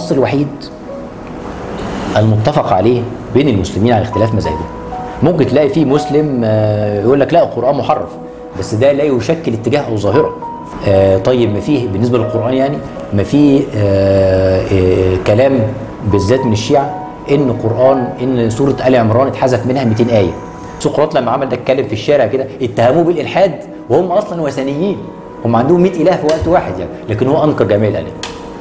النص الوحيد المتفق عليه بين المسلمين على اختلاف مذاهبهم ممكن تلاقي فيه مسلم آه، يقول لك لا القرآن محرف بس ده لا يشكل اتجاه أو ظاهرة آه، طيب ما فيه بالنسبة للقرآن يعني ما فيه آه، آه، كلام بالذات من الشيعة ان القرآن ان سورة آل عمران اتحذف منها 200 آية سقراط لما عمل ده اتكلم في الشارع كده اتهموه بالإلحاد وهم أصلا وثنيين هم عندهم 100 إله في وقت واحد يعني لكن هو أنكر جميع الآلهة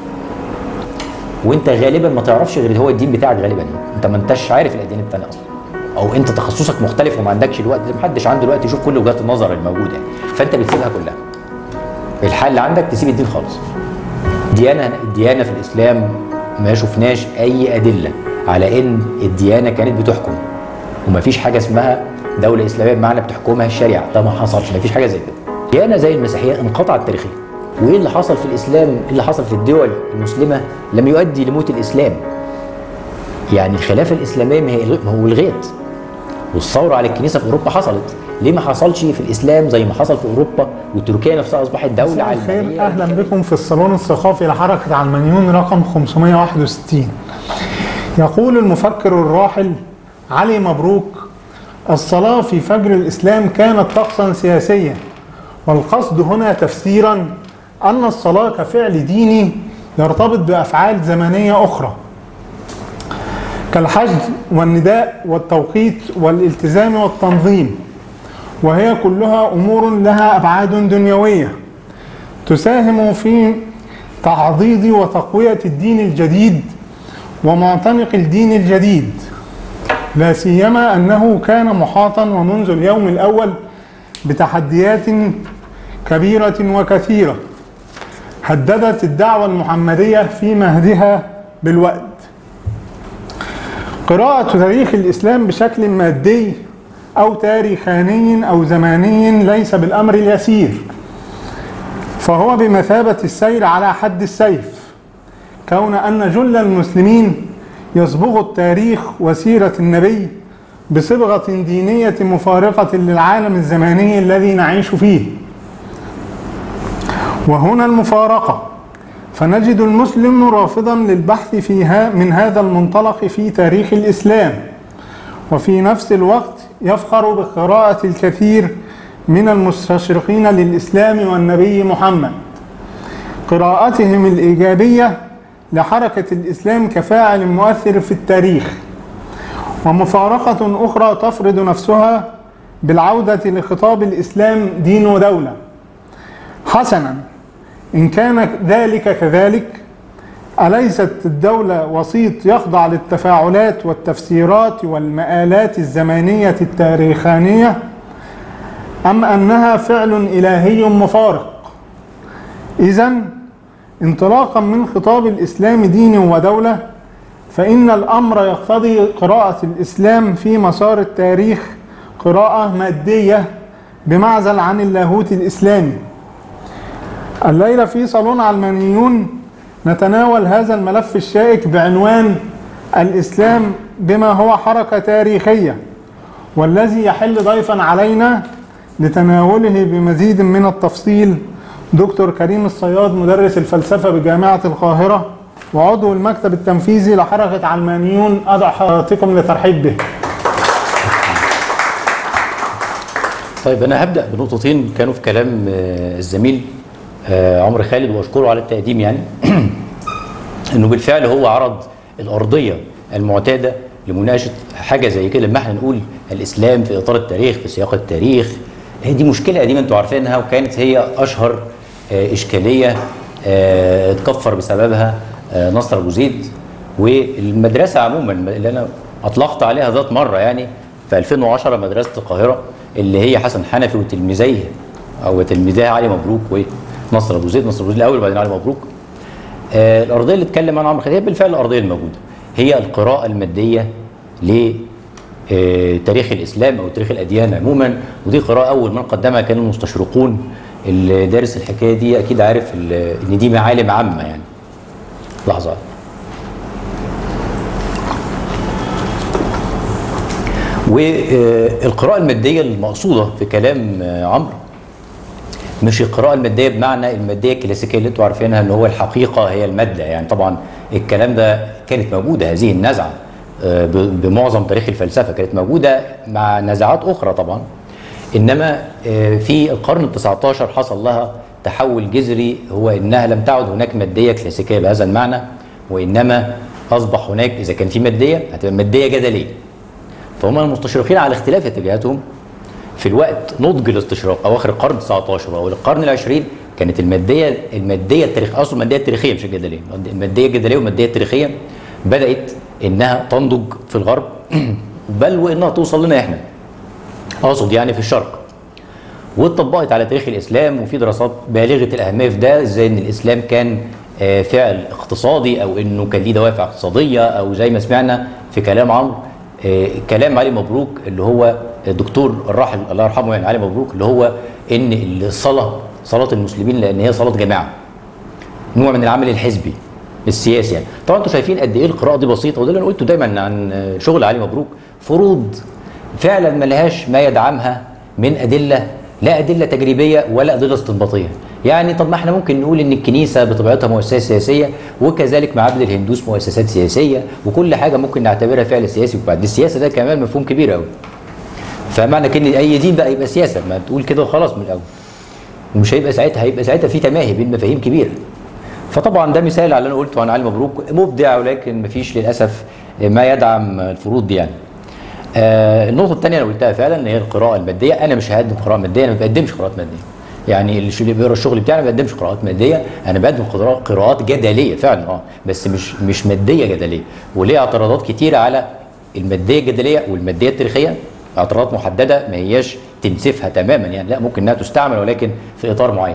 وانت غالبا ما تعرفش غير هو الدين بتاعك غالبا يعني. انت ما انتش عارف الاديان التانية اصلا او انت تخصصك مختلف وما عندكش الوقت ما حدش عنده الوقت يشوف كل وجهات النظر الموجوده يعني. فانت بتسيبها كلها الحل عندك تسيب الدين خالص ديانه الديانه في الاسلام ما شفناش اي ادله على ان الديانه كانت بتحكم وما فيش حاجه اسمها دوله اسلاميه بمعنى بتحكمها الشريعه ده ما حصلش ما فيش حاجه زي كده ديانه زي المسيحيه انقطعت تاريخيا وايه اللي حصل في الاسلام ايه اللي حصل في الدول المسلمه لم يؤدي لموت الاسلام يعني الخلافه الاسلاميه ما هي ما هو الغيت والثوره على الكنيسه في اوروبا حصلت ليه ما حصلش في الاسلام زي ما حصل في اوروبا وتركيا نفسها اصبحت دوله مساء الخير علمانيه اهلا بكم في الصالون الثقافي لحركه علمانيون رقم 561 يقول المفكر الراحل علي مبروك الصلاه في فجر الاسلام كانت طقسا سياسيا والقصد هنا تفسيرا ان الصلاه كفعل ديني يرتبط بافعال زمنيه اخرى كالحج والنداء والتوقيت والالتزام والتنظيم وهي كلها امور لها ابعاد دنيويه تساهم في تعضيد وتقويه الدين الجديد ومعتنق الدين الجديد لا سيما انه كان محاطا ومنذ اليوم الاول بتحديات كبيره وكثيره هددت الدعوه المحمديه في مهدها بالوأد قراءة تاريخ الإسلام بشكل مادي أو تاريخاني أو زماني ليس بالأمر اليسير فهو بمثابة السير على حد السيف كون أن جل المسلمين يصبغ التاريخ وسيرة النبي بصبغة دينية مفارقة للعالم الزماني الذي نعيش فيه وهنا المفارقة فنجد المسلم رافضا للبحث فيها من هذا المنطلق في تاريخ الإسلام وفي نفس الوقت يفخر بقراءة الكثير من المستشرقين للإسلام والنبي محمد قراءتهم الإيجابية لحركة الإسلام كفاعل مؤثر في التاريخ ومفارقة أخرى تفرض نفسها بالعودة لخطاب الإسلام دين ودولة حسنا إن كان ذلك كذلك أليست الدولة وسيط يخضع للتفاعلات والتفسيرات والمآلات الزمانية التاريخانية أم أنها فعل إلهي مفارق إذا انطلاقا من خطاب الإسلام دين ودولة فإن الأمر يقتضي قراءة الإسلام في مسار التاريخ قراءة مادية بمعزل عن اللاهوت الإسلامي الليلة في صالون علمانيون نتناول هذا الملف الشائك بعنوان الإسلام بما هو حركة تاريخية والذي يحل ضيفا علينا لتناوله بمزيد من التفصيل دكتور كريم الصياد مدرس الفلسفة بجامعة القاهرة وعضو المكتب التنفيذي لحركة علمانيون أدعو حضراتكم للترحيب به طيب انا هبدا بنقطتين كانوا في كلام آه، الزميل آه، عمرو خالد واشكره على التقديم يعني انه بالفعل هو عرض الارضيه المعتاده لمناقشه حاجه زي كده لما احنا نقول الاسلام في اطار التاريخ في سياق التاريخ هي دي مشكله قديمه انتوا عارفينها وكانت هي اشهر آه، اشكاليه آه، اتكفر بسببها آه، نصر ابو زيد والمدرسه عموما اللي انا اطلقت عليها ذات مره يعني في 2010 مدرسه القاهره اللي هي حسن حنفي وتلميذيه او تلميذها علي مبروك ونصر ابو زيد نصر ابو زيد الاول وبعدين علي مبروك آه الارضيه اللي اتكلم عنها عمرو خالد هي بالفعل الارضيه الموجوده هي القراءه الماديه ل آه، تاريخ الاسلام او تاريخ الاديان عموما ودي قراءه اول من قدمها كان المستشرقون اللي دارس الحكايه دي اكيد عارف ال- ان دي معالم عامه يعني لحظه والقراءة المادية المقصودة في كلام آه، عمرو مش القراءة المادية بمعنى المادية الكلاسيكية اللي انتوا عارفينها ان هو الحقيقة هي المادة يعني طبعا الكلام ده كانت موجوده هذه النزعه آه، ب- بمعظم تاريخ الفلسفه كانت موجوده مع نزعات اخرى طبعا انما آه، في القرن ال 19 حصل لها تحول جذري هو انها لم تعد هناك ماديه كلاسيكيه بهذا المعنى وانما اصبح هناك اذا كان في ماديه هتبقى ماديه جدليه فهم المستشرقين على اختلاف اتجاهاتهم في الوقت نضج الاستشراق اواخر القرن 19 او القرن العشرين كانت الماديه الماديه التاريخ اصلا الماديه التاريخيه مش الجدليه الماديه الجدليه والماديه التاريخيه بدات انها تنضج في الغرب بل وانها توصل لنا احنا اقصد يعني في الشرق واتطبقت على تاريخ الاسلام وفي دراسات بالغه الاهميه في ده ازاي ان الاسلام كان آه، فعل اقتصادي او انه كان ليه دوافع اقتصاديه او زي ما سمعنا في كلام عمرو آه، كلام علي مبروك اللي هو الدكتور الراحل الله يرحمه يعني علي مبروك اللي هو ان الصلاه صلاه المسلمين لان هي صلاه جماعه نوع من العمل الحزبي السياسي يعني طبعا انتوا شايفين قد ايه القراءه دي بسيطه وده اللي انا قلته دايما عن شغل علي مبروك فروض فعلا ما لهاش ما يدعمها من ادله لا ادله تجريبيه ولا ادله استنباطيه يعني طب ما احنا ممكن نقول ان الكنيسه بطبيعتها مؤسسه سياسيه وكذلك معابد الهندوس مؤسسات سياسيه وكل حاجه ممكن نعتبرها فعل سياسي وبعد السياسه ده كمان مفهوم كبير قوي فمعنى كده ان اي دين بقى يبقى سياسه ما تقول كده وخلاص من الاول ومش هيبقى ساعتها هيبقى ساعتها في تماهي بين مفاهيم كبيره فطبعا ده مثال على اللي انا قلته عن علي مبروك مبدع ولكن مفيش للاسف ما يدعم الفروض دي يعني آه النقطه الثانيه اللي قلتها فعلا اللي هي القراءه الماديه انا مش هقدم قراءه ماديه انا ما بقدمش قراءات ماديه يعني اللي اللي بيقرا الشغل بتاعي ما بقدمش قراءات ماديه انا بقدم قراء- قراءات جدليه فعلا اه بس مش مش ماديه جدليه وليه اعتراضات كتيره على الماديه الجدليه والماديه التاريخيه اعتراضات محدده ما هياش تنسفها تماما يعني لا ممكن انها تستعمل ولكن في اطار معين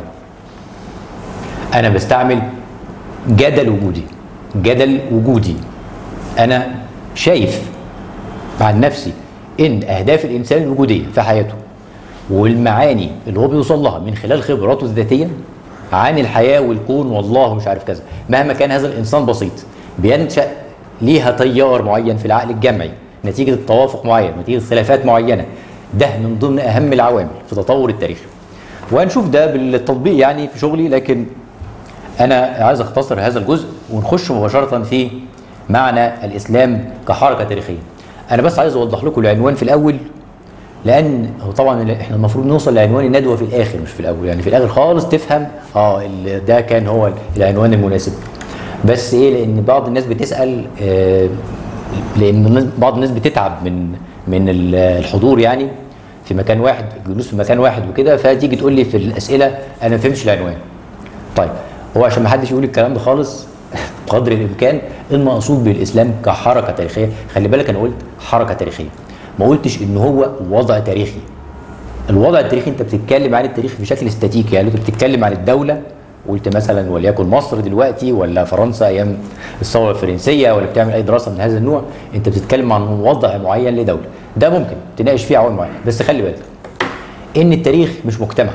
انا بستعمل جدل وجودي جدل وجودي انا شايف عن نفسي ان اهداف الانسان الوجوديه في حياته والمعاني اللي هو بيوصل لها من خلال خبراته الذاتيه عن الحياه والكون والله ومش عارف كذا مهما كان هذا الانسان بسيط بينشا ليها تيار معين في العقل الجمعي نتيجه توافق معين نتيجه خلافات معينه ده من ضمن اهم العوامل في تطور التاريخ وهنشوف ده بالتطبيق يعني في شغلي لكن انا عايز اختصر هذا الجزء ونخش مباشره في معنى الاسلام كحركه تاريخيه انا بس عايز اوضح لكم العنوان في الاول لان هو طبعا احنا المفروض نوصل لعنوان الندوه في الاخر مش في الاول يعني في الاخر خالص تفهم اه ال- ده كان هو العنوان المناسب بس ايه لان بعض الناس بتسال آه لان الناس- بعض الناس بتتعب من من ال- الحضور يعني في مكان واحد الجلوس في مكان واحد وكده فتيجي تقول لي في الاسئله انا ما فهمتش العنوان طيب هو عشان ما حدش يقول الكلام ده خالص بقدر الامكان المقصود بالاسلام كحركه تاريخيه خلي بالك انا قلت حركه تاريخيه ما قلتش ان هو وضع تاريخي الوضع التاريخي انت بتتكلم عن التاريخ بشكل استاتيكي يعني انت بتتكلم عن الدوله قلت مثلا وليكن مصر دلوقتي ولا فرنسا ايام الثوره الفرنسيه ولا بتعمل اي دراسه من هذا النوع انت بتتكلم عن وضع معين لدوله ده ممكن تناقش فيه عوامل معينه بس خلي بالك ان التاريخ مش مجتمع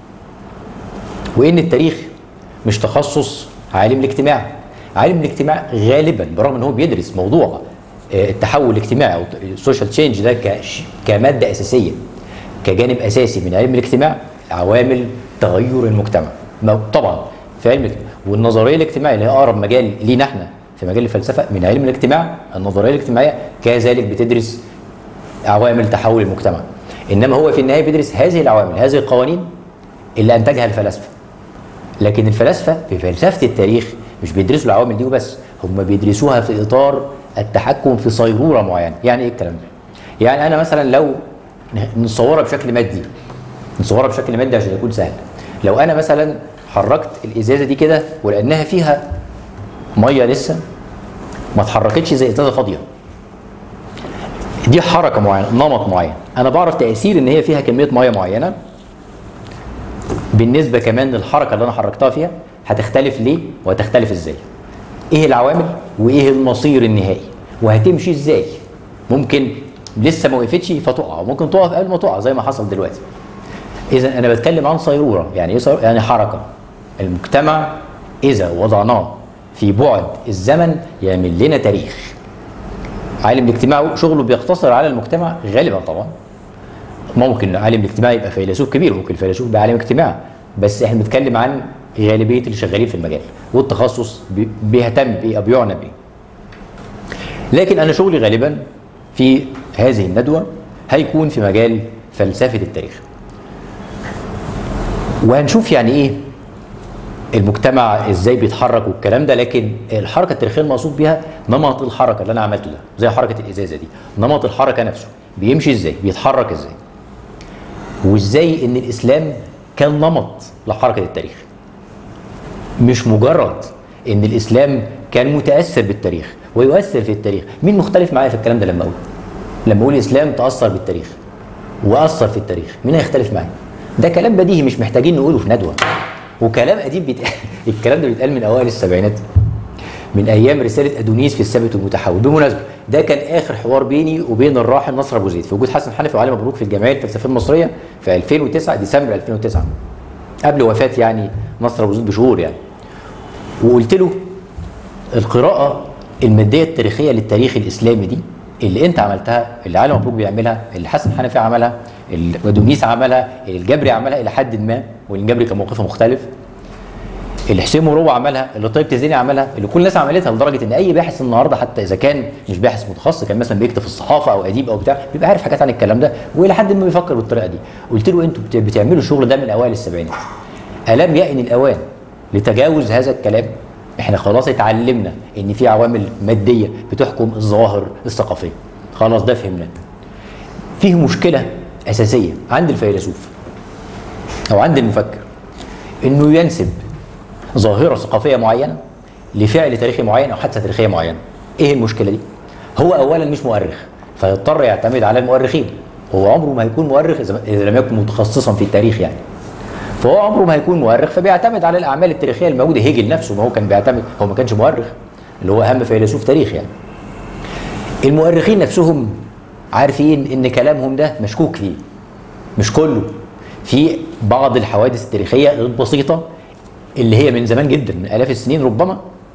وان التاريخ مش تخصص عالم الاجتماع عالم الاجتماع غالبا برغم ان هو بيدرس موضوع آه، التحول الاجتماعي او السوشيال تشينج ده كش- كماده اساسيه كجانب اساسي من علم الاجتماع عوامل تغير المجتمع ما- طبعا في علم الاجتماع والنظريه الاجتماعيه اللي هي اقرب مجال لينا احنا في مجال الفلسفه من علم الاجتماع النظريه الاجتماعيه كذلك بتدرس عوامل تحول المجتمع انما هو في النهايه بيدرس هذه العوامل هذه القوانين اللي انتجها الفلاسفه لكن الفلاسفه في فلسفه التاريخ مش بيدرسوا العوامل دي وبس هم بيدرسوها في اطار التحكم في صيروره معينه يعني ايه الكلام ده يعني انا مثلا لو نصورها بشكل مادي نصورها بشكل مادي عشان يكون سهل لو انا مثلا حركت الازازه دي كده ولانها فيها ميه لسه ما اتحركتش زي ازازه فاضيه دي حركه معينه نمط معين انا بعرف تاثير ان هي فيها كميه ميه معينه بالنسبه كمان للحركه اللي انا حركتها فيها هتختلف ليه وهتختلف ازاي ايه العوامل وايه المصير النهائي وهتمشي ازاي ممكن لسه ما وقفتش فتقع وممكن تقف قبل ما تقع زي ما حصل دلوقتي اذا انا بتكلم عن صيروره يعني ايه صيروره يعني حركه المجتمع اذا وضعناه في بعد الزمن يعمل لنا تاريخ عالم الاجتماع شغله بيقتصر على المجتمع غالبا طبعا ممكن عالم الاجتماع يبقى فيلسوف كبير ممكن الفيلسوف يبقى عالم اجتماع بس احنا بنتكلم عن غالبيه اللي شغالين في المجال والتخصص بي- بيهتم بيه او بيعنى بيه لكن انا شغلي غالبا في هذه الندوه هيكون في مجال فلسفه التاريخ وهنشوف يعني ايه المجتمع ازاي بيتحرك والكلام ده لكن الحركه التاريخيه المقصود بيها نمط الحركه اللي انا عملته ده زي حركه الازازه دي نمط الحركه نفسه بيمشي ازاي بيتحرك ازاي وازاي ان الاسلام كان نمط لحركه التاريخ مش مجرد ان الاسلام كان متاثر بالتاريخ ويؤثر في التاريخ مين مختلف معايا في الكلام ده لما اقول لما اقول الاسلام تاثر بالتاريخ واثر في التاريخ مين هيختلف معايا ده كلام بديهي مش محتاجين نقوله في ندوه وكلام قديم بيتقال الكلام ده بيتقال من اوائل السبعينات من ايام رساله ادونيس في الثابت والمتحول بالمناسبه ده كان اخر حوار بيني وبين الراحل نصر ابو زيد في وجود حسن حنفي وعلي مبروك في الجمعيه الفلسفيه المصريه في 2009 ديسمبر 2009 قبل وفاه يعني نصر ابو زيد بشهور يعني وقلت له القراءه الماديه التاريخيه للتاريخ الاسلامي دي اللي انت عملتها اللي علي مبروك بيعملها اللي حسن حنفي عملها اللي ودونيس عملها اللي الجبري عملها الى حد ما والجبري كان موقفه مختلف اللي حسين مروه عملها اللي طيب تزيني عملها اللي كل الناس عملتها لدرجه ان اي باحث النهارده حتى اذا كان مش باحث متخصص كان مثلا بيكتب في الصحافه او اديب او بتاع بيبقى عارف حاجات عن الكلام ده والى حد ما بيفكر بالطريقه دي قلت له انتوا بت- بتعملوا الشغل ده من اوائل السبعينات الم يأن الاوان لتجاوز هذا الكلام احنا خلاص اتعلمنا ان في عوامل ماديه بتحكم الظواهر الثقافيه خلاص ده فهمناه فيه مشكله اساسيه عند الفيلسوف او عند المفكر انه ينسب ظاهره ثقافيه معينه لفعل تاريخي معين او حادثه تاريخيه معينه ايه المشكله دي هو اولا مش مؤرخ فيضطر يعتمد على المؤرخين هو عمره ما هيكون مؤرخ اذا إذا لم يكن متخصصا في التاريخ يعني فهو عمره ما هيكون مؤرخ فبيعتمد على الاعمال التاريخيه الموجوده هيجل نفسه ما هو كان بيعتمد هو ما كانش مؤرخ اللي هو اهم فيلسوف تاريخ يعني المؤرخين نفسهم عارفين ان كلامهم ده مشكوك فيه مش كله في بعض الحوادث التاريخيه البسيطه اللي هي من زمان جدا من الاف السنين ربما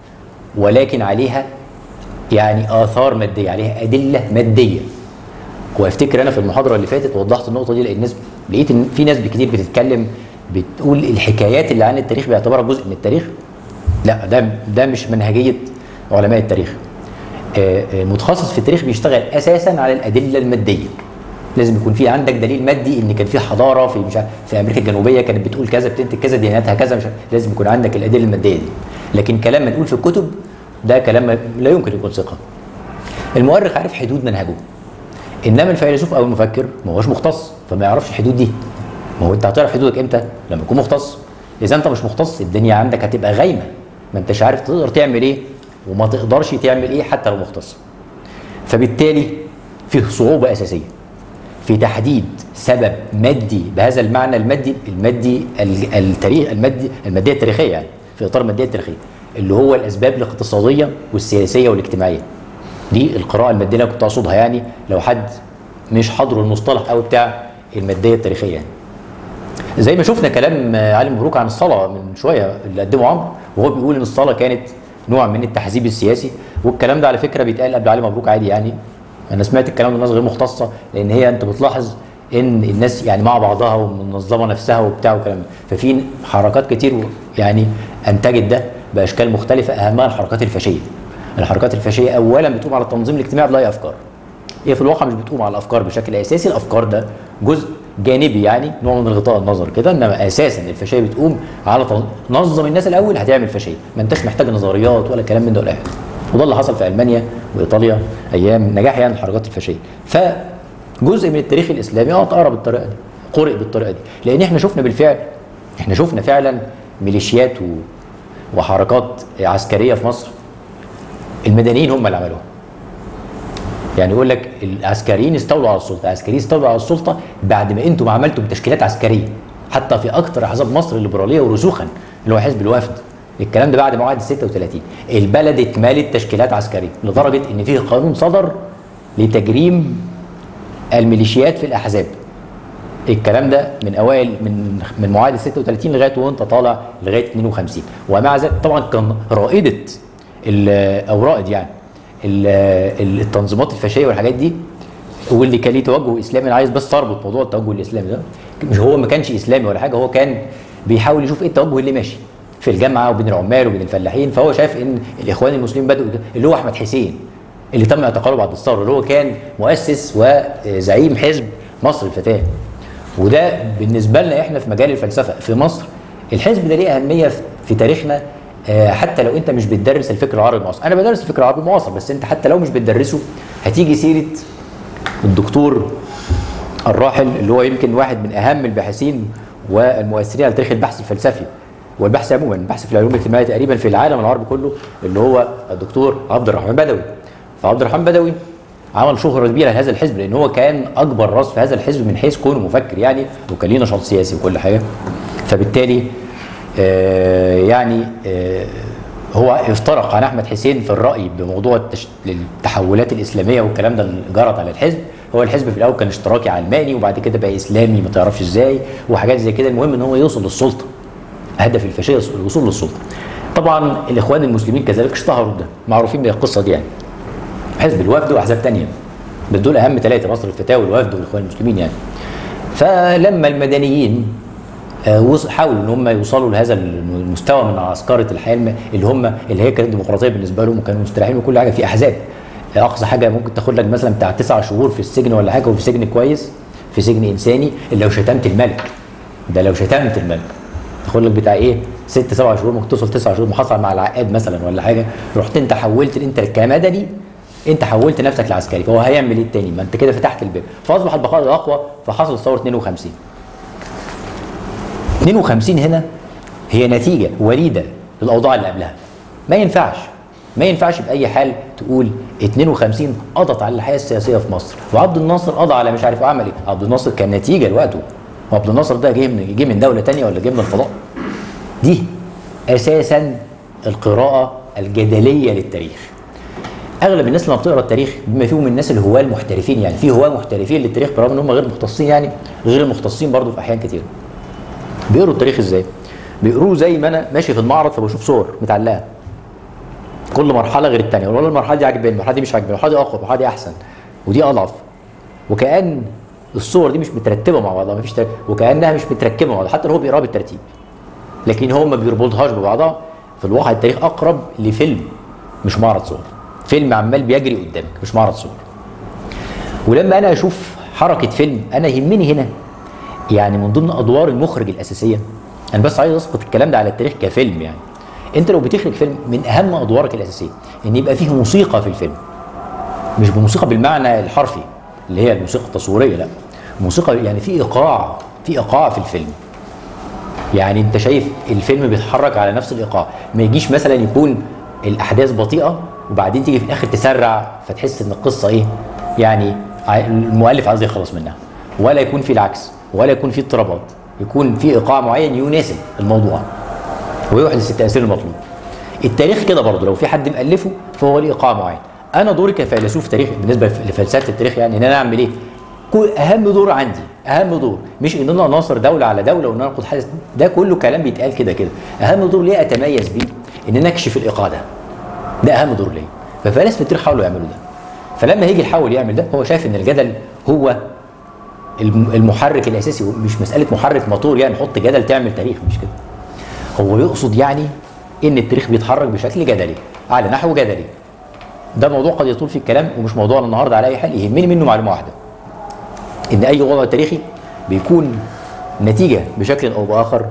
ولكن عليها يعني اثار ماديه عليها ادله ماديه وافتكر انا في المحاضره اللي فاتت وضحت النقطه دي لان الناس لقيت ان في ناس كتير بتتكلم بتقول الحكايات اللي عن التاريخ بيعتبرها جزء من التاريخ لا ده ده مش منهجيه علماء التاريخ آه، آه، متخصص في التاريخ بيشتغل اساسا على الادله الماديه لازم يكون في عندك دليل مادي ان كان في حضاره في مش عارف في امريكا الجنوبيه كانت بتقول كذا بتنتج كذا دياناتها كذا مش عارف. لازم يكون عندك الادله الماديه دي لكن كلام منقول في الكتب ده كلام ما- لا يمكن يكون ثقه المؤرخ عارف حدود منهجه انما الفيلسوف او المفكر ما هوش مختص فما يعرفش الحدود دي ما هو انت هتعرف حدودك امتى لما تكون مختص اذا انت مش مختص الدنيا عندك هتبقى غايمه ما انتش عارف تقدر تعمل ايه وما تقدرش تعمل ايه حتى لو مختص فبالتالي فيه صعوبه اساسيه في تحديد سبب مادي بهذا المعنى المادي المادي ال- التاريخ المادي الماديه التاريخيه يعني في اطار الماديه التاريخيه اللي هو الاسباب الاقتصاديه والسياسيه والاجتماعيه دي القراءه الماديه اللي أنا كنت اقصدها يعني لو حد مش حاضره المصطلح قوي بتاع الماديه التاريخيه يعني زي ما شفنا كلام علي مبروك عن الصلاه من شويه اللي قدمه عمرو وهو بيقول ان الصلاه كانت نوع من التحزيب السياسي والكلام ده على فكره بيتقال قبل علي مبروك عادي يعني انا سمعت الكلام ده من ناس غير مختصه لان هي انت بتلاحظ ان الناس يعني مع بعضها ومنظمه نفسها وبتاع وكلام ده. ففي حركات كتير يعني انتجت ده باشكال مختلفه اهمها الحركات الفاشيه الحركات الفاشيه اولا بتقوم على التنظيم الاجتماعي بلا افكار هي في الواقع مش بتقوم على الافكار بشكل اساسي الافكار ده جزء جانبي يعني نوع من الغطاء النظر كده انما اساسا الفاشيه بتقوم على تن- نظم الناس الاول هتعمل فاشيه ما انتش محتاج نظريات ولا كلام من ده ولا حاجه وده اللي حصل في المانيا وايطاليا ايام نجاح يعني الحركات الفاشيه فجزء من التاريخ الاسلامي اه اتقرا بالطريقه دي قرئ بالطريقه دي لان احنا شفنا بالفعل احنا شفنا فعلا ميليشيات و... وحركات عسكريه في مصر المدنيين هم اللي عملوها يعني يقول لك العسكريين استولوا على السلطه، العسكريين استولوا على السلطه بعد ما انتم عملتم تشكيلات عسكريه حتى في اكثر احزاب مصر الليبراليه ورسوخا اللي هو حزب الوفد الكلام ده بعد موعد 36 البلد اتملت تشكيلات عسكريه لدرجه ان فيه قانون صدر لتجريم الميليشيات في الاحزاب الكلام ده من اوائل من من معاهده 36 لغايه وانت طالع لغايه 52 ومع ذلك طبعا كان رائده ال- او رائد يعني ال- التنظيمات الفاشيه والحاجات دي واللي كان ليه توجه اسلامي انا عايز بس اربط موضوع التوجه الاسلامي ده مش هو ما كانش اسلامي ولا حاجه هو كان بيحاول يشوف ايه التوجه اللي ماشي في الجامعه وبين العمال وبين الفلاحين فهو شايف ان الاخوان المسلمين بداوا اللي هو احمد حسين اللي تم اعتقاله بعد الثوره اللي هو كان مؤسس وزعيم حزب مصر الفتاه وده بالنسبه لنا احنا في مجال الفلسفه في مصر الحزب ده ليه اهميه في- في تاريخنا آه، حتى لو انت مش بتدرس الفكر العربي المعاصر انا بدرس الفكر العربي المعاصر بس انت حتى لو مش بتدرسه هتيجي سيره الدكتور الراحل اللي هو يمكن واحد من اهم الباحثين والمؤثرين على تاريخ البحث الفلسفي والبحث عموما البحث في العلوم الاجتماعيه تقريبا في العالم العربي كله اللي هو الدكتور عبد الرحمن بدوي فعبد الرحمن بدوي عمل شهرة كبيرة لهذا الحزب لأن هو كان أكبر راس في هذا الحزب من حيث كونه مفكر يعني وكان ليه نشاط سياسي وكل حاجة فبالتالي آه يعني آه هو افترق عن احمد حسين في الراي بموضوع التش... التحولات الاسلاميه والكلام ده اللي جرت على الحزب هو الحزب في الاول كان اشتراكي علماني وبعد كده بقى اسلامي ما تعرفش ازاي وحاجات زي كده المهم ان هو يوصل للسلطه هدف الفاشيه الوصول للسلطه طبعا الاخوان المسلمين كذلك اشتهروا بده معروفين بالقصه دي يعني حزب الوفد واحزاب تانية بس دول اهم ثلاثه مصر الفتاوى والوفد والاخوان المسلمين يعني فلما المدنيين آه، وص- حاولوا ان هم يوصلوا لهذا المستوى من عسكره الحياه الم- اللي هم اللي هي كانت ديمقراطيه بالنسبه لهم وكانوا مستريحين وكل حاجه في احزاب آه، اقصى حاجه ممكن تاخد لك مثلا بتاع تسع شهور في السجن ولا حاجه وفي سجن كويس في سجن انساني اللي لو شتمت الملك ده لو شتمت الملك تاخد لك بتاع ايه ست سبع شهور ممكن توصل تسع شهور محصل مع العقاد مثلا ولا حاجه رحت انت حولت انت كمدني انت حولت نفسك لعسكري فهو هيعمل ايه التاني ما انت كده فتحت الباب فاصبح البقاء الاقوى فحصل ثوره 52 52 هنا هي نتيجة وليدة للأوضاع اللي قبلها ما ينفعش ما ينفعش بأي حال تقول 52 قضت على الحياة السياسية في مصر وعبد الناصر قضى على مش عارف عمل ايه عبد الناصر كان نتيجة لوقته وعبد الناصر ده جه من جه من دولة تانية ولا جه من الفضاء دي أساسا القراءة الجدلية للتاريخ اغلب الناس لما بتقرا التاريخ بما فيهم الناس الهواه المحترفين يعني في هواه محترفين للتاريخ برغم ان هم غير مختصين يعني غير المختصين برضه في احيان كتير بيقروا التاريخ ازاي؟ بيقروه زي ما انا ماشي في المعرض فبشوف صور متعلقه كل مرحله غير الثانيه والله المرحله دي عجباني المرحله دي مش عجباني المرحله دي اقوى المرحله دي احسن ودي اضعف وكان الصور دي مش مترتبه مع بعضها مفيش تر... وكانها مش متركبه مع بعضها حتى لو هو بيقراها بالترتيب لكن هو ما بيربطهاش ببعضها في الواقع التاريخ اقرب لفيلم مش معرض صور فيلم عمال بيجري قدامك مش معرض صور ولما انا اشوف حركه فيلم انا يهمني هنا يعني من ضمن ادوار المخرج الاساسيه انا بس عايز اسقط الكلام ده على التاريخ كفيلم يعني انت لو بتخرج فيلم من اهم ادوارك الاساسيه ان يبقى فيه موسيقى في الفيلم مش بموسيقى بالمعنى الحرفي اللي هي الموسيقى التصويريه لا موسيقى يعني في ايقاع في ايقاع في الفيلم يعني انت شايف الفيلم بيتحرك على نفس الايقاع ما يجيش مثلا يكون الاحداث بطيئه وبعدين تيجي في الاخر تسرع فتحس ان القصه ايه يعني ع- المؤلف عايز يخلص منها ولا يكون في العكس ولا يكون في اضطرابات يكون في ايقاع معين يناسب الموضوع ويحدث التاثير المطلوب التاريخ كده برضه لو في حد مؤلفه فهو ليه ايقاع معين انا دوري كفيلسوف تاريخ بالنسبه لفلسفه التاريخ يعني ان انا اعمل ايه كل اهم دور عندي اهم دور مش ان انا اناصر دوله على دوله وان انا اخد حدث ده كله كلام بيتقال كده كده اهم دور ليه اتميز بيه ان انا اكشف الايقاع ده ده اهم دور ليا ففلاسفه التاريخ حاولوا يعملوا ده فلما هيجي يحاول يعمل ده هو شايف ان الجدل هو الم- المحرك الاساسي مش مساله محرك موتور يعني حط جدل تعمل تاريخ مش كده هو يقصد يعني ان التاريخ بيتحرك بشكل جدلي على نحو جدلي ده موضوع قد يطول فيه الكلام ومش موضوعنا النهارده على اي حال يهمني منه معلومه واحده ان اي وضع تاريخي بيكون نتيجه بشكل او باخر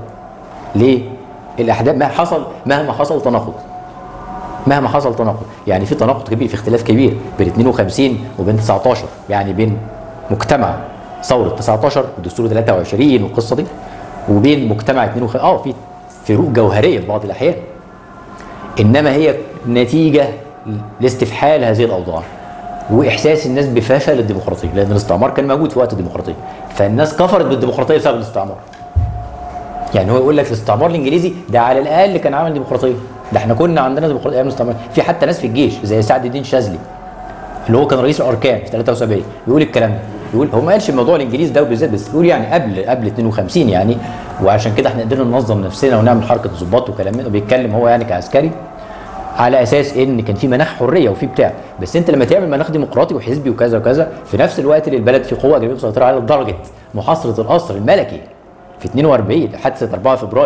للاحداث ما حصل مهما حصل تناقض مهما حصل تناقض يعني في تناقض كبير في اختلاف كبير بين 52 وبين 19 يعني بين مجتمع ثوره 19 والدستور 23 والقصه دي وبين مجتمع 52 اه في فروق جوهريه في بعض الاحيان انما هي نتيجه لاستفحال هذه الاوضاع واحساس الناس بفشل الديمقراطيه لان الاستعمار كان موجود في وقت الديمقراطيه فالناس كفرت بالديمقراطيه بسبب الاستعمار يعني هو يقول لك الاستعمار الانجليزي ده على الاقل كان عمل ديمقراطيه ده احنا كنا عندنا ديمقراطيه ايام الاستعمار في حتى ناس في الجيش زي سعد الدين شاذلي اللي هو كان رئيس الاركان في 73 بيقول الكلام ده يقول هو ما قالش موضوع الانجليز ده بالذات بس بيقول يعني قبل قبل 52 يعني وعشان كده احنا قدرنا ننظم نفسنا ونعمل حركه ضباط وكلام من وبيتكلم هو يعني كعسكري على اساس ان كان في مناخ حريه وفي بتاع بس انت لما تعمل مناخ ديمقراطي وحزبي وكذا وكذا في نفس الوقت اللي البلد في قوه اجنبيه مسيطره على لدرجه محاصره القصر الملكي في 42 حادثه 4 فبراير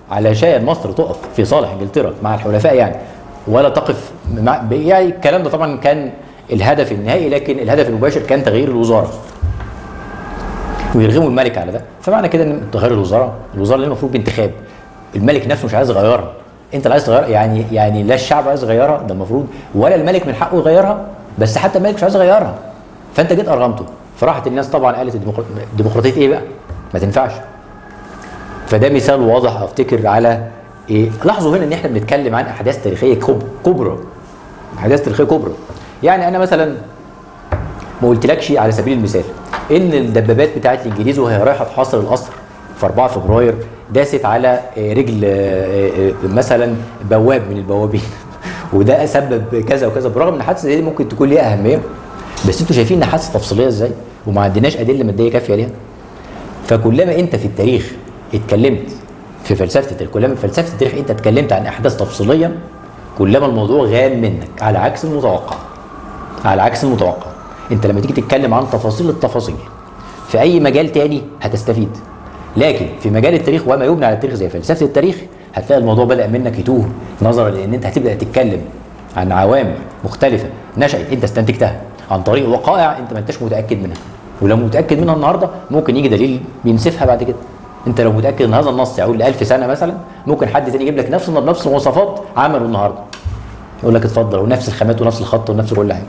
علشان مصر تقف في صالح انجلترا مع الحلفاء يعني ولا تقف مع يعني الكلام ده طبعا كان الهدف النهائي لكن الهدف المباشر كان تغيير الوزاره ويرغموا الملك على ده فمعنى كده ان تغير الوزاره الوزاره اللي المفروض بانتخاب الملك نفسه مش عايز يغيرها انت اللي عايز تغيرها يعني يعني لا الشعب عايز يغيرها ده المفروض ولا الملك من حقه يغيرها بس حتى الملك مش عايز يغيرها فانت جيت ارغمته فراحت الناس طبعا قالت الديمقراطيه ديمقراطيه ايه بقى؟ ما تنفعش فده مثال واضح افتكر على ايه لاحظوا هنا ان احنا بنتكلم عن احداث تاريخيه كب- كبرى احداث تاريخيه كبرى يعني انا مثلا ما قلتلكش على سبيل المثال ان الدبابات بتاعت الانجليز وهي رايحه تحاصر القصر في 4 فبراير داست على آه، رجل آه، آه، مثلا بواب من البوابين وده سبب كذا وكذا برغم ان حادثه زي دي ممكن تكون ليها اهميه بس انتوا شايفين ان حادثه تفصيليه ازاي وما عندناش ادله ماديه كافيه ليها فكلما انت في التاريخ اتكلمت في فلسفه التاريخ كلما في فلسفه التاريخ انت اتكلمت عن احداث تفصيليا كلما الموضوع غام منك على عكس المتوقع على عكس المتوقع انت لما تيجي تتكلم عن تفاصيل التفاصيل في اي مجال تاني هتستفيد لكن في مجال التاريخ وما يبنى على التاريخ زي فلسفه التاريخ هتلاقي الموضوع بدا منك يتوه نظرا لان انت هتبدا تتكلم عن عوامل مختلفه نشأت انت استنتجتها عن طريق وقائع انت ما انتش متاكد منها ولو متاكد منها النهارده ممكن يجي دليل بينسفها بعد كده انت لو متاكد ان هذا النص يعود ل 1000 سنه مثلا ممكن حد تاني يجيب لك نفس نفس المواصفات عمله النهارده يقول لك اتفضل ونفس الخامات ونفس الخط ونفس كل حاجه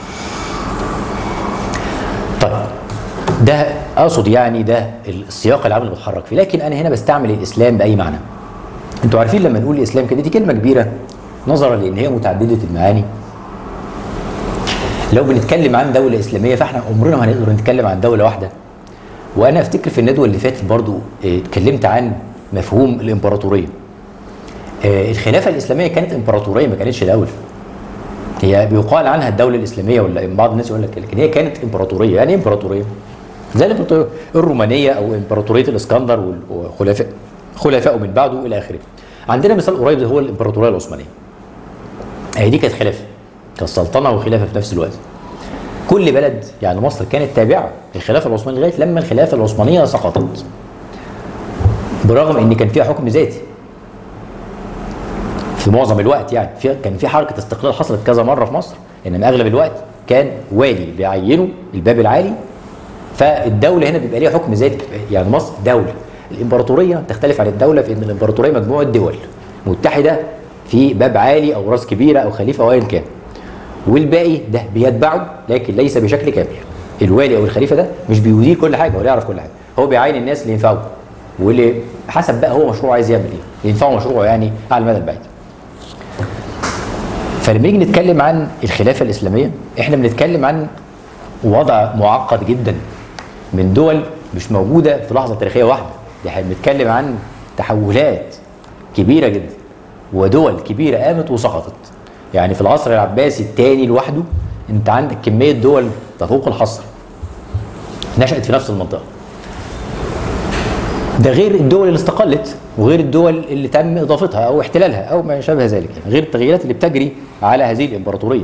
طيب ده اقصد يعني ده السياق العام اللي بتحرك فيه لكن انا هنا بستعمل الاسلام باي معنى انتوا عارفين لما نقول الاسلام كده دي كلمه كبيره نظرا لان هي متعدده المعاني لو بنتكلم عن دوله اسلاميه فاحنا عمرنا ما هنقدر نتكلم عن دوله واحده وانا افتكر في الندوه اللي فاتت برضو اه، اتكلمت عن مفهوم الامبراطوريه اه، الخلافه الاسلاميه كانت امبراطوريه ما كانتش دوله هي بيقال عنها الدوله الاسلاميه ولا بعض الناس يقول لك كده، لكن هي كانت امبراطوريه يعني ايه امبراطوريه زي الامبراطوريه الرومانيه او امبراطوريه الاسكندر وال- وخلفاء خلفائه من بعده الى اخره عندنا مثال قريب هو الامبراطوريه العثمانيه هي دي كانت خلافه كانت سلطنه وخلافه في نفس الوقت كل بلد يعني مصر كانت تابعه للخلافه العثمانيه لغايه لما الخلافه العثمانيه سقطت برغم ان كان فيها حكم ذاتي في معظم الوقت يعني في كان في حركه استقلال حصلت كذا مره في مصر انما اغلب الوقت كان والي بيعينه الباب العالي فالدوله هنا بيبقى ليها حكم ذاتي يعني مصر دوله الامبراطوريه تختلف عن الدوله في ان الامبراطوريه مجموعه دول متحده في باب عالي او راس كبيره او خليفه او ايا كان والباقي ده بيتبعه لكن ليس بشكل كامل الوالي او الخليفه ده مش بيدير كل حاجه ولا يعرف كل حاجه هو بيعين الناس اللي ينفعه واللي حسب بقى هو مشروع عايز يعمل ايه ينفعه مشروعه يعني على المدى البعيد فلما نيجي نتكلم عن الخلافه الاسلاميه احنا بنتكلم عن وضع معقد جدا من دول مش موجوده في لحظه تاريخيه واحده دي احنا بنتكلم عن تحولات كبيره جدا ودول كبيره قامت وسقطت يعني في العصر العباسي الثاني لوحده انت عندك كميه دول تفوق الحصر نشأت في نفس المنطقه ده غير الدول اللي استقلت وغير الدول اللي تم اضافتها او احتلالها او ما شابه ذلك يعني غير التغييرات اللي بتجري على هذه الامبراطوريه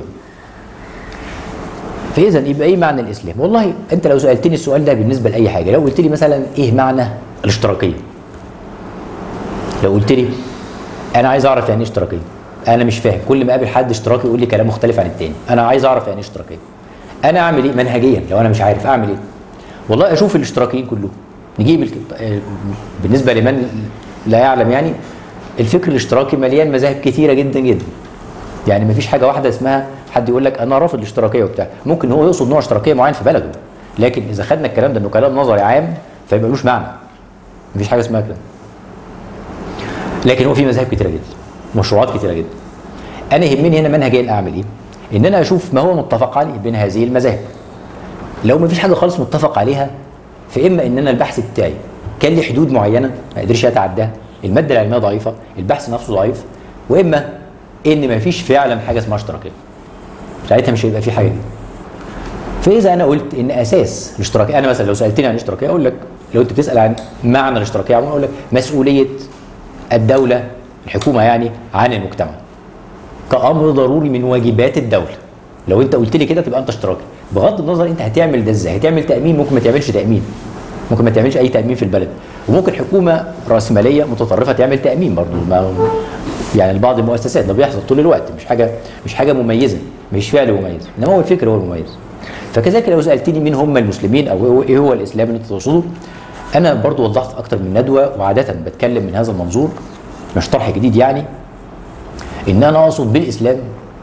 فاذا يبقى ايه معنى الاسلام والله انت لو سالتني السؤال ده بالنسبه لاي حاجه لو قلت لي مثلا ايه معنى الاشتراكيه لو قلت لي انا عايز اعرف يعني ايه اشتراكيه انا مش فاهم كل ما اقابل حد اشتراكي يقول لي كلام مختلف عن التاني انا عايز اعرف يعني ايه اشتراكيه انا اعمل ايه منهجيا لو انا مش عارف اعمل ايه والله اشوف الاشتراكيين كلهم نجيب الك... آه، بالنسبه لمن لا يعلم يعني الفكر الاشتراكي مليان مذاهب كثيره جدا جدا يعني مفيش حاجه واحده اسمها حد يقول لك انا رافض الاشتراكيه وبتاع ممكن هو يقصد نوع اشتراكيه معين في بلده لكن اذا خدنا الكلام ده انه كلام نظري عام فيبقى ملوش معنى مفيش حاجه اسمها كده لكن هو في مذاهب كتيره جدا مشروعات كتيره جدا انا يهمني هنا منهجيا اعمل ايه ان انا اشوف ما هو متفق عليه بين هذه المذاهب لو ما فيش حاجه خالص متفق عليها فاما ان انا البحث بتاعي كان لي حدود معينه ما قدرش اتعداها الماده العلميه ضعيفه البحث نفسه ضعيف واما ان ما فيش فعلا حاجه اسمها اشتراكيه ساعتها مش هيبقى في حاجه دي فاذا انا قلت ان اساس الاشتراكيه انا مثلا لو سالتني عن الاشتراكيه اقول لك لو انت بتسال عن معنى الاشتراكيه عموما اقول لك مسؤوليه الدوله الحكومه يعني عن المجتمع كامر ضروري من واجبات الدوله لو انت قلت لي كده تبقى انت اشتراكي بغض النظر انت هتعمل ده ازاي هتعمل تامين ممكن ما تعملش تامين ممكن ما تعملش اي تامين في البلد وممكن حكومه راسماليه متطرفه تعمل تامين برضه ما يعني لبعض المؤسسات ده بيحصل طول الوقت مش حاجه مش حاجه مميزه مش فعل مميز انما هو الفكر هو المميز فكذلك لو سالتني مين هم المسلمين او هو- ايه هو الاسلام اللي انت تقصده انا برضو وضحت اكتر من ندوه وعاده بتكلم من هذا المنظور مش طرح جديد يعني ان انا اقصد بالاسلام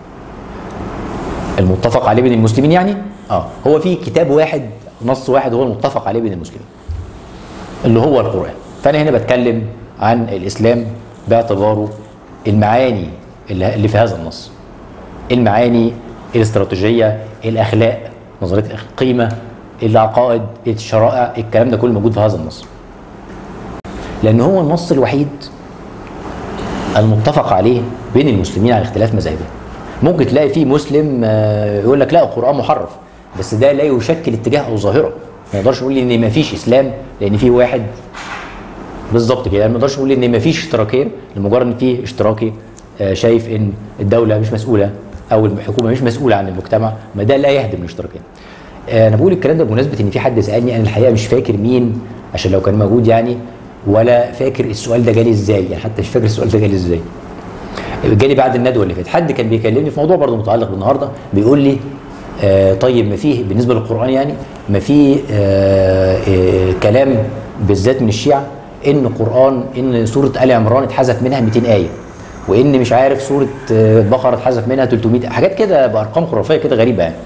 المتفق عليه بين المسلمين يعني اه هو في كتاب واحد نص واحد هو المتفق عليه بين المسلمين اللي هو القران فانا هنا بتكلم عن الاسلام باعتباره المعاني اللي اللي في هذا النص المعاني الاستراتيجيه الاخلاق نظريه القيمه العقائد الشرائع الكلام ده كله موجود في هذا النص لان هو النص الوحيد المتفق عليه بين المسلمين على اختلاف مذاهبهم ممكن تلاقي فيه مسلم آه، يقول لك لا القران محرف بس ده لا يشكل اتجاه او ظاهره ما نقدرش نقول ان ما فيش اسلام لان في واحد بالظبط كده ما نقدرش نقول ان ما فيش اشتراكيه لمجرد ان في اشتراكي آه، شايف ان الدوله مش مسؤوله او الحكومه مش مسؤوله عن المجتمع ما ده لا يهدم الاشتراكيه آه، انا بقول الكلام ده بمناسبه ان في حد سالني انا الحقيقه مش فاكر مين عشان لو كان موجود يعني ولا فاكر السؤال ده جالي ازاي يعني حتى مش فاكر السؤال ده جالي ازاي جالي بعد الندوه اللي فاتت حد كان بيكلمني في موضوع برضه متعلق بالنهارده بيقول لي آه طيب ما فيه بالنسبه للقران يعني ما فيه آه آه كلام بالذات من الشيعه ان قران ان سوره ال عمران اتحذف منها 200 ايه وان مش عارف سوره آه، البقره اتحذف منها 300 حاجات كده بارقام خرافيه كده غريبه يعني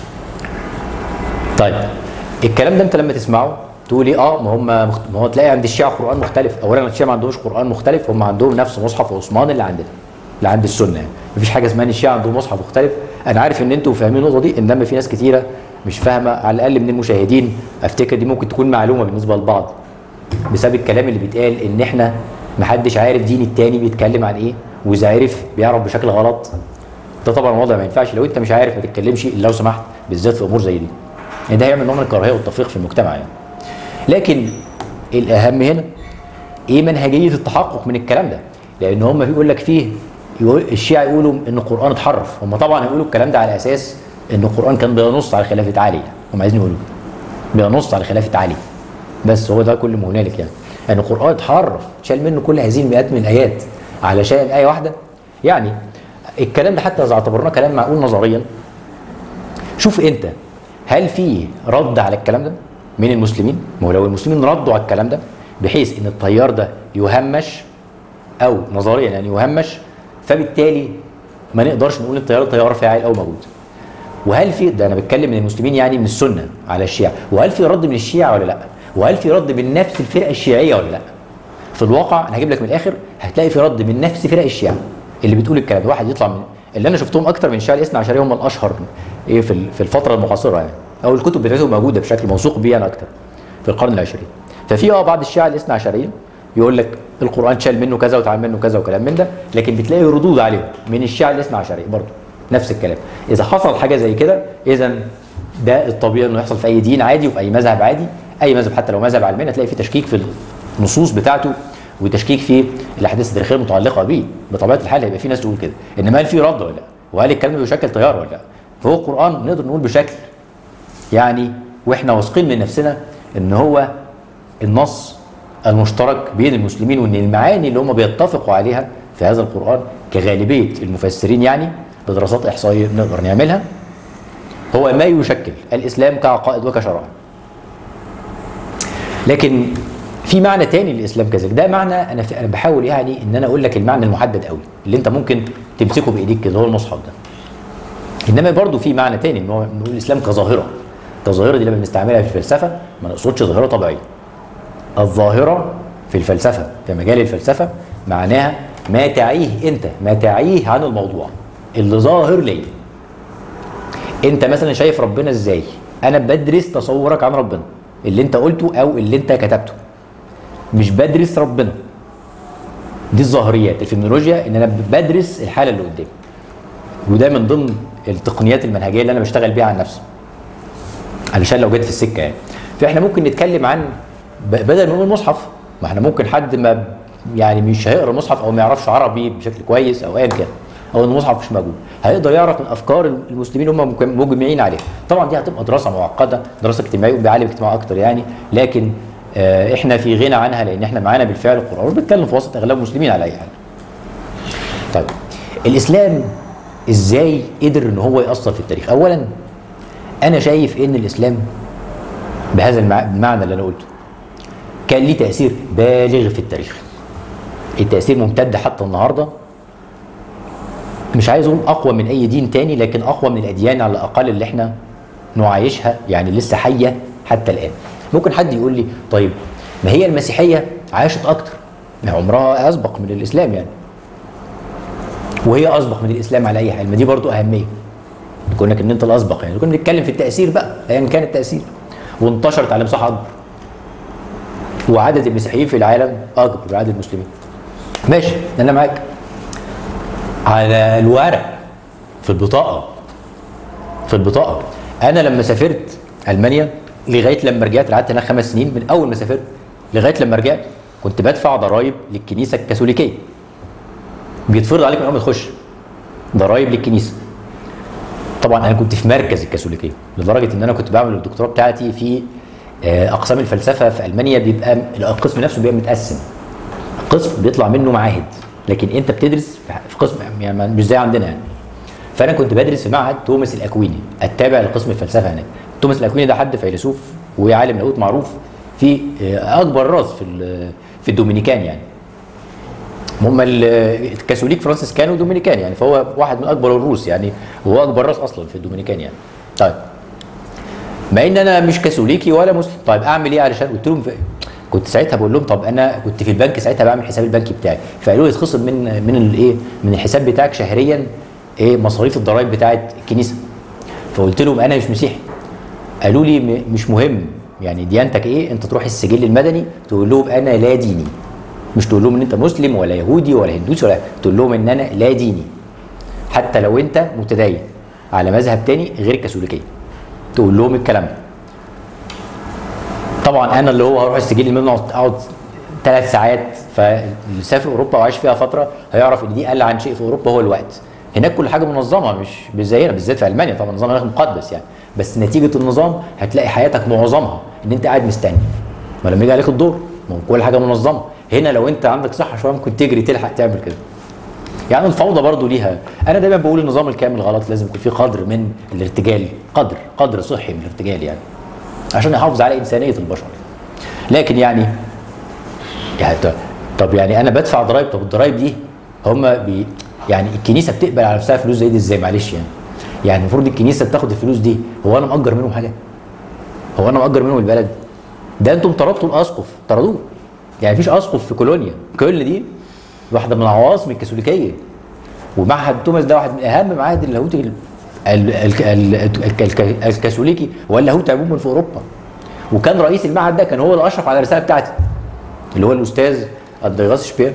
طيب الكلام ده انت لما تسمعه تقول ايه اه ما هم مخت... ما هو تلاقي عند الشيعه قران مختلف اولا الشيعه ما عندهمش قران مختلف هم عندهم نفس مصحف عثمان اللي عندنا اللي عند السنه يعني مفيش حاجه اسمها ان الشيعه عندهم مصحف مختلف انا عارف ان انتوا فاهمين النقطه دي انما في ناس كتيره مش فاهمه على الاقل من المشاهدين افتكر دي ممكن تكون معلومه بالنسبه للبعض بسبب الكلام اللي بيتقال ان احنا محدش عارف دين التاني بيتكلم عن ايه واذا عرف بيعرف بشكل غلط ده طبعا وضع ما ينفعش لو انت مش عارف ما تتكلمش الا لو سمحت بالذات في امور زي دي يعني ده هيعمل نوع من الكراهيه والتفريق في المجتمع يعني لكن الاهم هنا ايه منهجيه التحقق من الكلام ده لان هم بيقول لك فيه يقول الشيعة يقولوا ان القران اتحرف هم طبعا هيقولوا الكلام ده على اساس ان القران كان بينص على خلافه علي هم عايزين يقولوا بينص على خلافه علي بس هو ده كل ما هنالك يعني ان القران اتحرف شال منه كل هذه المئات من الايات علشان ايه واحده يعني الكلام ده حتى اذا اعتبرناه كلام معقول نظريا شوف انت هل في رد على الكلام ده من المسلمين؟ ما هو لو المسلمين ردوا على الكلام ده بحيث ان التيار ده يهمش او نظريا يعني يهمش فبالتالي ما نقدرش نقول التيار ده تيار فاعل او موجود. وهل في ده انا بتكلم من المسلمين يعني من السنه على الشيعه، وهل في رد من الشيعه ولا لا؟ وهل في رد من نفس الفرقه الشيعيه ولا لا؟ في الواقع انا هجيب لك من الاخر هتلاقي في رد من نفس فرق الشيعه اللي بتقول الكلام ده واحد يطلع من اللي انا شفتهم اكتر من الشيعه الاثنى عشريه هم الاشهر ايه في ال- في الفتره المعاصره يعني او الكتب بتاعتهم موجوده بشكل موثوق بيه انا اكتر في القرن العشرين ففي اه بعض الشيعه الاثنى عشريه يقول لك القران شال منه كذا وتعمل منه كذا وكلام من ده لكن بتلاقي ردود عليهم من الشيعه الاثنى عشريه برضه نفس الكلام اذا حصل حاجه زي كده اذا ده الطبيعي انه يحصل في اي دين عادي وفي اي مذهب عادي اي مذهب حتى لو مذهب علماني هتلاقي فيه تشكيك في النصوص بتاعته وتشكيك في الاحداث التاريخيه المتعلقه بيه بطبيعه الحال هيبقى في ناس تقول كده انما هل في رد ولا لا وهل الكلام ده بيشكل تيار ولا لا فهو القران نقدر نقول بشكل يعني واحنا واثقين من نفسنا ان هو النص المشترك بين المسلمين وان المعاني اللي هم بيتفقوا عليها في هذا القران كغالبيه المفسرين يعني بدراسات احصائيه نقدر نعملها هو ما يشكل الاسلام كعقائد وكشرائع لكن في معنى تاني للاسلام كذلك ده معنى انا في انا بحاول يعني ان انا اقول لك المعنى المحدد قوي اللي انت ممكن تمسكه بايديك كده هو المصحف ده انما برضه في معنى تاني ان هو نقول الاسلام كظاهره كظاهره دي لما بنستعملها في الفلسفه ما نقصدش ظاهره طبيعيه الظاهره في الفلسفه في مجال الفلسفه معناها ما تعيه انت ما تعيه عن الموضوع اللي ظاهر ليا انت مثلا شايف ربنا ازاي انا بدرس تصورك عن ربنا اللي انت قلته او اللي انت كتبته مش بدرس ربنا دي الظاهريات الفيمنولوجيا ان انا بدرس الحاله اللي قدامي وده من ضمن التقنيات المنهجيه اللي انا بشتغل بيها عن نفسي علشان لو جيت في السكه يعني فاحنا ممكن نتكلم عن ب- بدل ما نقول مصحف ما احنا ممكن حد ما يعني مش هيقرا مصحف او ما يعرفش عربي بشكل كويس او ايا كان او ان المصحف مش موجود هيقدر يعرف من افكار المسلمين هم ممكن- مجمعين عليها طبعا دي هتبقى دراسه معقده دراسه اجتماعيه بعالم اجتماع اكتر يعني لكن آه، احنا في غنى عنها لان احنا معانا بالفعل القران بنتكلم في وسط اغلب المسلمين على اي حال طيب الاسلام ازاي قدر ان هو ياثر في التاريخ اولا انا شايف ان الاسلام بهذا المع- المعنى اللي انا قلته كان ليه تاثير بالغ في التاريخ التاثير ممتد حتى النهارده مش عايز اقول اقوى من اي دين تاني لكن اقوى من الاديان على الاقل اللي احنا نعايشها يعني لسه حيه حتى الان ممكن حد يقول لي طيب ما هي المسيحيه عاشت اكتر ما عمرها اسبق من الاسلام يعني وهي اسبق من الاسلام على اي حال ما دي برضو اهميه كونك ان انت الاسبق يعني كنا بنتكلم في التاثير بقى ايا يعني كان التاثير وانتشرت على مساحه اكبر وعدد المسيحيين في العالم اكبر من عدد المسلمين ماشي انا معاك على الورق في البطاقه في البطاقه انا لما سافرت المانيا لغايه لما رجعت قعدت هناك خمس سنين من اول ما سافرت لغايه لما رجعت كنت بدفع ضرائب للكنيسه الكاثوليكيه بيتفرض عليك من اول ما تخش ضرائب للكنيسه طبعا انا كنت في مركز الكاثوليكيه لدرجه ان انا كنت بعمل الدكتوراه بتاعتي في آه، اقسام الفلسفه في المانيا بيبقى القسم نفسه بيبقى متقسم قسم بيطلع منه معاهد لكن انت بتدرس في قسم يعني مش زي عندنا يعني فانا كنت بدرس في معهد توماس الاكويني التابع لقسم الفلسفه هناك توماس الاكويني ده حد فيلسوف وعالم لاهوت معروف في آه، اكبر راس في ال- في الدومينيكان يعني هم ال- الكاثوليك فرانسيس كانوا دومينيكان يعني فهو واحد من اكبر الروس يعني وهو اكبر راس اصلا في الدومينيكان يعني طيب مع ان انا مش كاثوليكي ولا مسلم طيب اعمل ايه علشان قلت لهم في- كنت ساعتها بقول لهم طب انا كنت في البنك ساعتها بعمل حساب البنكي بتاعي فقالوا لي يتخصم من من الايه من الحساب بتاعك شهريا ايه مصاريف الضرائب بتاعه الكنيسه فقلت لهم انا مش مسيحي قالوا لي م- مش مهم يعني ديانتك ايه انت تروح السجل المدني تقول لهم انا لا ديني مش تقول لهم ان انت مسلم ولا يهودي ولا هندوسي ولا تقول لهم ان انا لا ديني حتى لو انت متدين على مذهب تاني غير الكاثوليكيه تقول لهم الكلام ده طبعا انا اللي هو هروح السجل المدني اقعد اقعد ثلاث ساعات فاللي سافر اوروبا وعايش فيها فتره هيعرف ان دي اقل عن شيء في اوروبا هو الوقت هناك كل حاجه منظمه مش مش زينا بالذات في المانيا طبعا النظام هناك مقدس يعني بس نتيجه النظام هتلاقي حياتك معظمها ان انت قاعد مستني ما لما يجي عليك الدور ما هو كل حاجه منظمه هنا لو انت عندك صحه شويه ممكن تجري تلحق تعمل كده يعني الفوضى برضو ليها انا دايما بقول النظام الكامل غلط لازم يكون فيه قدر من الارتجال قدر قدر صحي من الارتجال يعني عشان يحافظ على انسانيه البشر لكن يعني يعني ط- طب يعني انا بدفع ضرائب طب الضرائب دي هم بي يعني الكنيسه بتقبل على نفسها فلوس زي دي ازاي معلش يعني يعني المفروض الكنيسه بتاخد الفلوس دي هو انا مأجر منهم حاجه هو انا مأجر منهم البلد ده انتم طردتوا الاسقف طردوه يعني مفيش اسقف في كولونيا كل دي واحده من العواصم الكاثوليكيه ومعهد توماس ده واحد من اهم معاهد اللاهوت ال- ال- ال- ال- ال- الك- الكاثوليكي واللاهوت عموما في اوروبا وكان رئيس المعهد ده كان هو اللي اشرف على الرساله بتاعتي اللي هو الاستاذ الديغاس شبير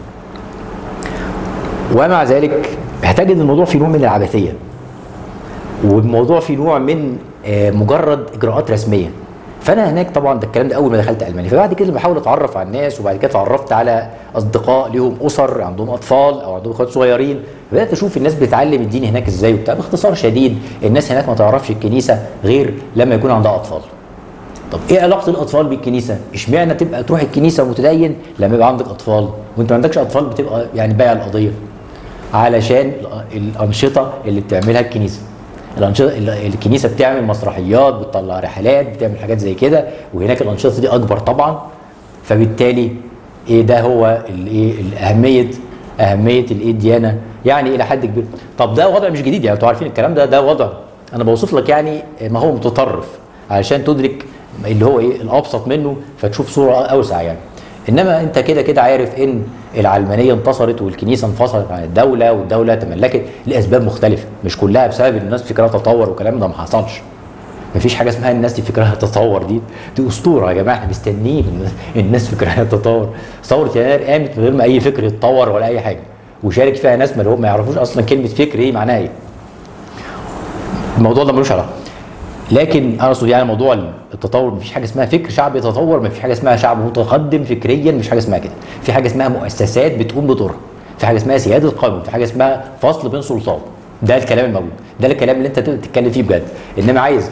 ومع ذلك هتجد الموضوع فيه نوع من العبثيه والموضوع فيه نوع من آه، مجرد اجراءات رسميه فانا هناك طبعا ده الكلام ده اول ما دخلت المانيا فبعد كده بحاول اتعرف على الناس وبعد كده اتعرفت على اصدقاء ليهم اسر عندهم اطفال او عندهم اخوات صغيرين بدات اشوف الناس بتتعلم الدين هناك ازاي وبتاع باختصار شديد الناس هناك ما تعرفش الكنيسه غير لما يكون عندها اطفال طب ايه علاقه الاطفال بالكنيسه؟ اشمعنى تبقى تروح الكنيسه متدين لما يبقى عندك اطفال وانت ما عندكش اطفال بتبقى يعني بايع القضيه علشان الانشطه اللي بتعملها الكنيسه الانشطه ال- الكنيسه بتعمل مسرحيات بتطلع رحلات بتعمل حاجات زي كده وهناك الانشطه دي اكبر طبعا فبالتالي ايه ده هو الايه اهميه اهميه الايه الديانه يعني الى حد كبير طب ده وضع مش جديد يعني انتوا عارفين الكلام ده ده وضع انا بوصف لك يعني ما هو متطرف علشان تدرك اللي هو ايه الابسط منه فتشوف صوره اوسع يعني انما انت كده كده عارف ان العلمانيه انتصرت والكنيسه انفصلت عن الدوله والدوله تملكت لاسباب مختلفه مش كلها بسبب ان الناس فكرها تطور والكلام ده ما حصلش مفيش حاجه اسمها الناس دي فكرها تطور دي دي اسطوره يا جماعه احنا مستنيين إن الناس فكرها تطور ثوره يناير قامت من غير ما اي فكر يتطور ولا اي حاجه وشارك فيها ناس ما ما يعرفوش اصلا كلمه فكر ايه معناها ايه الموضوع ده ملوش علاقه لكن انا اقصد يعني موضوع التطور مفيش حاجه اسمها فكر شعب يتطور مفيش حاجه اسمها شعب متقدم فكريا مفيش حاجه اسمها كده في حاجه اسمها مؤسسات بتقوم بدورها في حاجه اسمها سياده قانون في حاجه اسمها فصل بين سلطات ده الكلام الموجود ده الكلام اللي انت تقدر تتكلم فيه بجد انما عايز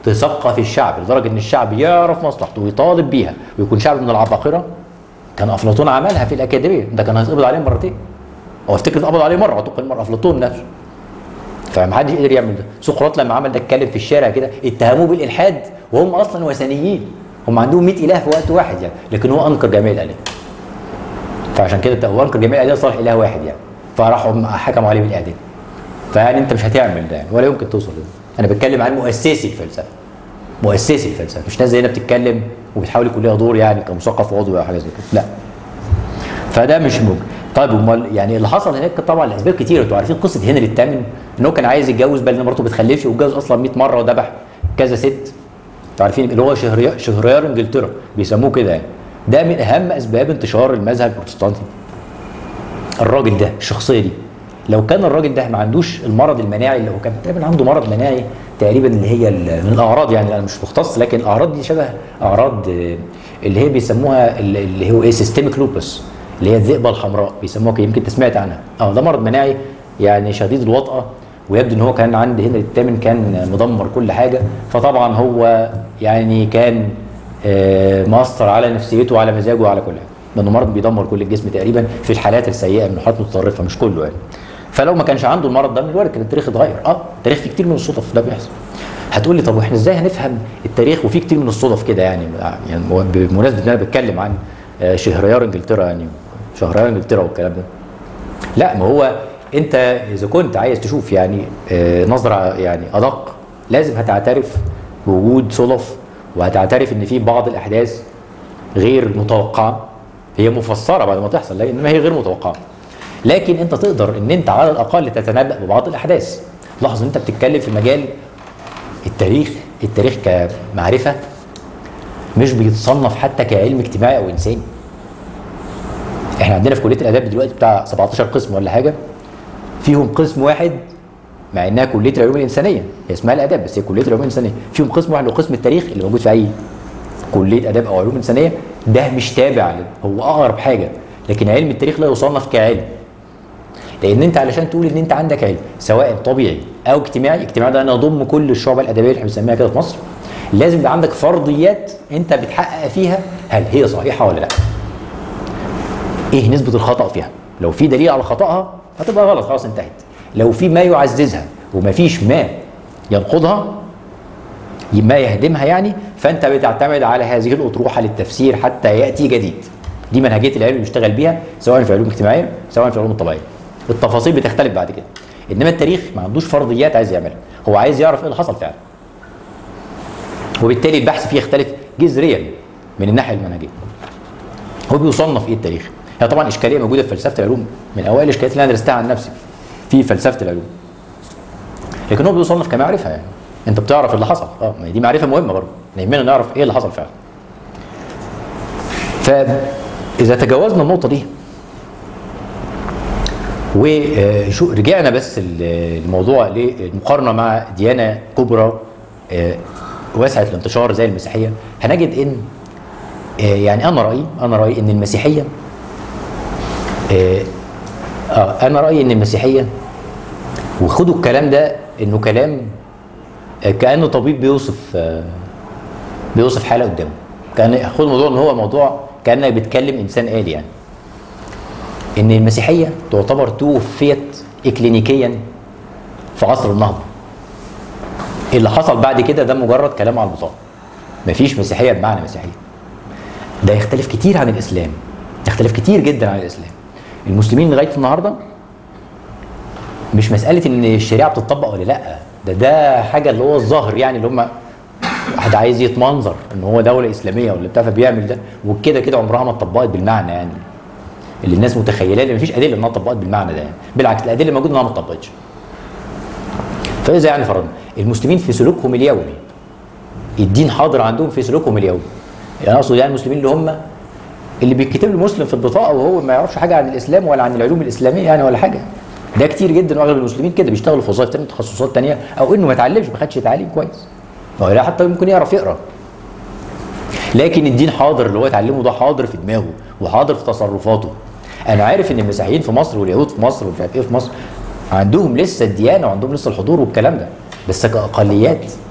تثقف الشعب لدرجه ان الشعب يعرف مصلحته ويطالب بيها ويكون شعب من العباقره كان افلاطون عملها في الاكاديميه ده كان هيتقبض عليه مرتين هو افتكر اتقبض عليه مره اعتقل مره افلاطون نفسه فمحدش قدر يعمل ده سقراط لما عمل ده اتكلم في الشارع كده اتهموه بالالحاد وهم اصلا وثنيين هم عندهم 100 اله في وقت واحد يعني لكن هو انكر جميع الالهه فعشان كده هو انكر جميع الالهه صالح اله واحد يعني فراحوا حكموا عليه بالاعدام فيعني انت مش هتعمل ده يعني ولا يمكن توصل لده انا بتكلم عن مؤسسي الفلسفه مؤسسي الفلسفه مش ناس زينا بتتكلم وبتحاول يكون ليها دور يعني كمثقف وعضو او حاجه زي كده لا فده مش ممكن طيب امال يعني اللي حصل هناك طبعا لاسباب كتيره انتوا عارفين قصه هنري الثامن ان هو كان عايز يتجوز بل ان مراته ما بتخلفش واتجوز اصلا 100 مره وذبح كذا ست انتوا عارفين اللي هو شهريار شهريار انجلترا بيسموه كده يعني ده من اهم اسباب انتشار المذهب البروتستانتي الراجل ده الشخصيه دي لو كان الراجل ده ما عندوش المرض المناعي اللي هو كان تقريبا عنده مرض مناعي تقريبا اللي هي ال- من الاعراض يعني انا مش مختص لكن الاعراض دي شبه اعراض آه، اللي هي بيسموها ال- اللي هو ايه سيستميك لوبس اللي هي الذئبه الحمراء بيسموها كده يمكن انت سمعت عنها اه ده مرض مناعي يعني شديد الوطأه ويبدو ان هو كان عند هنري الثامن كان مدمر كل حاجه فطبعا هو يعني كان آه، مأثر على نفسيته وعلى مزاجه وعلى كل حاجه لانه مرض بيدمر كل الجسم تقريبا في الحالات السيئه من الحالات المتطرفه مش كله يعني فلو ما كانش عنده المرض ده من الوارد كان التاريخ اتغير اه التاريخ فيه كتير من الصدف ده بيحصل هتقول لي طب واحنا ازاي هنفهم التاريخ وفي كتير من الصدف كده يعني يعني هو بمناسبه ان انا بتكلم عن آه، شهريار انجلترا يعني شهريار انجلترا والكلام ده لا ما هو انت اذا كنت عايز تشوف يعني آه، نظره يعني ادق لازم هتعترف بوجود صدف وهتعترف ان في بعض الاحداث غير متوقعه هي مفسره بعد ما تحصل لكن ما هي غير متوقعه لكن انت تقدر ان انت على الاقل تتنبأ ببعض الاحداث لاحظ ان انت بتتكلم في مجال التاريخ التاريخ كمعرفه مش بيتصنف حتى كعلم اجتماعي او انساني احنا عندنا في كليه الاداب دلوقتي بتاع 17 قسم ولا حاجه فيهم قسم واحد مع انها كليه العلوم الانسانيه هي اسمها الاداب بس هي كليه العلوم الانسانيه فيهم قسم واحد وقسم التاريخ اللي موجود في اي كليه اداب او علوم انسانيه ده مش تابع ل- هو اقرب حاجه لكن علم التاريخ لا يصنف كعلم لان انت علشان تقول ان انت عندك علم سواء طبيعي او اجتماعي اجتماعي ده انا اضم كل الشعب الادبيه اللي احنا بنسميها كده في مصر لازم يبقى عندك فرضيات انت بتحقق فيها هل هي صحيحه ولا لا ايه نسبه الخطا فيها لو في دليل على خطاها هتبقى غلط خلاص انتهت لو في ما يعززها ومفيش ما ينقضها ما يهدمها يعني فانت بتعتمد على هذه الاطروحه للتفسير حتى ياتي جديد دي منهجيه العلم اللي بيشتغل بيها سواء في العلوم الاجتماعيه سواء في العلوم الطبيعيه التفاصيل بتختلف بعد كده انما التاريخ ما عندوش فرضيات عايز يعملها هو عايز يعرف ايه اللي حصل فعلا وبالتالي البحث فيه يختلف جذريا من الناحيه المنهجيه هو بيصنف ايه التاريخ هي طبعا اشكاليه موجوده في فلسفه العلوم من اوائل الاشكاليات اللي انا درستها عن نفسي في فلسفه العلوم لكن هو بيصنف كمعرفه يعني انت بتعرف اللي حصل اه ما هي دي معرفه مهمه برضه يهمنا نعرف ايه اللي حصل فعلا فاذا تجاوزنا النقطه دي ورجعنا بس ال- الموضوع للمقارنه مع ديانه كبرى آه، واسعه الانتشار زي المسيحيه هنجد ان آه، يعني انا رايي انا رايي ان المسيحيه آه، اه انا رايي ان المسيحيه وخدوا الكلام ده انه كلام آه، كانه طبيب بيوصف آه، بيوصف حاله قدامه كان خد الموضوع ان هو موضوع كانك بتكلم انسان آلي يعني ان المسيحيه تعتبر توفيت اكلينيكيا في عصر النهضه اللي حصل بعد كده ده مجرد كلام على البطاقه مفيش مسيحيه بمعنى مسيحيه ده يختلف كتير عن الاسلام يختلف كتير جدا عن الاسلام المسلمين لغايه النهارده مش مساله ان الشريعه بتطبق ولا لا ده ده حاجه اللي هو الظاهر يعني اللي هم واحد عايز يتمنظر ان هو دوله اسلاميه ولا بتاع فبيعمل ده وكده كده عمرها ما اتطبقت بالمعنى يعني اللي الناس متخيلاه لان مفيش ادله انها اتطبقت بالمعنى ده يعني بالعكس الادله الموجوده انها ما اتطبقتش فاذا يعني فرضنا المسلمين في سلوكهم اليومي الدين حاضر عندهم في سلوكهم اليومي يعني اقصد يعني المسلمين اللي هم اللي بيتكتب له مسلم في البطاقه وهو ما يعرفش حاجه عن الاسلام ولا عن العلوم الاسلاميه يعني ولا حاجه ده كتير جدا واغلب المسلمين كده بيشتغلوا في وظائف تانية تخصصات تانية او انه ما اتعلمش ما خدش تعليم كويس او لا حتى ممكن يعرف يقرا لكن الدين حاضر اللي هو اتعلمه ده حاضر في دماغه وحاضر في تصرفاته انا عارف ان المسيحيين في مصر واليهود في مصر ومش عارف ايه في مصر عندهم لسه الديانه وعندهم لسه الحضور والكلام ده بس كاقليات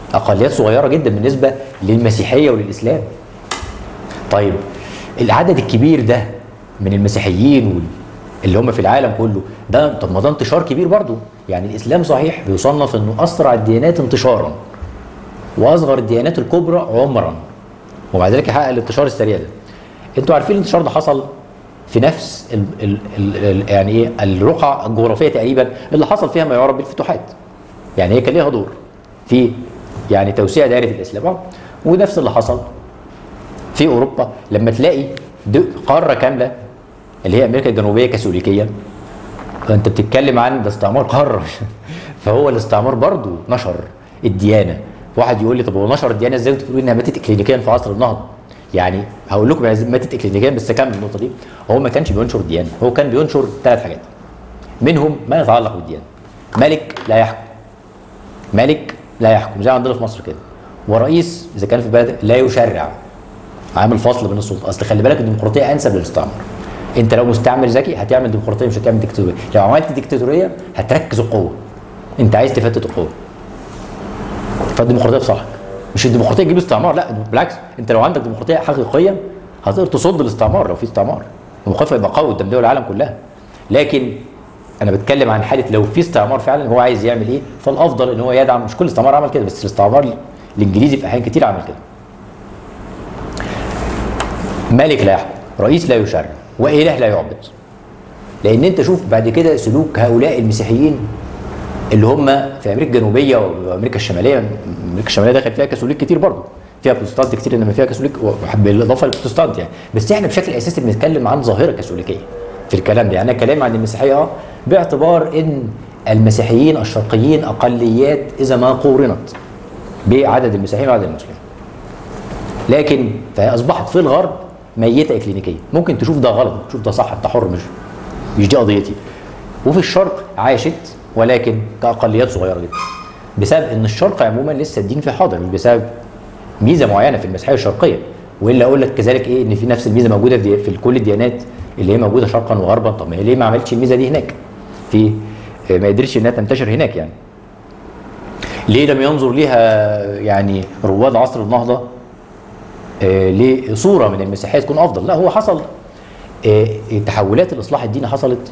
اقليات صغيره جدا بالنسبه للمسيحيه وللاسلام طيب العدد الكبير ده من المسيحيين وال- اللي هم في العالم كله ده طب ما ده انتشار كبير برضو يعني الاسلام صحيح بيصنف انه اسرع الديانات انتشارا واصغر الديانات الكبرى عمرا ومع ذلك يحقق الانتشار السريع ده انتوا عارفين الانتشار ده حصل في نفس ال ال ال ال يعني ايه الرقعه الجغرافيه تقريبا اللي حصل فيها ما يعرف بالفتوحات يعني هي كان ليها دور في يعني توسيع دائره الاسلام آه. ونفس اللي حصل في اوروبا لما تلاقي د- قاره كامله اللي هي امريكا الجنوبيه كاثوليكيه فانت بتتكلم عن ده استعمار قاره فهو الاستعمار برضو نشر الديانه واحد يقول لي طب هو نشر الديانه ازاي انتوا بتقولوا انها ماتت اكلينيكيا في عصر النهضه يعني هقول لكم يعني ماتت اكلينيكيا بس كمل النقطه دي هو ما كانش بينشر الديانه هو كان بينشر ثلاث حاجات منهم ما يتعلق بالديانه ملك لا يحكم ملك لا يحكم زي عندنا في مصر كده ورئيس اذا كان في بلد لا يشرع عامل فصل بين السلطات اصل خلي بالك الديمقراطيه انسب للاستعمار انت لو مستعمر ذكي هتعمل ديمقراطيه مش هتعمل ديكتاتوريه لو عملت ديكتاتوريه هتركز القوه انت عايز تفتت القوه فالديمقراطيه في صالحك مش الديمقراطيه تجيب استعمار لا بالعكس انت لو عندك ديمقراطيه حقيقيه هتقدر تصد الاستعمار لو في استعمار المخالفه يبقى قوي قدام دول العالم كلها لكن انا بتكلم عن حاله لو في استعمار فعلا هو عايز يعمل ايه فالافضل ان هو يدعم مش كل استعمار عمل كده بس الاستعمار الانجليزي في احيان كتير عمل كده ملك لا يحكم رئيس لا يشرع واله لا يعبد لان انت شوف بعد كده سلوك هؤلاء المسيحيين اللي هم في امريكا الجنوبيه وامريكا الشماليه امريكا الشماليه دخل فيها كاثوليك كتير برضه فيها بروتستانت كتير انما فيها كاثوليك بالاضافه للبروتستانت يعني بس احنا بشكل اساسي بنتكلم عن ظاهره كاثوليكيه في الكلام ده يعني انا كلام عن المسيحيه اه باعتبار ان المسيحيين الشرقيين اقليات اذا ما قورنت بعدد المسيحيين وعدد المسلمين لكن فهي اصبحت في الغرب ميته اكلينيكيه ممكن تشوف ده غلط تشوف ده صح انت حر مش مش دي قضيتي وفي الشرق عاشت ولكن كاقليات صغيره جدا بسبب ان الشرق عموما لسه الدين فيه حاضر مش بسبب ميزه معينه في المسيحيه الشرقيه والا اقول لك كذلك ايه ان في نفس الميزه موجوده في, في كل الديانات اللي هي موجوده شرقا وغربا طب ما هي ليه ما عملتش الميزه دي هناك في ما قدرتش انها تنتشر هناك يعني ليه لم ينظر ليها يعني رواد عصر النهضه آه، لصوره من المسيحيه تكون افضل لا هو حصل آه، تحولات الاصلاح الديني حصلت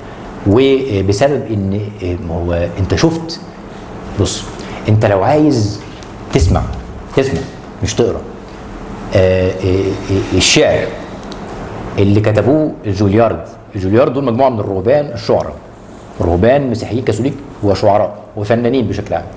وبسبب ان آه، ما هو انت شفت بص انت لو عايز تسمع تسمع مش تقرا آه، آه، آه، الشعر اللي كتبوه جوليارد جوليارد دول مجموعه من الرهبان الشعراء رهبان مسيحيين كاثوليك وشعراء وفنانين بشكل عام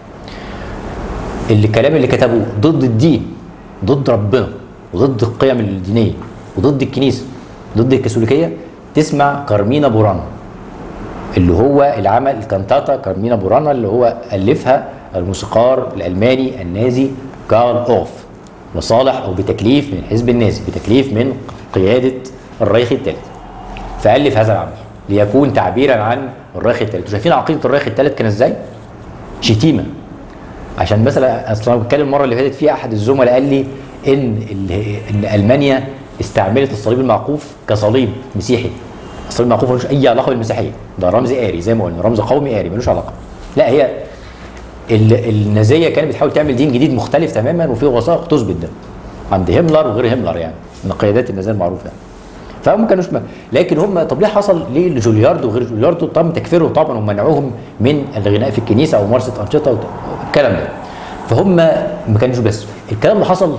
اللي الكلام اللي كتبوه ضد الدين ضد ربنا وضد القيم الدينيه وضد الكنيسه ضد الكاثوليكيه تسمع كارمينا بورانا اللي هو العمل الكانتاتا كارمينا بورانا اللي هو الفها الموسيقار الالماني النازي كارل اوف لصالح او بتكليف من الحزب النازي بتكليف من قياده الريخ الثالث فالف هذا العمل ليكون تعبيرا عن الريخ الثالث انتوا شايفين عقيده الريخ الثالث كان ازاي؟ شتيمه عشان مثلا اصل انا بتكلم المره اللي فاتت في احد الزملاء قال لي ان ال- ان المانيا استعملت الصليب المعقوف كصليب مسيحي الصليب المعقوف ملوش اي علاقه بالمسيحيه ده رمز آري زي ما قلنا رمز قومي آري ملوش علاقه لا هي ال- النازيه كانت بتحاول تعمل دين جديد مختلف تماما وفيه وثائق تثبت ده عند هيملر وغير هيملر يعني من قيادات النازيه المعروفه يعني فهم ما كانوش م... لكن هم طب ليه حصل ليه لجولياردو وغير جولياردو تم تكفيرهم طبعا ومنعوهم من الغناء في الكنيسه او ممارسه انشطه وت- الكلام ده فهم ما كانوش بس الكلام اللي حصل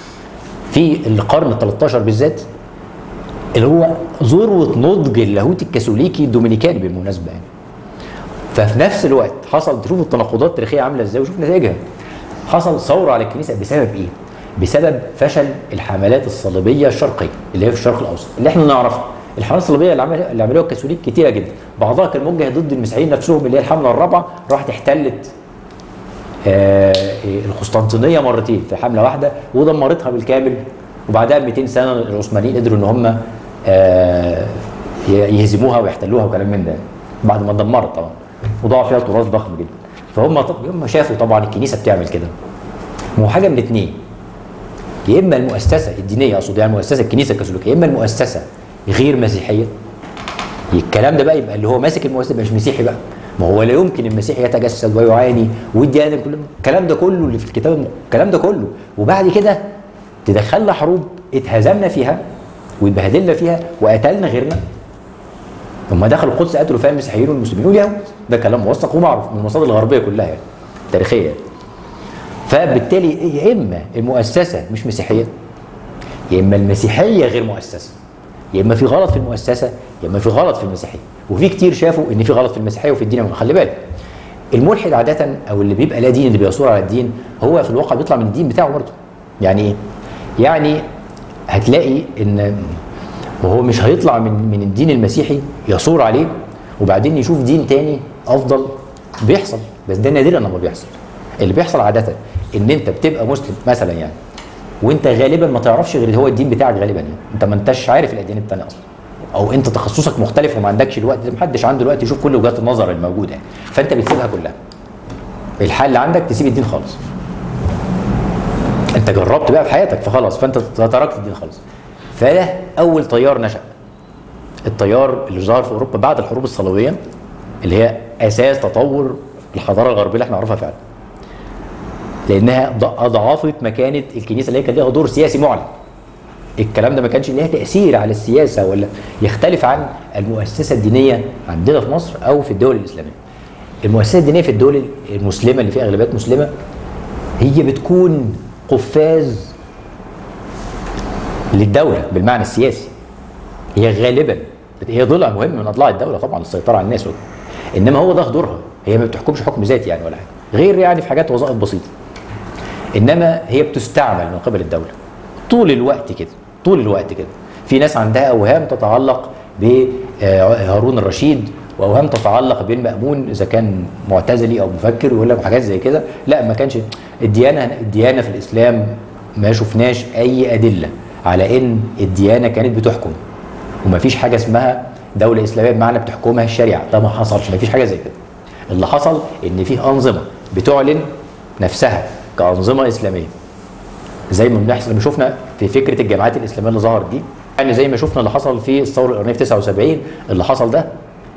في القرن ال 13 بالذات اللي هو ذروه نضج اللاهوت الكاثوليكي الدومينيكاني بالمناسبه يعني ففي نفس الوقت حصل تشوف التناقضات التاريخيه عامله ازاي وشوف نتائجها حصل ثوره على الكنيسه بسبب ايه؟ بسبب فشل الحملات الصليبيه الشرقيه اللي هي في الشرق الاوسط اللي احنا نعرفها الحملات الصليبيه اللي عملها اللي عملوها الكاثوليك كتيره جدا بعضها كان موجه ضد المسيحيين نفسهم اللي هي الحمله الرابعه راحت احتلت آه، القسطنطينيه مرتين في حمله واحده ودمرتها بالكامل وبعدها ب 200 سنه العثمانيين قدروا ان هم آه، يهزموها ويحتلوها وكلام من ده بعد ما اتدمرت طبعا وضاع فيها تراث ضخم جدا فهم طب هم شافوا طبعا الكنيسه بتعمل كده ما هو حاجه من الاثنين يا اما المؤسسه الدينيه اقصد يعني مؤسسه الكنيسه الكاثوليكيه يا اما المؤسسه غير مسيحيه الكلام ده بقى يبقى اللي هو ماسك المؤسسه يبقى مش مسيحي بقى ما هو لا يمكن المسيح يتجسد ويعاني والديانه كله الكلام ده كله اللي في الكتاب الكلام ده كله وبعد كده تدخلنا حروب اتهزمنا فيها واتبهدلنا فيها وقتلنا غيرنا ثم دخلوا القدس قتلوا فيها المسيحيين والمسلمين واليهود ده كلام موثق ومعروف من المصادر الغربيه كلها يعني تاريخيه يعني. فبالتالي يا اما المؤسسه مش مسيحيه يا اما المسيحيه غير مؤسسه يا اما في غلط في المؤسسه يا اما في غلط في المسيحيه وفي كتير شافوا ان في غلط في المسيحيه وفي الدين خلي بالك الملحد عاده او اللي بيبقى لا دين اللي بيصور على الدين هو في الواقع بيطلع من الدين بتاعه برضه يعني ايه يعني هتلاقي ان وهو مش هيطلع من من الدين المسيحي يصور عليه وبعدين يشوف دين تاني افضل بيحصل بس ده نادرا لما بيحصل اللي بيحصل عاده ان انت بتبقى مسلم مثلا يعني وانت غالبا ما تعرفش غير هو الدين بتاعك غالبا يعني انت ما انتش عارف الاديان التانية اصلا او انت تخصصك مختلف وما عندكش الوقت محدش عنده الوقت يشوف كل وجهات النظر الموجوده يعني فانت بتسيبها كلها الحل عندك تسيب الدين خالص انت جربت بقى في حياتك فخلاص فانت تركت الدين خالص فده اول تيار نشا التيار اللي ظهر في اوروبا بعد الحروب الصليبيه اللي هي اساس تطور الحضاره الغربيه اللي احنا نعرفها فعلا لانها اضعفت مكانه الكنيسه اللي هي كان ليها دور سياسي معلن الكلام ده ما كانش ليها تاثير على السياسه ولا يختلف عن المؤسسه الدينيه عندنا في مصر او في الدول الاسلاميه المؤسسه الدينيه في الدول المسلمه اللي فيها اغلبيات مسلمه هي بتكون قفاز للدوله بالمعنى السياسي هي غالبا هي ضلع مهم من اضلاع الدوله طبعا السيطره على الناس وكده. انما هو ده دورها هي ما بتحكمش حكم ذاتي يعني ولا حاجه غير يعني في حاجات وظائف بسيطه انما هي بتستعمل من قبل الدوله طول الوقت كده طول الوقت كده في ناس عندها اوهام تتعلق بهارون الرشيد واوهام تتعلق بالمامون اذا كان معتزلي او مفكر ويقول لك حاجات زي كده لا ما كانش الديانه الديانه في الاسلام ما شفناش اي ادله على ان الديانه كانت بتحكم وما فيش حاجه اسمها دوله اسلاميه بمعنى بتحكمها الشريعه ده ما حصلش ما فيش حاجه زي كده اللي حصل ان في انظمه بتعلن نفسها كانظمه اسلاميه زي ما بنحصل ما شفنا في فكره الجماعات الاسلاميه اللي ظهرت دي يعني زي ما شفنا اللي حصل في الثوره الايرانيه في 79 اللي حصل ده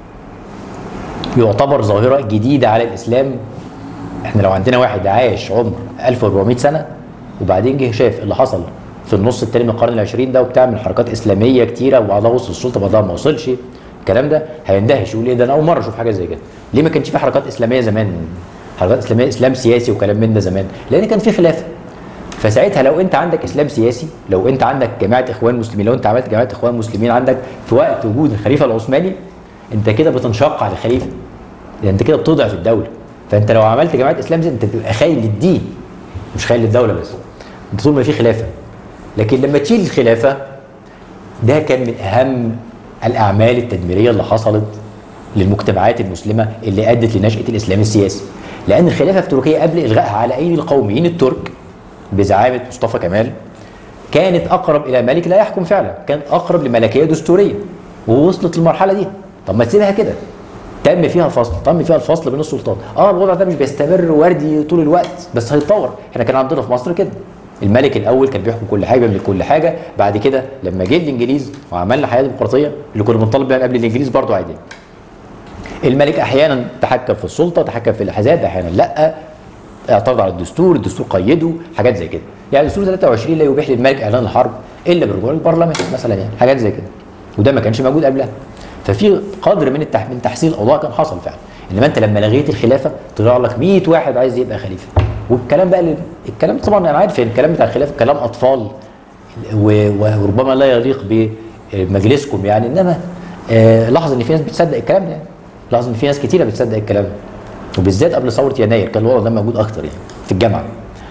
يعتبر ظاهره جديده على الاسلام احنا لو عندنا واحد عاش عمر 1400 سنه وبعدين جه شاف اللي حصل في النص الثاني من القرن العشرين ده وبتعمل حركات اسلاميه كتيره وبعضها وصل السلطه بعضها ما وصلش الكلام ده هيندهش يقول ايه ده انا اول مره اشوف حاجه زي كده ليه ما كانش في حركات اسلاميه زمان حركات اسلاميه اسلام سياسي وكلام من ده زمان لان كان في خلافه فساعتها لو انت عندك اسلام سياسي لو انت عندك جماعه اخوان مسلمين لو انت عملت جماعه اخوان مسلمين عندك في وقت وجود الخليفه العثماني انت كده بتنشق على الخليفه يعني انت كده بتضعف الدوله فانت لو عملت جماعه اسلام زي انت بتبقى خاين للدين مش خاين للدوله بس انت طول ما في خلافه لكن لما تشيل الخلافه ده كان من اهم الاعمال التدميريه اللي حصلت للمجتمعات المسلمه اللي ادت لنشاه الاسلام السياسي لان الخلافه في تركيا قبل الغائها على ايدي القوميين الترك بزعامه مصطفى كمال كانت اقرب الى ملك لا يحكم فعلا كانت اقرب لملكيه دستوريه ووصلت للمرحله دي طب ما تسيبها كده تم فيها الفصل تم فيها الفصل بين السلطات اه الوضع ده مش بيستمر وردي طول الوقت بس هيتطور احنا كان عندنا في مصر كده الملك الاول كان بيحكم كل حاجه بيملك كل حاجه بعد كده لما جه الانجليز وعملنا حياه ديمقراطيه اللي كنا بنطالب بيها قبل الانجليز برضه عادي الملك احيانا تحكم في السلطه تحكم في الاحزاب احيانا لا اعترض على الدستور الدستور قيده حاجات زي كده يعني دستور 23 لا يبيح للملك اعلان الحرب الا برجوع البرلمان مثلا يعني حاجات زي كده وده ما كانش موجود قبلها ففي قدر من التح... من تحسين الاوضاع كان حصل فعلا انما انت لما لغيت الخلافه طلع لك 100 واحد عايز يبقى خليفه والكلام بقى اللي... الكلام طبعا انا عارف ان الكلام بتاع الخلافه كلام اطفال و... وربما لا يليق بمجلسكم يعني انما آه لاحظ ان في ناس بتصدق الكلام ده يعني لاحظ ان في ناس كتيره بتصدق الكلام ده وبالذات قبل ثوره يناير كان الوضع ده موجود اكتر يعني في الجامعه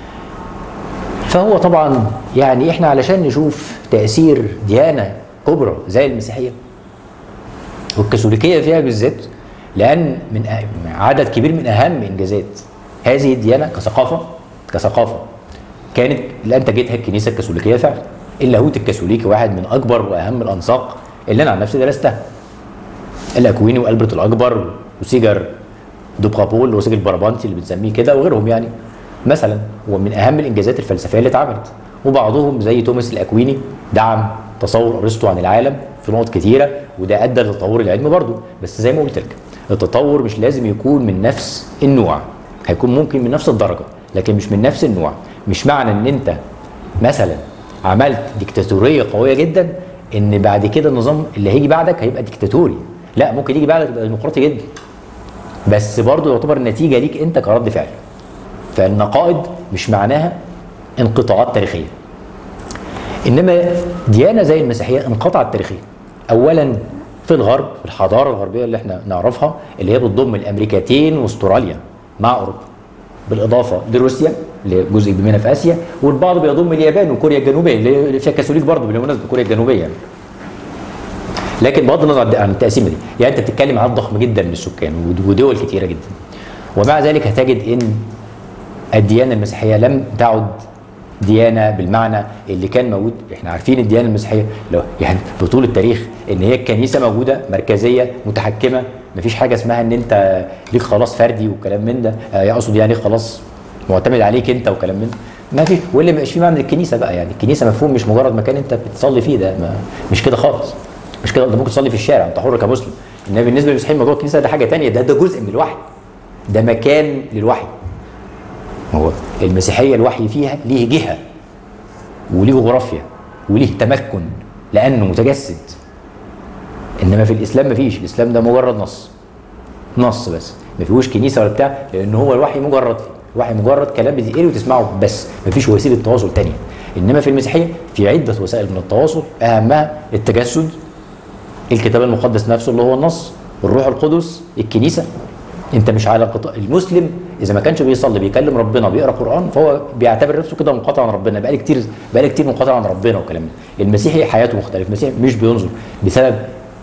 فهو طبعا يعني احنا علشان نشوف تاثير ديانه كبرى زي المسيحيه والكاثوليكيه فيها بالذات لان من عدد كبير من اهم انجازات هذه الديانه كثقافه كثقافه كانت اللي انتجتها الكنيسه الكاثوليكيه فعلا اللاهوت الكاثوليكي واحد من اكبر واهم الانساق اللي انا عن نفسي درستها الاكويني والبرت الاكبر وسيجر دوبرابول اللي هو سيجر برابانتي اللي بنسميه كده وغيرهم يعني مثلا ومن اهم الانجازات الفلسفيه اللي اتعملت وبعضهم زي توماس الاكويني دعم تصور ارسطو عن العالم في نقط كتيره وده ادى لتطور العلم برضه بس زي ما قلت لك التطور مش لازم يكون من نفس النوع هيكون ممكن من نفس الدرجه لكن مش من نفس النوع مش معنى ان انت مثلا عملت ديكتاتوريه قويه جدا ان بعد كده النظام اللي هيجي بعدك هيبقى ديكتاتوري لا ممكن يجي بعدك يبقى ديمقراطي جدا بس برضه يعتبر النتيجه ليك انت كرد فعل فالنقائض مش معناها انقطاعات تاريخيه انما ديانه زي المسيحيه انقطعت تاريخيا اولا في الغرب في الحضاره الغربيه اللي احنا نعرفها اللي هي بتضم الامريكتين واستراليا مع اوروبا بالاضافه لروسيا اللي هي جزء منها في اسيا والبعض بيضم اليابان وكوريا الجنوبيه اللي فيها كاثوليك برضه بالمناسبه كوريا الجنوبيه يعني. لكن بغض النظر عن التقسيمه دي يعني انت بتتكلم عن ضخم جدا من السكان ودول كتيره جدا ومع ذلك هتجد ان الديانه المسيحيه لم تعد ديانه بالمعنى اللي كان موجود احنا عارفين الديانه المسيحيه لو يعني بطول التاريخ ان هي الكنيسه موجوده مركزيه متحكمه مفيش حاجه اسمها ان انت ليك خلاص فردي وكلام من ده آه اقصد يعني خلاص معتمد عليك انت وكلام من ده ما في واللي ما فيه معنى الكنيسه بقى يعني الكنيسه مفهوم مش مجرد مكان انت بتصلي فيه ده ما مش كده خالص مش كده انت ممكن تصلي في الشارع انت حر كمسلم انما بالنسبه للمسيحيين موضوع الكنيسه ده حاجه تانية ده ده جزء من الوحي ده مكان للوحي هو المسيحيه الوحي فيها ليه جهه وليه جغرافيا وليه تمكن لانه متجسد انما في الاسلام مفيش الاسلام ده مجرد نص نص بس ما فيهوش كنيسه ولا بتاع لان هو الوحي مجرد فيه الوحي مجرد كلام بتقري وتسمعه بس مفيش وسيله تواصل تانية انما في المسيحيه في عده وسائل من التواصل اهمها التجسد الكتاب المقدس نفسه اللي هو النص الروح القدس الكنيسه انت مش على قطاع المسلم اذا ما كانش بيصلي بيكلم ربنا بيقرا قران فهو بيعتبر نفسه كده منقطع عن ربنا بقالي كتير بقالي كتير منقطع عن ربنا وكلام ده المسيحي حياته مختلف المسيحي مش بينظر بسبب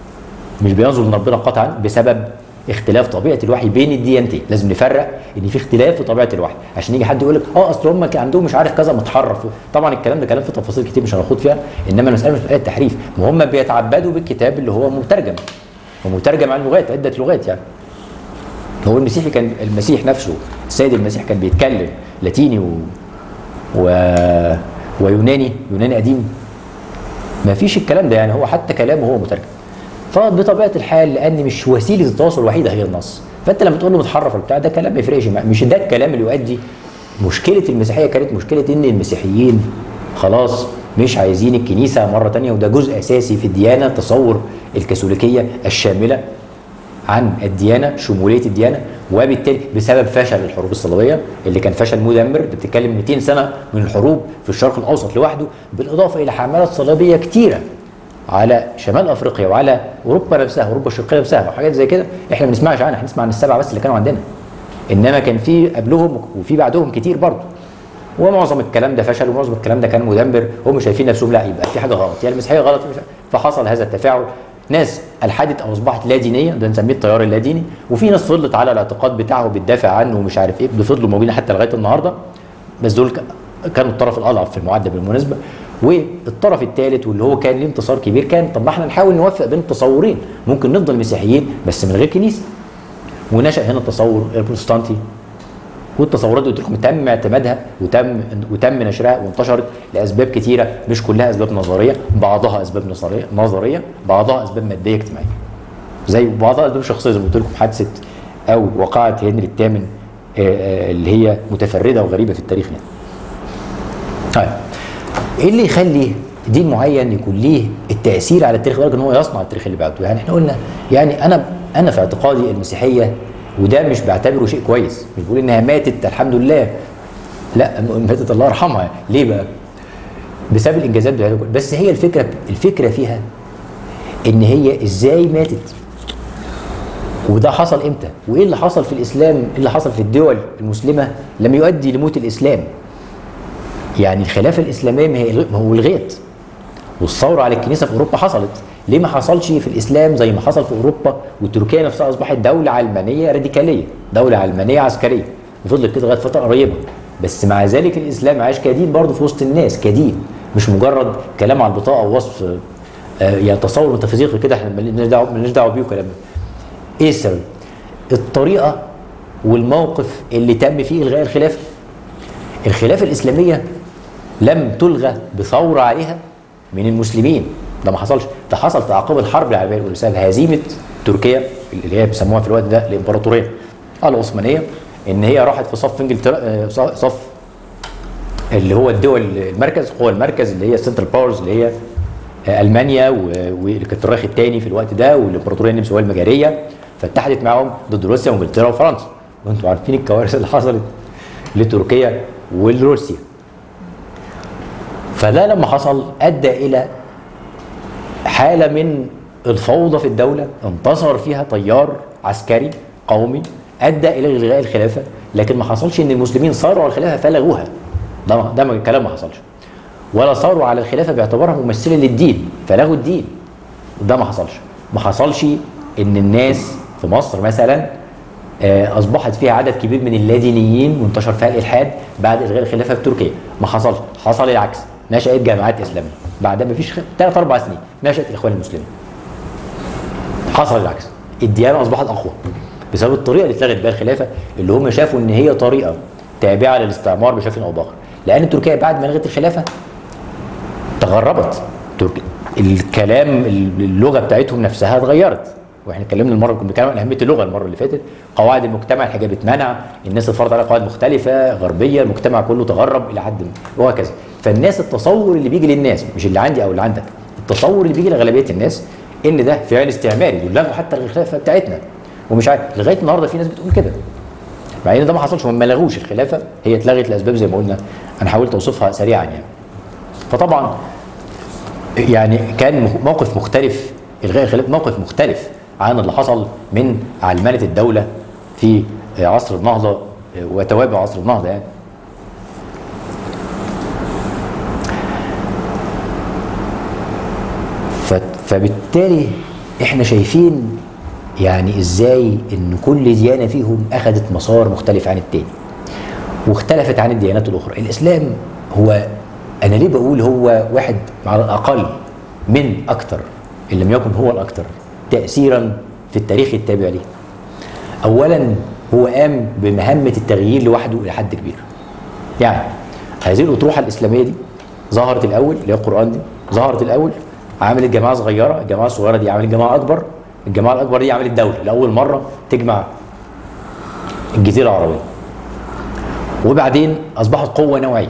مش بينظر ان ربنا قطعا بسبب اختلاف طبيعه الوحي بين الديانتين لازم نفرق ان في اختلاف في طبيعه الوحي عشان يجي حد يقول لك اه اصل هم كان عندهم مش عارف كذا متحرف طبعا الكلام ده كلام في تفاصيل كتير مش هناخد فيها انما المساله مش مساله تحريف وهم بيتعبدوا بالكتاب اللي هو مترجم ومترجم عن لغات عده لغات يعني هو المسيحي كان المسيح نفسه السيد المسيح كان بيتكلم لاتيني و... و... ويوناني يوناني قديم ما فيش الكلام ده يعني هو حتى كلامه هو مترجم فبطبيعه الحال لان مش وسيله التواصل الوحيده هي النص فانت لما تقول له متحرف ولا بتاع ده كلام ما يفرقش معاه مش ده الكلام اللي يؤدي مشكله المسيحيه كانت مشكله ان المسيحيين خلاص مش عايزين الكنيسه مره تانية وده جزء اساسي في الديانه تصور الكاثوليكيه الشامله عن الديانه شموليه الديانه وبالتالي بسبب فشل الحروب الصليبيه اللي كان فشل مدمر انت بتتكلم 200 سنه من الحروب في الشرق الاوسط لوحده بالاضافه الى حملات صليبيه كتيره على شمال افريقيا وعلى اوروبا نفسها اوروبا الشرقيه نفسها وحاجات زي كده احنا ما بنسمعش عنها احنا بنسمع عن السبعه بس اللي كانوا عندنا انما كان في قبلهم وفي بعدهم كتير برضه ومعظم الكلام ده فشل ومعظم الكلام ده كان مدمر هم شايفين نفسهم لا يبقى في حاجه غلط يعني المسيحيه غلط فحصل هذا التفاعل ناس الحدت او اصبحت لا دينيه ده نسميه التيار اللاديني وفي ناس فضلت على الاعتقاد بتاعه وبتدافع عنه ومش عارف ايه فضلوا موجودين حتى لغايه النهارده بس دول كانوا الطرف الاضعف في المعدل بالمناسبه والطرف الثالث واللي هو كان ليه انتصار كبير كان طب ما احنا نحاول نوفق بين التصورين ممكن نفضل مسيحيين بس من غير كنيسه ونشا هنا التصور البروتستانتي والتصورات دي قلت لكم تم اعتمادها وتم وتم نشرها وانتشرت لاسباب كثيره مش كلها اسباب نظريه بعضها اسباب نظريه نظريه بعضها اسباب ماديه اجتماعيه زي بعضها اسباب شخصيه زي ما قلت لكم حادثه او وقعه هنري الثامن اللي هي متفرده وغريبه في التاريخ يعني. طيب ايه اللي يخلي دين معين يكون ليه التاثير على التاريخ لدرجه ان هو يصنع التاريخ اللي بعده يعني احنا قلنا يعني انا انا في اعتقادي المسيحيه وده مش بعتبره شيء كويس مش بقول انها ماتت الحمد لله لا ماتت الله يرحمها ليه بقى بسبب الانجازات بتاعتها بس هي الفكره الفكره فيها ان هي ازاي ماتت وده حصل امتى وايه اللي حصل في الاسلام ايه اللي حصل في الدول المسلمه لم يؤدي لموت الاسلام يعني الخلافه الاسلاميه ما هي ما هو الغيت والثوره على الكنيسه في اوروبا حصلت ليه ما حصلش في الاسلام زي ما حصل في اوروبا وتركيا نفسها اصبحت دوله علمانيه راديكاليه دوله علمانيه عسكريه وفضلت كده لغايه فتره قريبه بس مع ذلك الاسلام عاش كدين برضه في وسط الناس كدين مش مجرد كلام على البطاقه ووصف آه يعني تصور متفزيقي كده احنا مالناش دعوه مالناش دعوه بيه وكلام ايه السبب؟ الطريقه والموقف اللي تم فيه الغاء الخلافه الخلافه الاسلاميه لم تلغى بثوره عليها من المسلمين ده ما حصلش ده حصل في اعقاب الحرب العالميه الاولى بسبب هزيمه تركيا اللي هي بيسموها في الوقت ده الامبراطوريه العثمانيه ان هي راحت في صف انجلترا آه، صف اللي هو الدول المركز قوى المركز اللي هي السنترال باورز اللي هي آه، المانيا و- وكانت الريخ الثاني في الوقت ده والامبراطوريه النمساويه المجريه فاتحدت معاهم ضد روسيا وانجلترا وفرنسا وانتم عارفين الكوارث اللي حصلت لتركيا ولروسيا فده لما حصل ادى الى حاله من الفوضى في الدوله انتصر فيها تيار عسكري قومي ادى الى الغاء الخلافه لكن ما حصلش ان المسلمين صاروا على الخلافه فلغوها ده ده ما- الكلام ما حصلش ولا صاروا على الخلافه باعتبارها ممثله للدين فلغوا الدين ده ما حصلش ما حصلش ان الناس في مصر مثلا آه، اصبحت فيها عدد كبير من اللادينيين وانتشر فيها الالحاد بعد الغاء الخلافه في تركيا ما حصلش حصل العكس نشات جامعات اسلاميه بعد ما فيش ثلاث اربع سنين نشات الاخوان المسلمين حصل العكس الديانه اصبحت اقوى بسبب الطريقه اللي اتلغت بيها الخلافه اللي هم شافوا ان هي طريقه تابعه للاستعمار بشكل او باخر لان تركيا بعد ما لغت الخلافه تغربت ترك... الكلام اللغه بتاعتهم نفسها اتغيرت واحنا اتكلمنا المره كنا بنتكلم عن اهميه اللغه المره اللي فاتت قواعد المجتمع الحجاب اتمنع الناس اتفرض عليها قواعد مختلفه غربيه المجتمع كله تغرب الى حد ما وهكذا فالناس التصور اللي بيجي للناس مش اللي عندي او اللي عندك التصور اللي بيجي لاغلبيه الناس ان ده فعل استعماري دول لغوا حتى الخلافه بتاعتنا ومش عارف لغايه النهارده في ناس بتقول كده مع ان ده ما حصلش هم ما لغوش الخلافه هي اتلغت لاسباب زي ما قلنا انا حاولت اوصفها سريعا يعني فطبعا يعني كان مخ- موقف مختلف الغاء الخلافه موقف مختلف عن اللي حصل من علمنه الدوله في عصر النهضه وتوابع عصر النهضه يعني ف- فبالتالي احنا شايفين يعني ازاي ان كل ديانه فيهم اخذت مسار مختلف عن التاني واختلفت عن الديانات الاخرى الاسلام هو انا ليه بقول هو واحد على الاقل من اكثر ان لم يكن هو الاكثر تاثيرا في التاريخ التابع ليه اولا هو قام بمهمه التغيير لوحده الى حد كبير يعني هذه الاطروحه الاسلاميه دي ظهرت الاول اللي هي القران دي ظهرت الاول عملت جماعه صغيره الجماعه الصغيره دي عملت جماعه اكبر الجماعه الاكبر دي عملت دوله لاول مره تجمع الجزيره العربيه وبعدين اصبحت قوه نوعيه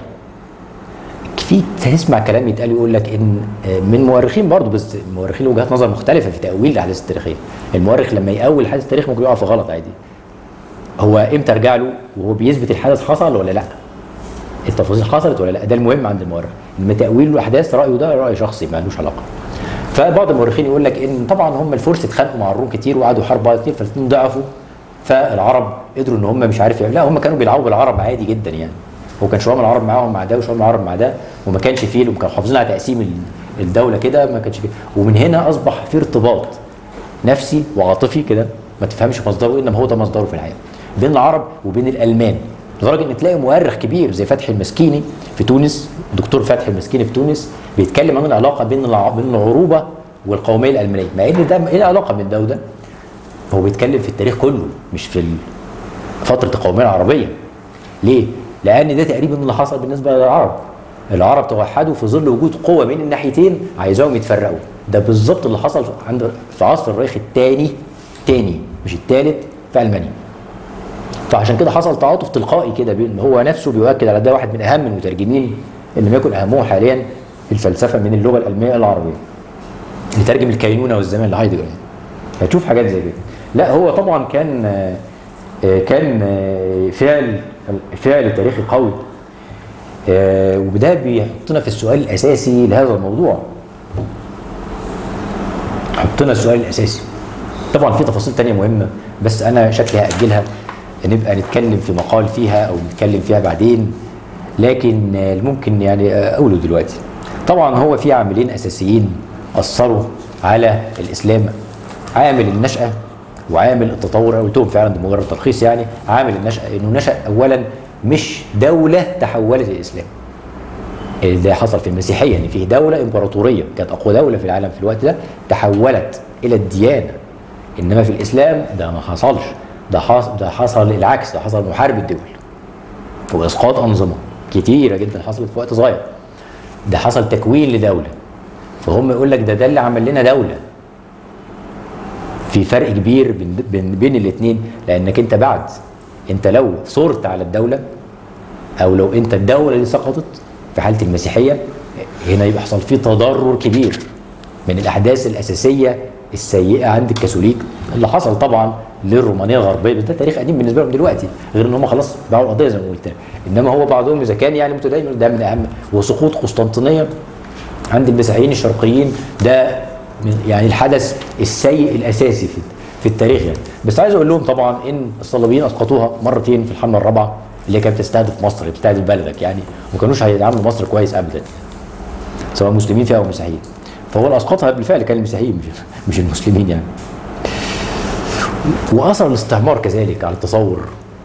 في تسمع كلام يتقال يقول لك ان آه، من مؤرخين برضه بس مؤرخين وجهات نظر مختلفه في تاويل الاحداث التاريخيه المؤرخ لما يأول الحدث التاريخي ممكن يقع في غلط عادي هو امتى ارجع له وهو بيثبت الحدث حصل ولا لا التفاصيل حصلت ولا لا ده المهم عند المؤرخ انما تاويل الاحداث رايه ده راي شخصي ما لوش علاقه فبعض المؤرخين يقول لك ان طبعا هم الفرس اتخانقوا مع الروم كتير وقعدوا حرب بعض كتير فالاثنين ضعفوا فالعرب قدروا ان هم مش عارف يعملوا لا هم كانوا بيلعبوا بالعرب عادي جدا يعني هو كان شويه من العرب معاهم مع ده وشويه من العرب مع ده وما كانش فيه وكانوا حافظين على تقسيم ال- الدوله كده ما كانش فيه ومن هنا اصبح في ارتباط نفسي وعاطفي كده ما تفهمش مصدره انما هو ده مصدره في الحقيقه بين العرب وبين الالمان لدرجه ان تلاقي مؤرخ كبير زي فتحي المسكيني في تونس دكتور فتحي المسكيني في تونس بيتكلم عن العلاقه بين الع- بين العروبه والقوميه الالمانيه مع ان ده ايه العلاقه بين ده وده هو بيتكلم في التاريخ كله مش في ال- فتره القوميه العربيه ليه لان ده تقريبا اللي حصل بالنسبه للعرب العرب توحدوا في ظل وجود قوه من الناحيتين عايزاهم يتفرقوا ده بالظبط اللي حصل عند في عصر الريخ الثاني تاني مش الثالث في المانيا فعشان كده حصل تعاطف تلقائي كده بين هو نفسه بيؤكد على ده واحد من اهم المترجمين ان لم يكن اهمهم حاليا في الفلسفه من اللغه الالمانيه العربيه اللي ترجم الكينونه والزمان لهايدجر يعني هتشوف حاجات زي كده لا هو طبعا كان آه، آه، كان آه، فعل فعل تاريخي قوي آه، وده بيحطنا في السؤال الاساسي لهذا الموضوع حطنا السؤال الاساسي طبعا في تفاصيل تانية مهمة بس انا شكلي هاجلها نبقى نتكلم في مقال فيها او نتكلم فيها بعدين لكن آه، ممكن يعني آه، اقوله دلوقتي طبعا هو في عاملين اساسيين اثروا على الاسلام عامل النشأة وعامل التطور أنا قلتهم فعلا ده مجرد تلخيص يعني عامل النشأة انه نشأ اولا مش دولة تحولت للاسلام ده حصل في المسيحيه ان في دوله امبراطوريه كانت اقوى دوله في العالم في الوقت ده تحولت الى الديانه انما في الاسلام ده ما حصلش ده حصل ده حصل العكس ده حصل محاربه دول واسقاط انظمه كتيره جدا حصلت في وقت صغير ده حصل تكوين لدوله فهم يقول لك ده ده اللي عمل لنا دوله في فرق كبير بين بين, بين الاثنين لانك انت بعد انت لو ثرت على الدوله او لو انت الدوله اللي سقطت في حاله المسيحيه هنا يبقى حصل فيه تضرر كبير من الاحداث الاساسيه السيئه عند الكاثوليك اللي حصل طبعا للرومانيه الغربيه بس ده تاريخ قديم بالنسبه لهم دلوقتي غير ان هم خلاص باعوا القضيه زي ما قلت انما هو بعضهم اذا كان يعني متدين ده من اهم وسقوط قسطنطينيه عند المسيحيين الشرقيين ده من يعني الحدث السيء الاساسي في في التاريخ يعني بس عايز اقول لهم طبعا ان الصليبيين اسقطوها مرتين في الحمله الرابعه اللي كانت بتستهدف مصر بتستهدف بلدك يعني وما كانوش هيعاملوا مصر كويس ابدا سواء مسلمين فيها او مسيحيين فهو اللي اسقطها بالفعل كان المسيحيين مش مش المسلمين يعني واثر الاستعمار كذلك على التصور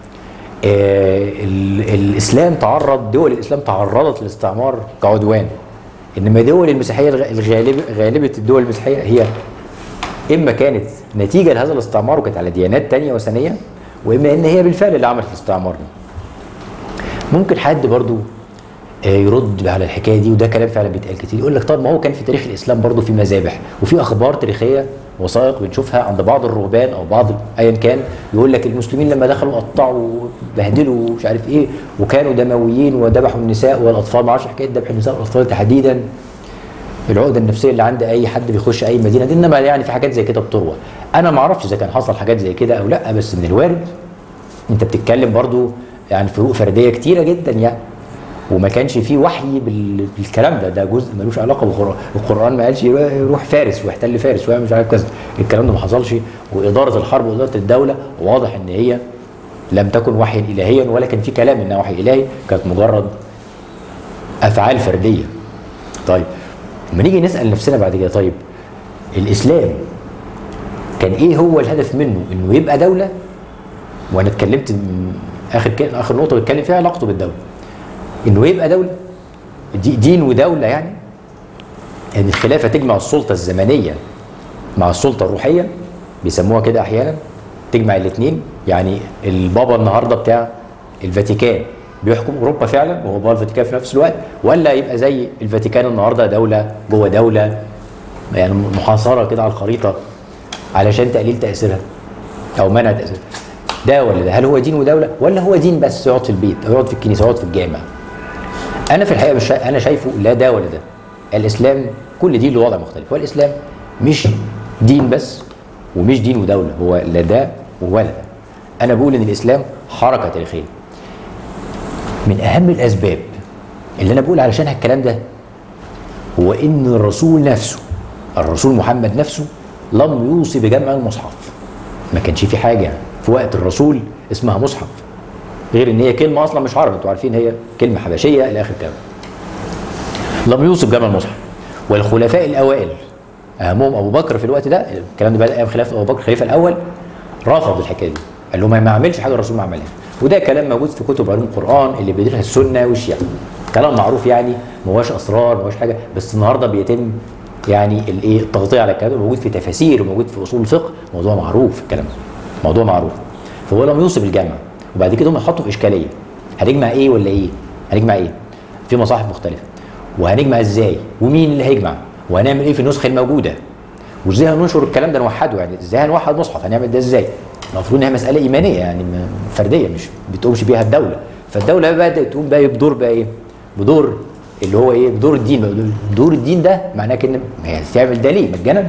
آه ال- الاسلام تعرض دول الاسلام تعرضت للاستعمار كعدوان انما دول المسيحيه الغ- الغالبه غالبه الدول المسيحيه هي اما كانت نتيجه لهذا الاستعمار وكانت على ديانات تانية وثنيه واما ان هي بالفعل اللي عملت الاستعمار ده ممكن حد برضو آه، يرد على الحكايه دي وده كلام فعلا بيتقال كتير يقول لك طب ما هو كان في تاريخ الاسلام برضو في مذابح وفي اخبار تاريخيه وثائق بنشوفها عند بعض الرهبان او بعض ايا كان يقول لك المسلمين لما دخلوا قطعوا وبهدلوا ومش عارف ايه وكانوا دمويين وذبحوا النساء والاطفال ما اعرفش حكايه ذبح النساء والاطفال تحديدا العقده النفسيه اللي عند اي حد بيخش اي مدينه دي انما يعني في حاجات زي كده بتروى انا ما اعرفش اذا كان حصل حاجات زي كده او لا بس من الوارد انت بتتكلم برضو يعني فروق فرديه كتيره جدا يعني وما كانش فيه وحي بال- بالكلام ده ده جزء ملوش علاقه بالقران القران ما قالش يروح فارس ويحتل فارس ويعمل مش عارف كذا الكلام ده ما حصلش واداره الحرب واداره الدوله واضح ان هي لم تكن وحيا الهيا ولا كان في كلام انها وحي الهي كانت مجرد افعال فرديه طيب لما نيجي نسال نفسنا بعد كده طيب الاسلام كان ايه هو الهدف منه انه يبقى دوله وانا اتكلمت من اخر كلمة اخر نقطه بتكلم فيها علاقته بالدوله انه يبقى دوله دي دين ودوله يعني ان الخلافه تجمع السلطه الزمنيه مع السلطه الروحيه بيسموها كده احيانا تجمع الاثنين يعني البابا النهارده بتاع الفاتيكان بيحكم اوروبا فعلا وهو بابا الفاتيكان في نفس الوقت ولا يبقى زي الفاتيكان النهارده دوله جوه دوله يعني محاصره كده على الخريطه علشان تقليل تاثيرها او منع تاثيرها ده ولا ده هل هو دين ودوله ولا هو دين بس يقعد في البيت او يقعد في الكنيسه يقعد في الجامع انا في الحقيقه مش شا... انا شايفه لا ده ولا ده الاسلام كل دين له وضع مختلف والاسلام مش دين بس ومش دين ودوله هو لا ده ولا ده انا بقول ان الاسلام حركه تاريخيه من اهم الاسباب اللي انا بقول علشانها الكلام ده هو ان الرسول نفسه الرسول محمد نفسه لم يوصي بجمع المصحف ما كانش في حاجه في وقت الرسول اسمها مصحف غير ان هي كلمه اصلا مش عربي انتوا عارفين هي كلمه حبشيه الى اخر كلام لم يوصف جمع المصحف والخلفاء الاوائل اهمهم ابو بكر في الوقت ده الكلام ده بدا ايام خلافه ابو بكر الخليفه الاول رفض الحكايه دي قال له ما يعملش حاجه الرسول ما عملها وده كلام موجود في كتب علوم القران اللي بيدرسها السنه والشيعه كلام معروف يعني ما هوش اسرار ما هوش حاجه بس النهارده بيتم يعني الايه التغطيه على الكلام ده موجود في تفاسير وموجود في اصول الفقه موضوع معروف الكلام ده موضوع معروف فهو لم يوصف الجمع وبعد كده هم حطوا في اشكاليه هنجمع ايه ولا ايه هنجمع ايه في مصاحف مختلفه وهنجمع ازاي ومين اللي هيجمع وهنعمل ايه في النسخه الموجوده وازاي هننشر الكلام ده نوحده يعني ازاي هنوحد مصحف هنعمل ده ازاي المفروض انها مساله ايمانيه يعني م- فرديه مش بتقومش بيها الدوله فالدوله بدات تقوم بقى بدور بقى ايه بدور اللي هو ايه بدور الدين بقى. دور الدين ده معناه ان هي تعمل ده ليه مجانا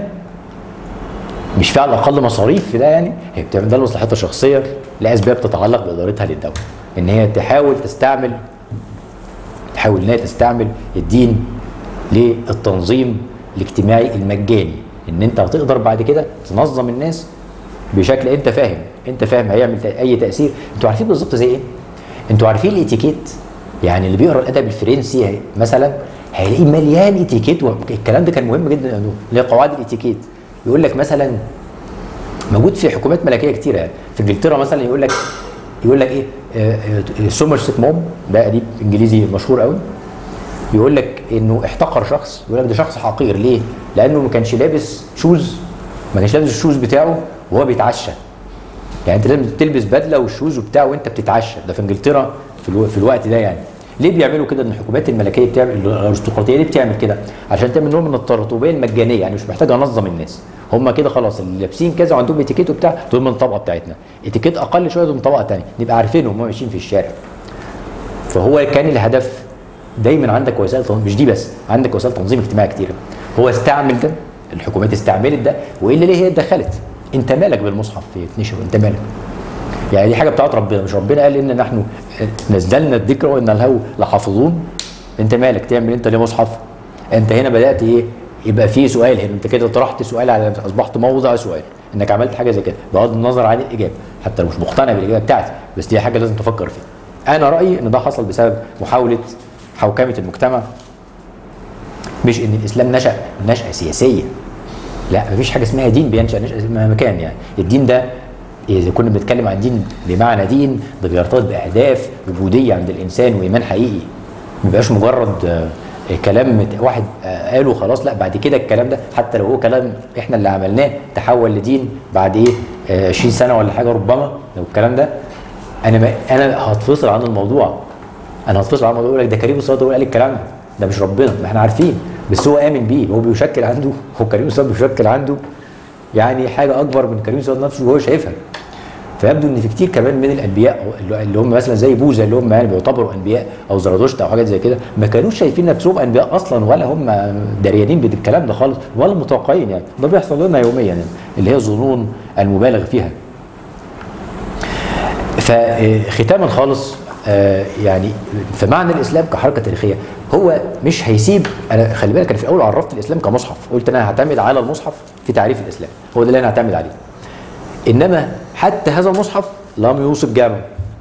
مش في على الاقل مصاريف في ده يعني هي بتعمل ده لمصلحتها الشخصيه لاسباب تتعلق بادارتها للدوله ان هي تحاول تستعمل تحاول ان هي تستعمل الدين للتنظيم الاجتماعي المجاني ان انت هتقدر بعد كده تنظم الناس بشكل انت فاهم انت فاهم هيعمل تأ- اي تاثير انتوا عارفين بالظبط زي ايه انتوا عارفين الاتيكيت يعني اللي بيقرا الادب الفرنسي هي- مثلا هيلاقيه مليان اتيكيت والكلام ده كان مهم جدا يعني اللي هي قواعد الاتيكيت يقول لك مثلا موجود في حكومات ملكيه كتيره يعني في انجلترا مثلا يقول لك يقول لك ايه سومرست موب ده اديب انجليزي مشهور قوي يقول لك انه احتقر شخص يقول لك ده شخص حقير ليه؟ لانه ما كانش لابس شوز ما كانش لابس الشوز بتاعه وهو بيتعشى يعني انت لازم تلبس بدله والشوز وبتاع وانت بتتعشى ده في انجلترا في, الو... في الوقت ده يعني ليه بيعملوا كده ان الحكومات الملكيه بتعمل الارستقراطيه ليه بتعمل كده عشان تعمل نوع من التراتبيه المجانيه يعني مش محتاج انظم الناس هم كده خلاص اللي لابسين كذا وعندهم اتيكيت وبتاع دول من الطبقه بتاعتنا اتيكيت اقل شويه دول من طبقه ثانيه نبقى عارفين هم ماشيين في الشارع فهو كان الهدف دايما عندك وسائل تنظيم مش دي بس عندك وسائل تنظيم اجتماعي كتير هو استعمل ده الحكومات استعملت ده والا ليه هي اتدخلت انت مالك بالمصحف يتنشر انت مالك يعني دي حاجه بتاعت ربنا مش ربنا قال ان نحن نزلنا الذكر وان له لحافظون انت مالك تعمل انت ليه مصحف انت هنا بدات ايه يبقى في سؤال هنا انت كده طرحت سؤال على اصبحت موضع سؤال انك عملت حاجه زي كده بغض النظر عن الاجابه حتى لو مش مقتنع بالاجابه بتاعتي بس دي حاجه لازم تفكر فيها انا رايي ان ده حصل بسبب محاوله حوكمه المجتمع مش ان الاسلام نشا نشاه سياسيه لا مفيش حاجه اسمها دين بينشا نشاه مكان يعني الدين ده اذا كنا بنتكلم عن دين بمعنى دين ده بيرتبط باهداف وجوديه عند الانسان وايمان حقيقي ما بيبقاش مجرد آه، كلام واحد آه، قاله خلاص لا بعد كده الكلام ده حتى لو هو كلام احنا اللي عملناه تحول لدين بعد ايه آه، 20 سنه ولا حاجه ربما لو الكلام ده انا ما انا هتفصل عن الموضوع انا هتفصل عن الموضوع يقول لك ده كريم الصلاه هو اللي قال الكلام ده ده مش ربنا ما احنا عارفين بس هو امن بيه هو بيشكل عنده هو كريم الصلاه بيشكل عنده يعني حاجه اكبر من كريم الصلاه نفسه وهو شايفها فيبدو ان في كتير كمان من الانبياء اللي هم مثلا زي بوذا اللي هم يعني بيعتبروا انبياء او زرادشت او حاجات زي كده ما كانوش شايفين نفسهم انبياء اصلا ولا هم دريانين بالكلام ده خالص ولا متوقعين يعني ده بيحصل لنا يوميا يعني اللي هي الظنون المبالغ فيها فختاما خالص آه، يعني في معنى الاسلام كحركه تاريخيه هو مش هيسيب انا خلي بالك انا في الاول عرفت الاسلام كمصحف قلت انا هعتمد على المصحف في تعريف الاسلام هو ده اللي انا هعتمد عليه انما حتى هذا المصحف لم يوصف جامعه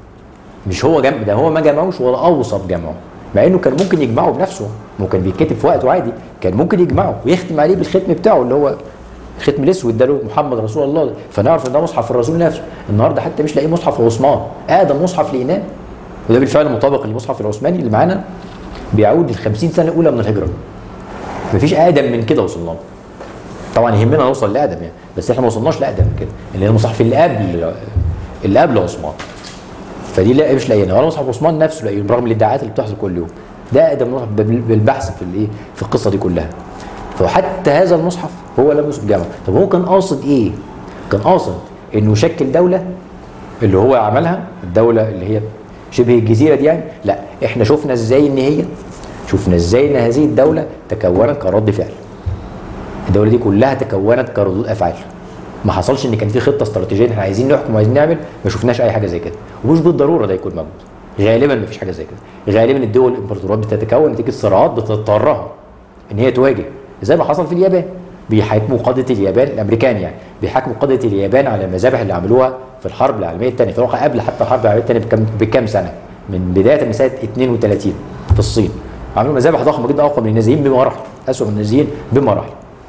مش هو جمع ده هو ما جمعوش ولا اوصف جمعه مع انه كان ممكن يجمعه بنفسه ممكن بيتكتب في وقته عادي كان ممكن يجمعه ويختم عليه بالختم بتاعه اللي هو الختم الاسود ده له محمد رسول الله فنعرف ان ده مصحف الرسول نفسه النهارده حتى مش لاقي مصحف عثمان اقدم مصحف لقيناه وده بالفعل مطابق للمصحف العثماني اللي معانا بيعود لل 50 سنه الاولى من الهجره مفيش اقدم من كده وصلنا له طبعا يهمنا نوصل لاقدم يعني بس احنا ما وصلناش لاقدم من كده اللي هي المصحف اللي قبل اللي قبل عثمان فدي لا مش لاقيينها ولا مصحف عثمان نفسه لاقيين برغم الادعاءات اللي بتحصل كل يوم ده اقدم مصحف بال- بالبحث في الايه في القصه دي كلها فحتى هذا المصحف هو لم يصب جامعه طب هو كان قاصد ايه؟ كان قاصد انه يشكل دوله اللي هو عملها الدوله اللي هي شبه الجزيره دي يعني لا احنا شفنا ازاي ان هي شفنا ازاي ان هذه الدوله تكونت كرد فعل الدوله دي كلها تكونت كردود افعال ما حصلش ان كان في خطه استراتيجيه احنا عايزين نحكم وعايزين نعمل ما شفناش اي حاجه زي كده ومش بالضروره ده يكون موجود غالبا ما فيش حاجه زي كده غالبا الدول الامبراطوريات بتتكون نتيجه صراعات بتضطرها ان هي تواجه زي ما حصل في اليابان بيحاكموا قاده اليابان الامريكان يعني بيحاكموا قاده اليابان على المذابح اللي عملوها في الحرب العالميه الثانيه في الواقع قبل حتى الحرب العالميه الثانيه بكم بكام سنه من بدايه من سنه 32 في الصين عملوا مذابح ضخمه جدا اقوى من النازيين بمراحل اسوء من النازيين بمراحل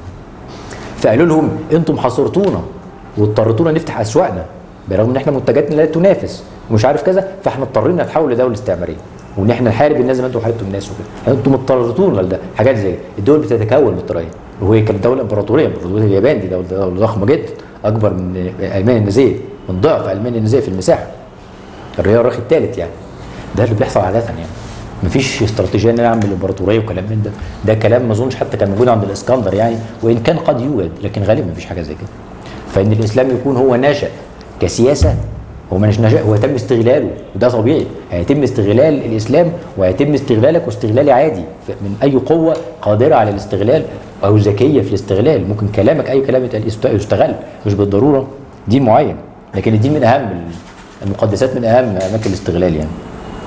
فقالوا لهم انتم حاصرتونا واضطرتونا نفتح اسواقنا برغم ان احنا منتجاتنا لا تنافس ومش عارف كذا فاحنا اضطرينا نتحول لدوله استعماريه وان احنا نحارب الناس زي ما انتم حاربتوا الناس وكده انتم اضطرتونا لده حاجات زي كده. الدول بتتكون بالطريقه دي وهي كانت دوله امبراطوريه امبراطوريه اليابان دي دوله, دولة ضخمه جدا اكبر من المانيا النازيه من ضعف المانيا النازيه في المساحه الرياض الرخي الثالث يعني ده اللي بيحصل عاده يعني مفيش استراتيجيه ان انا اعمل امبراطوريه وكلام من ده ده كلام ما اظنش حتى كان موجود عند الاسكندر يعني وان كان قد يوجد لكن غالبا مفيش حاجه زي كده فان الاسلام يكون هو نشا كسياسه هو مش نشا هو تم استغلاله وده طبيعي هيتم استغلال الاسلام وهيتم استغلالك واستغلالي عادي من اي قوه قادره على الاستغلال او ذكيه في الاستغلال ممكن كلامك اي كلام يتقال يست- يستغل مش بالضروره دين معين لكن الدين من اهم المقدسات من اهم اماكن الاستغلال يعني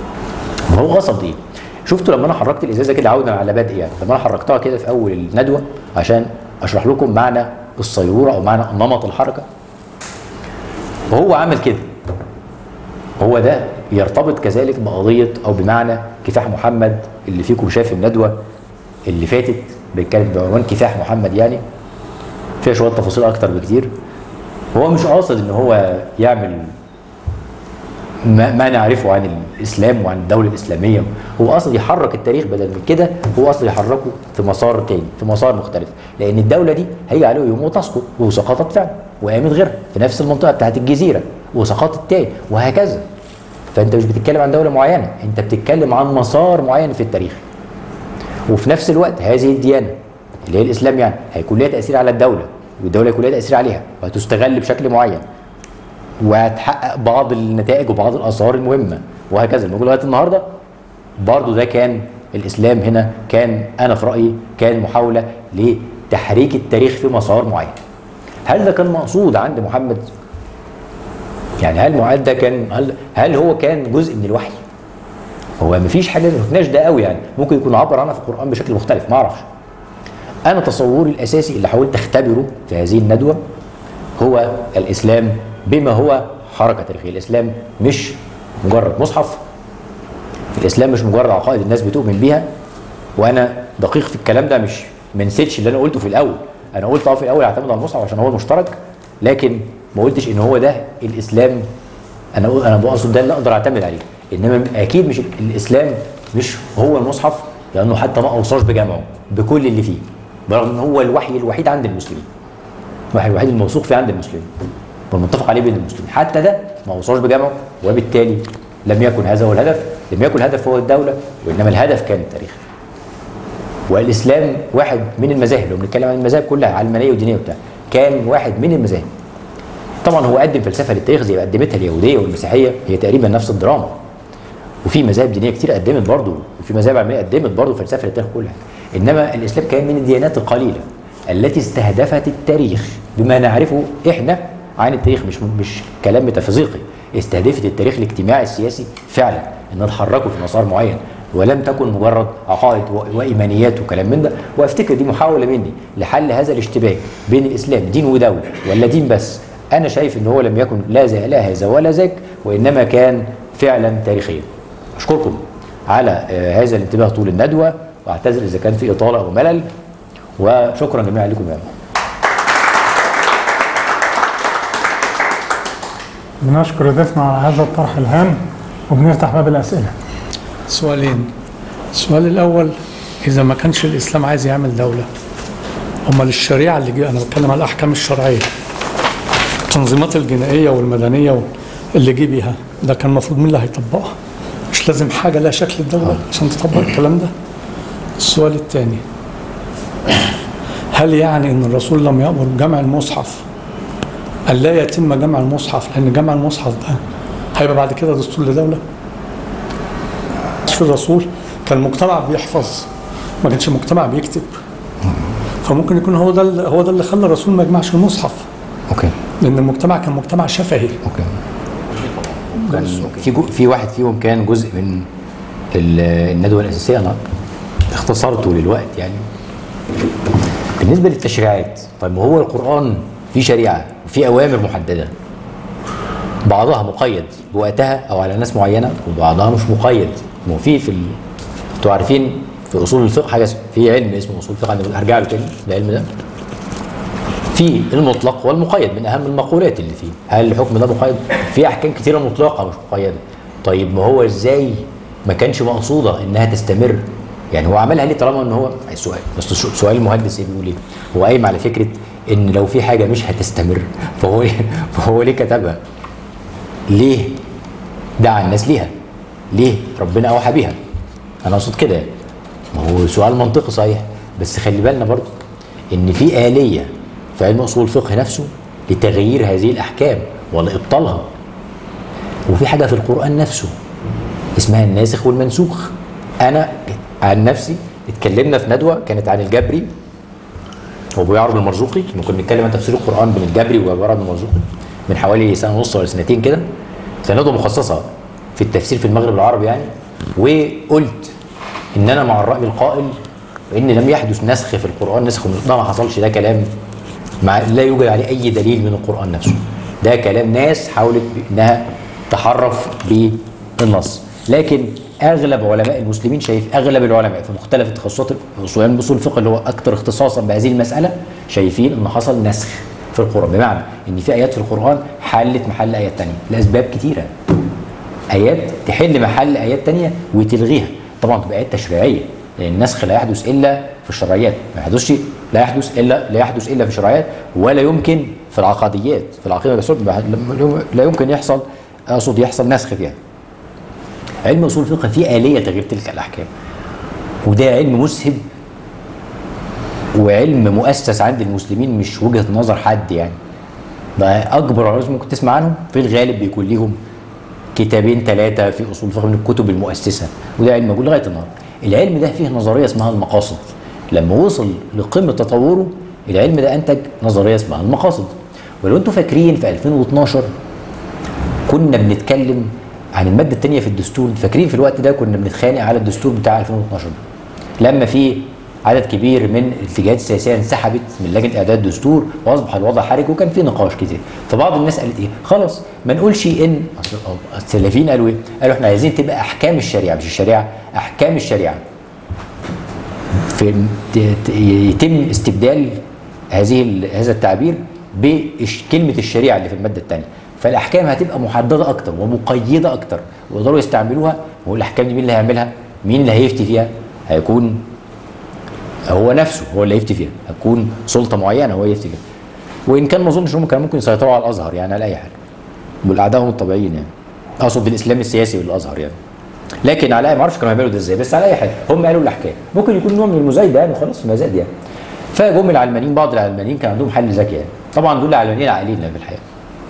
ما هو قصد ايه؟ شفتوا لما انا حركت الازازه كده عودا على بدء يعني لما انا حركتها كده في اول الندوه عشان اشرح لكم معنى الصيوره او معنى نمط الحركه وهو عمل كده هو ده يرتبط كذلك بقضيه او بمعنى كفاح محمد اللي فيكم شاف الندوه اللي فاتت بيتكلم بعنوان كفاح محمد يعني فيها شويه تفاصيل اكتر بكتير هو مش قاصد ان هو يعمل ما, ما نعرفه عن الاسلام وعن الدوله الاسلاميه هو اصلا يحرك التاريخ بدل من كده هو اصلا يحركه في مسار تاني في مسار مختلف لان الدوله دي هيجي عليه يوم وتسقط وسقطت فعلا وقامت غيرها في نفس المنطقه بتاعت الجزيره وسقطت تاني وهكذا فانت مش بتتكلم عن دوله معينه انت بتتكلم عن مسار معين في التاريخ وفي نفس الوقت هذه الديانه اللي هي الاسلام يعني هيكون لها تاثير على الدوله والدوله هيكون لها تاثير عليها وهتستغل بشكل معين وهتحقق بعض النتائج وبعض الاثار المهمه وهكذا الموجود لغايه النهارده برضه ده كان الاسلام هنا كان انا في رايي كان محاوله لتحريك التاريخ في مسار معين هل ده كان مقصود عند محمد يعني هل معاد ده كان هل هل هو كان جزء من الوحي هو ما فيش حاجه ما شفناش ده قوي يعني ممكن يكون عبر عنها في القران بشكل مختلف ما اعرفش انا تصوري الاساسي اللي حاولت اختبره في هذه الندوه هو الاسلام بما هو حركه تاريخيه الاسلام مش مجرد مصحف الاسلام مش مجرد عقائد الناس بتؤمن بيها وانا دقيق في الكلام ده مش ما نسيتش اللي انا قلته في الاول انا قلت اه في الاول اعتمد على المصحف عشان هو المشترك لكن ما قلتش ان هو ده الاسلام انا أقول- انا بقصد ده اللي اقدر اعتمد عليه انما اكيد مش الاسلام مش هو المصحف لانه حتى ما اوصاش بجمعه بكل اللي فيه برغم ان هو الوحي الوحيد عند المسلمين الوحي الوحيد الموثوق فيه عند المسلمين والمتفق عليه بين المسلمين حتى ده ما اوصاش بجمعه وبالتالي لم يكن هذا هو الهدف لم يكن الهدف هو الدوله وانما الهدف كان التاريخ والاسلام واحد من المذاهب لو بنتكلم عن المذاهب كلها علمانيه ودينيه وبتاع كان واحد من المذاهب طبعا هو قدم فلسفه للتاريخ زي ما قدمتها اليهوديه والمسيحيه هي تقريبا نفس الدراما وفي مذاهب دينيه كتير قدمت برضه وفي مذاهب علميه قدمت برضه فلسفه للتاريخ كلها انما الاسلام كان من الديانات القليله التي استهدفت التاريخ بما نعرفه احنا عن التاريخ مش مش كلام ميتافيزيقي استهدفت التاريخ الاجتماعي السياسي فعلا ان تحركوا في مسار معين ولم تكن مجرد عقائد و- وايمانيات وكلام من ده وافتكر دي محاوله مني لحل هذا الاشتباك بين الاسلام دين ودوله ولا دين بس انا شايف ان هو لم يكن لا زي لا هذا ولا ذاك وانما كان فعلا تاريخيا اشكركم على آه، هذا الانتباه طول الندوه واعتذر اذا كان في اطاله او ملل وشكرا جميعا لكم يا أمام. بنشكر ضيفنا على هذا الطرح الهام وبنفتح باب الاسئله سؤالين السؤال الأول إذا ما كانش الإسلام عايز يعمل دولة أمال الشريعة اللي جي أنا بتكلم على الأحكام الشرعية التنظيمات الجنائية والمدنية اللي جه بيها ده كان المفروض مين اللي هيطبقها مش لازم حاجة لها شكل الدولة عشان تطبق الكلام ده السؤال الثاني هل يعني أن الرسول لم يأمر بجمع المصحف أن لا يتم جمع المصحف لأن جمع المصحف ده هيبقى بعد كده دستور لدولة في الرسول كان مجتمع بيحفظ ما كانش مجتمع بيكتب فممكن يكون هو ده اللي- هو ده اللي خلى الرسول ما يجمعش المصحف اوكي لان المجتمع كان مجتمع شفهي اوكي كان في جو في واحد فيهم كان جزء من ال- الندوه الاساسيه انا اختصرته للوقت يعني بالنسبه للتشريعات طيب ما هو القران فيه شريعه وفيه اوامر محدده بعضها مقيد بوقتها او على ناس معينه وبعضها مش مقيد ما هو في في ال... انتوا عارفين في اصول الفقه حاجه اسم- في علم اسمه اصول الفقه أنا هرجع له تاني العلم ده في المطلق والمقيد من اهم المقولات اللي فيه هل الحكم ده مقيد في احكام كتيره مطلقه مش مقيده طيب ما هو ازاي ما كانش مقصوده انها تستمر يعني هو عملها ليه طالما ان هو السؤال بس السو- سؤال المهندس ايه بيقول ايه هو قايم على فكره ان لو في حاجه مش هتستمر فهو فهو ليه كتبها ليه دعا الناس ليها ليه ربنا اوحى بيها انا اقصد كده يعني. ما هو سؤال منطقي صحيح بس خلي بالنا برضو ان في آلية في علم اصول الفقه نفسه لتغيير هذه الاحكام ولابطالها وفي حاجة في القرآن نفسه اسمها الناسخ والمنسوخ انا عن نفسي اتكلمنا في ندوة كانت عن الجبري وابو يعرب المرزوقي ممكن نتكلم عن تفسير القرآن بين الجبري وابو يعرب المرزوقي من حوالي سنة ونص ولا سنتين كده كانت ندوة مخصصة في التفسير في المغرب العربي يعني وقلت ان انا مع الراي القائل بان لم يحدث نسخ في القران نسخ من ده ما حصلش ده كلام مع لا يوجد عليه اي دليل من القران نفسه ده كلام ناس حاولت انها تحرف بالنص لكن اغلب علماء المسلمين شايف اغلب العلماء في مختلف التخصصات اصول اصول الفقه اللي هو اكثر اختصاصا بهذه المساله شايفين ان حصل نسخ في القران بمعنى ان في ايات في القران حلت محل ايات ثانيه لاسباب كثيره ايات تحل محل ايات تانية وتلغيها طبعا تبقى ايات تشريعيه لان النسخ لا يحدث الا في الشرعيات ما يحدثش لا يحدث الا لا يحدث الا في الشرعيات ولا يمكن في العقديات في العقيده بس لا يمكن يحصل اقصد يحصل نسخ فيها علم اصول الفقه فيه اليه تغيير تلك الاحكام وده علم مسهب وعلم مؤسس عند المسلمين مش وجهه نظر حد يعني ده اكبر علماء ممكن تسمع عنهم في الغالب بيكون ليهم كتابين ثلاثه في اصول الفقه من الكتب المؤسسه وده علم موجود لغايه النهارده العلم ده فيه نظريه اسمها المقاصد لما وصل لقمه تطوره العلم ده انتج نظريه اسمها المقاصد ولو انتم فاكرين في 2012 كنا بنتكلم عن الماده الثانيه في الدستور فاكرين في الوقت ده كنا بنتخانق على الدستور بتاع 2012 لما في عدد كبير من الاتجاهات السياسيه انسحبت من لجنه اعداد الدستور واصبح الوضع حرج وكان في نقاش كتير فبعض الناس قالت ايه خلاص ما نقولش ان أصل السلفيين قالوا ايه قالوا احنا عايزين تبقى احكام الشريعه مش الشريعه احكام الشريعه في ت- ت- يتم استبدال هذه ال- هذا التعبير بكلمه الشريعه اللي في الماده الثانيه فالاحكام هتبقى محدده اكتر ومقيده اكتر ويقدروا يستعملوها والاحكام دي مين اللي هيعملها؟ مين اللي هيفتي فيها؟ هيكون هو نفسه هو اللي هيفتي فيها هتكون سلطه معينه هو يفتي فيها وان كان ما اظنش انهم كانوا ممكن يسيطروا على الازهر يعني على اي حاجه بالاعدائهم الطبيعيين يعني اقصد الاسلام السياسي والازهر يعني لكن على ما اعرفش كانوا هيعملوا ده ازاي بس على اي حال هم قالوا الاحكام ممكن يكون نوع من المزايده يعني خلاص مزاد يعني فجم العلمانيين بعض العلمانيين كان عندهم حل ذكي يعني طبعا دول العلمانيين عاقلين في الحقيقه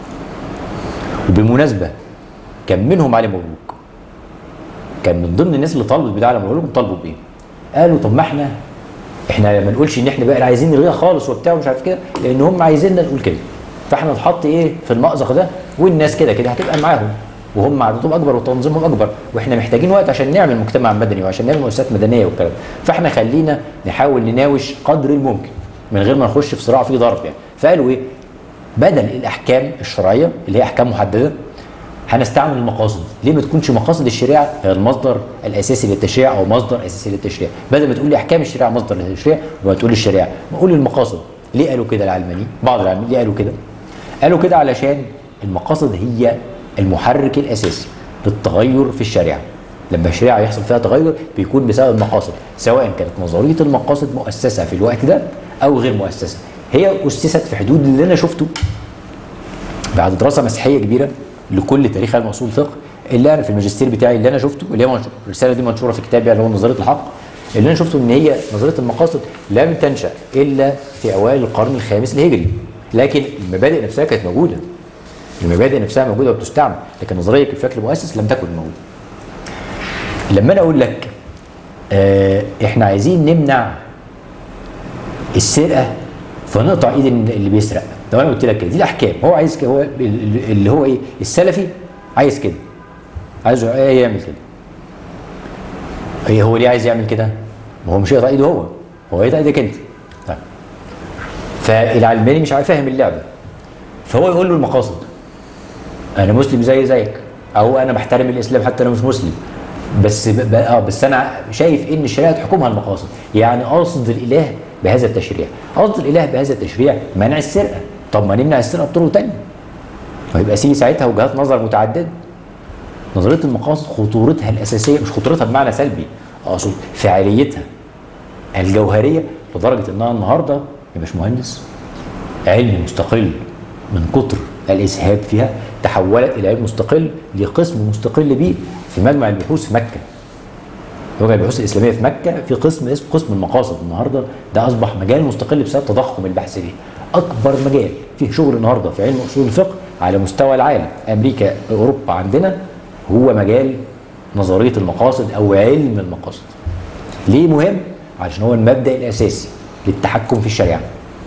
وبالمناسبه كان منهم علي مبروك كان من ضمن الناس اللي طلبت بدعه علي مبروك طالبوا بايه؟ قالوا طب ما احنا احنا ما نقولش ان احنا بقى عايزين نلغيها خالص وبتاع ومش عارف كده لان هم عايزيننا نقول كده فاحنا نحط ايه في المأزق ده والناس كده كده هتبقى معاهم وهم عددهم اكبر وتنظيمهم اكبر واحنا محتاجين وقت عشان نعمل مجتمع مدني وعشان نعمل مؤسسات مدنيه والكلام ده. فاحنا خلينا نحاول نناوش قدر الممكن من غير ما نخش في صراع فيه ضرب يعني فقالوا ايه بدل الاحكام الشرعيه اللي هي احكام محدده هنستعمل المقاصد ليه ما تكونش مقاصد الشريعه هي المصدر الاساسي للتشريع او مصدر اساسي للتشريع بدل ما تقول لي احكام الشريعه مصدر للتشريع وما تقول الشريعه نقول المقاصد ليه قالوا كده العلمانيين بعض العلمانيين ليه قالوا كده قالوا كده علشان المقاصد هي المحرك الاساسي للتغير في الشريعه لما الشريعه يحصل فيها تغير بيكون بسبب المقاصد سواء كانت نظريه المقاصد مؤسسه في الوقت ده او غير مؤسسه هي اسست في حدود اللي انا شفته بعد دراسه مسيحيه كبيره لكل تاريخ علم اصول الفقه اللي انا في الماجستير بتاعي اللي انا شفته اللي هي منشور الرساله دي منشوره في كتابي اللي هو نظريه الحق اللي انا شفته ان هي نظريه المقاصد لم تنشا الا في اوائل القرن الخامس الهجري لكن المبادئ نفسها كانت موجوده المبادئ نفسها موجوده وبتستعمل لكن النظريه بشكل مؤسس لم تكن موجوده لما انا اقول لك آه احنا عايزين نمنع السرقه فنقطع ايد اللي بيسرق لو انا قلت لك كده دي الاحكام هو عايز كده هو اللي هو ايه السلفي عايز كده عايز ايه يعمل كده ايه هو ليه عايز يعمل كده ما هو مش هيقطع ايده هو هو هيقطع ايدك انت طيب فالعلماني مش عارف فاهم اللعبه فهو يقول له المقاصد انا مسلم زي زيك او انا بحترم الاسلام حتى انا مش مسلم بس ب... ب... اه بس انا شايف ان الشريعه تحكمها المقاصد يعني قصد الاله بهذا التشريع قصد الاله بهذا التشريع منع السرقه طب ما نمنع السرقه بطرق تانية ويبقى سي ساعتها وجهات نظر متعدده نظريه المقاصد خطورتها الاساسيه مش خطورتها بمعنى سلبي اقصد فعاليتها الجوهريه لدرجه انها النهارده يا باشمهندس علم مستقل من كتر الاسهاب فيها تحولت الى علم مستقل لقسم مستقل به في مجمع البحوث في مكه مجمع البحوث الاسلاميه في مكه في قسم اسمه قسم المقاصد النهارده ده اصبح مجال مستقل بسبب تضخم البحث فيه اكبر مجال فيه شغل النهارده في علم اصول الفقه على مستوى العالم امريكا اوروبا عندنا هو مجال نظريه المقاصد او علم المقاصد ليه مهم عشان هو المبدا الاساسي للتحكم في الشريعه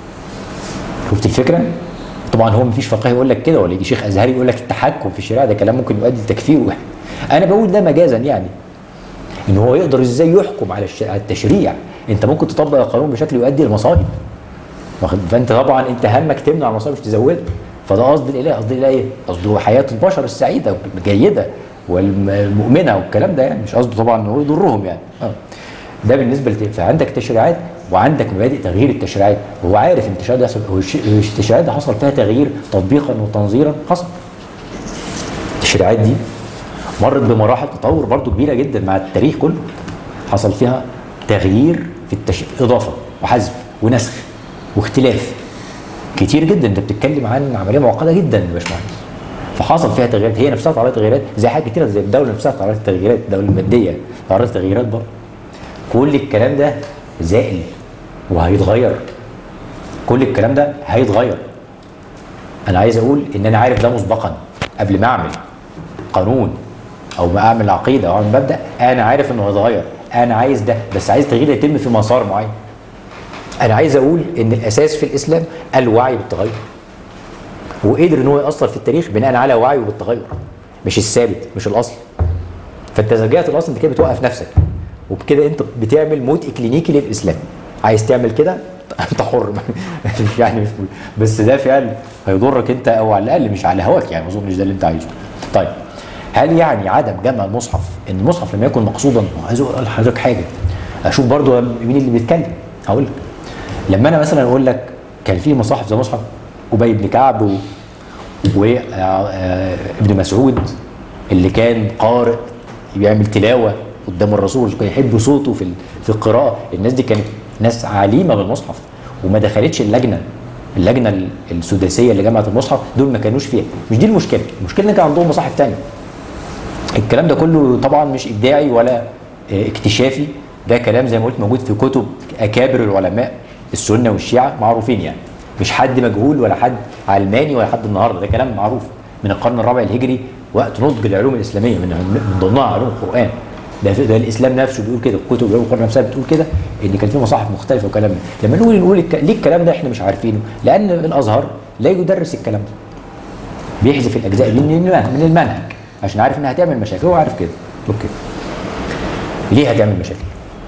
شفت الفكره طبعا هو مفيش فقيه يقول لك كده ولا يجي شيخ ازهري يقول لك التحكم في الشريعه ده كلام ممكن يؤدي لتكفير انا بقول ده مجازا يعني ان هو يقدر ازاي يحكم على التشريع انت ممكن تطبق القانون بشكل يؤدي لمصائب فانت طبعا انت همك تمنع المصائب مش تزودها فده قصد الاله قصد الاله ايه؟ قصده حياه البشر السعيده الجيده والمؤمنه والكلام ده يعني مش قصده طبعا ان هو يضرهم يعني اه ده بالنسبه لت... فعندك تشريعات وعندك مبادئ تغيير التشريعات وهو عارف ان التشريعات ده حصل هو التشريعات ده حصل فيها تغيير تطبيقا وتنظيرا حصل التشريعات دي مرت بمراحل تطور برضو كبيره جدا مع التاريخ كله حصل فيها تغيير في التشريع اضافه وحذف ونسخ واختلاف كتير جدا انت بتتكلم عن عمليه معقده جدا يا باشمهندس فحصل فيها تغييرات هي نفسها تعرضت تغييرات زي حاجات كتيره زي الدوله نفسها تعرضت تغييرات الدوله الماديه تعرضت تغييرات برضه كل الكلام ده زائل وهيتغير كل الكلام ده هيتغير انا عايز اقول ان انا عارف ده مسبقا قبل ما اعمل قانون او ما اعمل عقيده او اعمل مبدا انا عارف انه هيتغير انا عايز ده بس عايز التغيير يتم في مسار معين انا عايز اقول ان الاساس في الاسلام الوعي بالتغير وقدر ان هو ياثر في التاريخ بناء على وعيه بالتغير مش الثابت مش الاصل فانت اذا رجعت الاصل انت كده بتوقف نفسك وبكده انت بتعمل موت اكلينيكي للاسلام عايز تعمل كده انت حر يعني بس ده فعل هيضرك انت او على الاقل مش على هواك يعني ما اظنش ده اللي انت عايزه طيب هل يعني عدم جمع المصحف ان المصحف لم يكن مقصودا عايز اقول لحضرتك حاجه اشوف برضو مين اللي بيتكلم هقول لك لما انا مثلا اقول لك كان في مصاحف زي مصحف ابي بن كعب و... وابن مسعود اللي كان قارئ بيعمل تلاوه قدام الرسول كان يحب صوته في ال- في القراءه الناس دي كانت ناس عليمه بالمصحف وما دخلتش اللجنه اللجنه ال- السداسيه اللي جمعت المصحف دول ما كانوش فيها مش دي المشكله المشكله ان كان عندهم مصاحف تانية الكلام ده كله طبعا مش ابداعي ولا آه، اكتشافي ده كلام زي ما قلت موجود في كتب اكابر العلماء السنه والشيعه معروفين يعني مش حد مجهول ولا حد علماني ولا حد النهارده ده كلام معروف من القرن الرابع الهجري وقت نضج العلوم الاسلاميه من من ضمنها علوم القران ده, ده الاسلام نفسه بيقول كده كتب علوم القران نفسها بتقول كده ان كان في مصاحف مختلفه وكلام ده لما نقول نقول الك- ليه الكلام ده احنا مش عارفينه لان الازهر لا يدرس الكلام ده بيحذف الاجزاء دي من المنهج من المنهج عشان عارف انها هتعمل مشاكل هو عارف كده اوكي ليه هتعمل مشاكل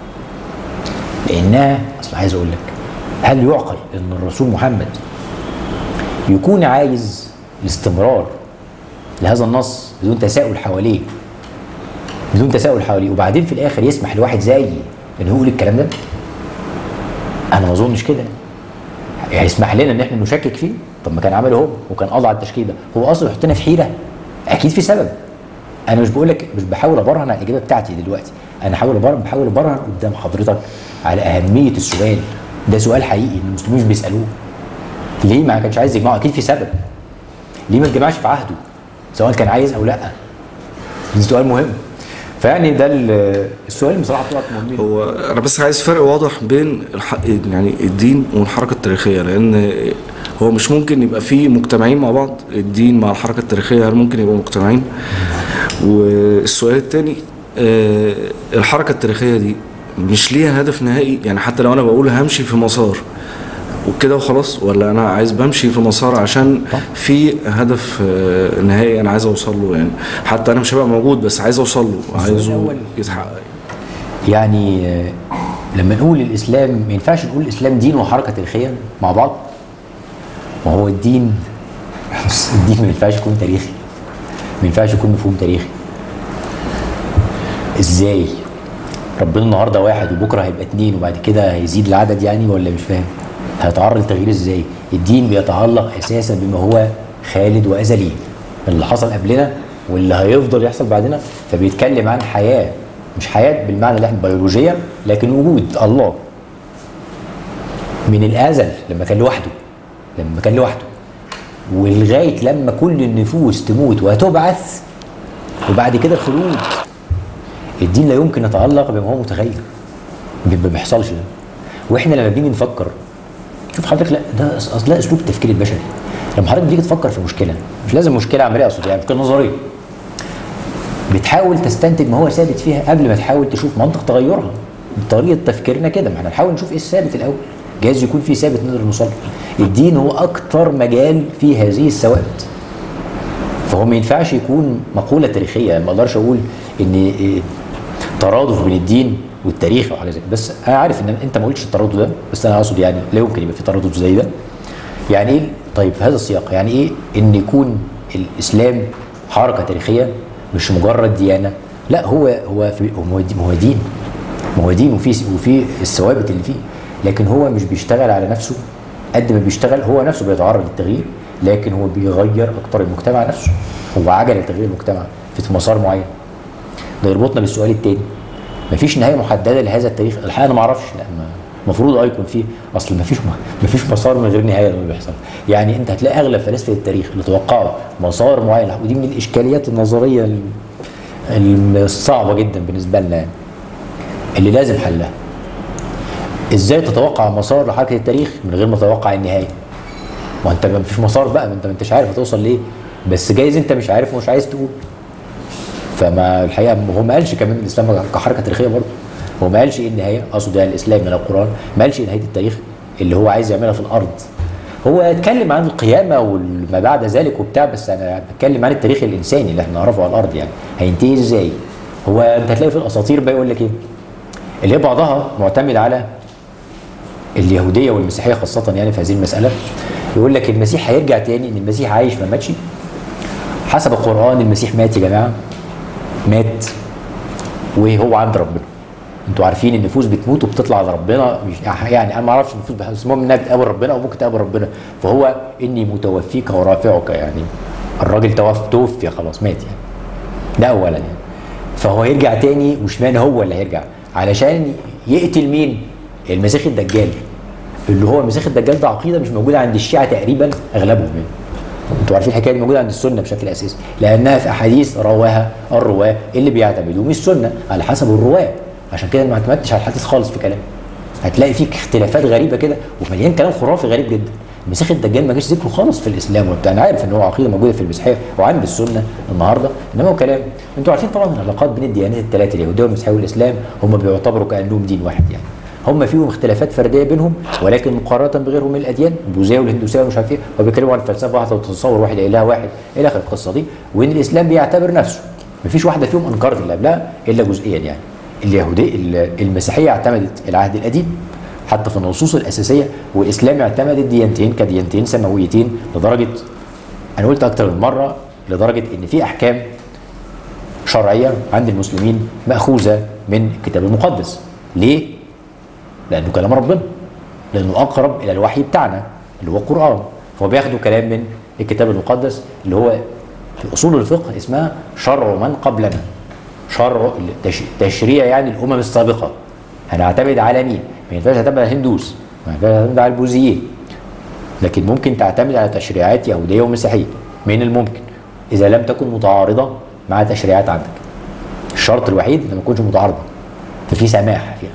لانها اصل عايز اقول لك هل يعقل ان الرسول محمد يكون عايز الاستمرار لهذا النص بدون تساؤل حواليه بدون تساؤل حواليه وبعدين في الاخر يسمح لواحد زيي ان هو يقول الكلام ده انا ما اظنش كده هيسمح لنا ان احنا نشكك فيه طب ما كان عمله هو وكان قضى على التشكيل ده هو اصلا يحطنا في حيره اكيد في سبب انا مش بقول لك مش بحاول ابرهن على الاجابه بتاعتي دلوقتي انا بحاول أبرهن بحاول ابرهن قدام حضرتك على اهميه السؤال ده سؤال حقيقي ان المسلمين مش بيسالوه ليه ما كانش عايز يجمعه اكيد في سبب ليه ما اتجمعش في عهده سواء كان عايز او لا ده سؤال مهم فيعني ده ال- السؤال بصراحه بتوعك مهمين هو انا بس عايز فرق واضح بين الح... يعني الدين والحركه التاريخيه لان هو مش ممكن يبقى في مجتمعين مع بعض الدين مع الحركه التاريخيه هل ممكن يبقوا مجتمعين والسؤال الثاني الحركه التاريخيه دي مش ليها هدف نهائي يعني حتى لو انا بقول همشي في مسار وكده وخلاص ولا انا عايز بمشي في مسار عشان في هدف آه، نهائي انا عايز اوصل له يعني حتى انا مش هبقى موجود بس عايز اوصل له عايزه الأول. يتحقق يعني آه، لما نقول الاسلام ما ينفعش نقول الاسلام دين وحركه تاريخيه مع بعض ما هو الدين بص، الدين ما ينفعش يكون تاريخي ما ينفعش يكون مفهوم تاريخي ازاي ربنا النهارده واحد وبكره هيبقى اتنين وبعد كده هيزيد العدد يعني ولا مش فاهم هيتعرض للتغيير ازاي الدين بيتعلق اساسا بما هو خالد وازلي اللي حصل قبلنا واللي هيفضل يحصل بعدنا فبيتكلم عن حياه مش حياه بالمعنى اللي احنا بيولوجيا لكن وجود الله من الازل لما كان لوحده لما كان لوحده ولغايه لما كل النفوس تموت وتبعث وبعد كده الخلود الدين لا يمكن يتعلق بما هو متغير ما بيحصلش ده واحنا لما بنيجي نفكر شوف حضرتك لا ده أص- اصل ده اسلوب التفكير البشري لما حضرتك بتيجي تفكر في مشكله مش لازم مشكله عمليه اقصد يعني مشكله نظريه بتحاول تستنتج ما هو ثابت فيها قبل ما تحاول تشوف منطق تغيرها بطريقه تفكيرنا كده ما احنا نحاول نشوف ايه الثابت الاول جايز يكون في ثابت نقدر نوصل له. الدين هو اكتر مجال في هذه الثوابت فهو ما ينفعش يكون مقوله تاريخيه ما اقدرش اقول ان إيه ترادف بين الدين والتاريخ او حاجه زي كده بس انا عارف ان انت ما قلتش الترادف ده بس انا اقصد يعني لا يمكن يبقى في ترادف زي ده يعني ايه طيب في هذا السياق يعني ايه ان يكون الاسلام حركه تاريخيه مش مجرد ديانه لا هو هو في هو دي- هو دين ما هو دين وفي وفي الثوابت اللي فيه لكن هو مش بيشتغل على نفسه قد ما بيشتغل هو نفسه بيتعرض للتغيير لكن هو بيغير اكتر المجتمع نفسه هو عجله تغيير المجتمع في مسار معين ده يربطنا بالسؤال التاني مفيش نهايه محدده لهذا التاريخ الحقيقه انا ما اعرفش لا ما المفروض اه يكون فيه اصل ما فيش ما فيش مسار من غير نهايه لما بيحصل يعني انت هتلاقي اغلب فلاسفه التاريخ اللي توقعوا مسار معين ودي من الاشكاليات النظريه ال- الصعبه جدا بالنسبه لنا يعني اللي لازم حلها ازاي تتوقع مسار لحركه التاريخ من غير ما تتوقع النهايه ما انت ما فيش مسار بقى ما انت ما انتش عارف هتوصل ليه بس جايز انت مش عارف ومش عايز تقول فما الحقيقه هو ما قالش كمان الاسلام كحركه تاريخيه برضه هو ما قالش ايه النهايه اقصد يعني الاسلام من القران ما قالش إيه نهايه التاريخ اللي هو عايز يعملها في الارض هو اتكلم عن القيامه وما بعد ذلك وبتاع بس انا بتكلم عن التاريخ الانساني اللي احنا نعرفه على الارض يعني هينتهي ازاي هو انت هتلاقي في الاساطير بقى يقول لك ايه اللي هي بعضها معتمد على اليهوديه والمسيحيه خاصه يعني في هذه المساله يقول لك المسيح هيرجع تاني ان المسيح عايش ما ماتش حسب القران المسيح مات يا جماعه مات وهو عند ربنا انتوا عارفين النفوس بتموت وبتطلع لربنا مش يعني انا ما اعرفش النفوس بح- بس المهم انها بتقابل ربنا او ممكن تقابل ربنا فهو اني متوفيك ورافعك يعني الراجل توفى توفي خلاص مات يعني ده اولا يعني فهو هيرجع تاني واشمعنى هو اللي هيرجع علشان يقتل مين المسيح الدجال اللي هو المسيح الدجال ده عقيده مش موجوده عند الشيعه تقريبا اغلبهم يعني انتوا عارفين الحكايه دي موجوده عند السنه بشكل اساسي لانها في احاديث رواها الرواه اللي بيعتمدوا من السنه على حسب الرواه عشان كده ما اعتمدتش على الحديث خالص في كلام هتلاقي فيك اختلافات غريبه كده ومليان كلام خرافي غريب جدا المسيح الدجال ما جاش ذكره خالص في الاسلام وبتاع انا عارف ان هو عقيده موجوده في المسيحيه وعند السنه النهارده انما هو كلام انتوا عارفين طبعا العلاقات بين الديانات الثلاثه اليهوديه والمسيحيه والاسلام هم بيعتبروا كانهم دين واحد يعني هم فيهم اختلافات فرديه بينهم ولكن مقارنه بغيرهم من الاديان البوذيه والهندوسيه ومش عارف ايه وبيتكلموا عن فلسفه واحده وتصور واحد اله واحد الى اخر القصه دي وان الاسلام بيعتبر نفسه مفيش واحده فيهم انكرت اللي قبلها الا جزئيا يعني اليهوديه المسيحيه اعتمدت العهد القديم حتى في النصوص الاساسيه والاسلام اعتمد الديانتين كديانتين سماويتين لدرجه انا قلت اكتر من مره لدرجه ان في احكام شرعيه عند المسلمين ماخوذه من الكتاب المقدس ليه لانه كلام ربنا لانه اقرب الى الوحي بتاعنا اللي هو القران فهو بياخدوا كلام من الكتاب المقدس اللي هو في اصول الفقه اسمها شرع من قبلنا شرع تش- تشريع يعني الامم السابقه هنعتمد على مين؟ ما ينفعش تعتمد على الهندوس ما ينفعش تعتمد على البوذيين لكن ممكن تعتمد على تشريعات يهوديه ومسيحيه من الممكن اذا لم تكن متعارضه مع تشريعات عندك الشرط الوحيد ان ما تكونش متعارضه ففي سماح فيها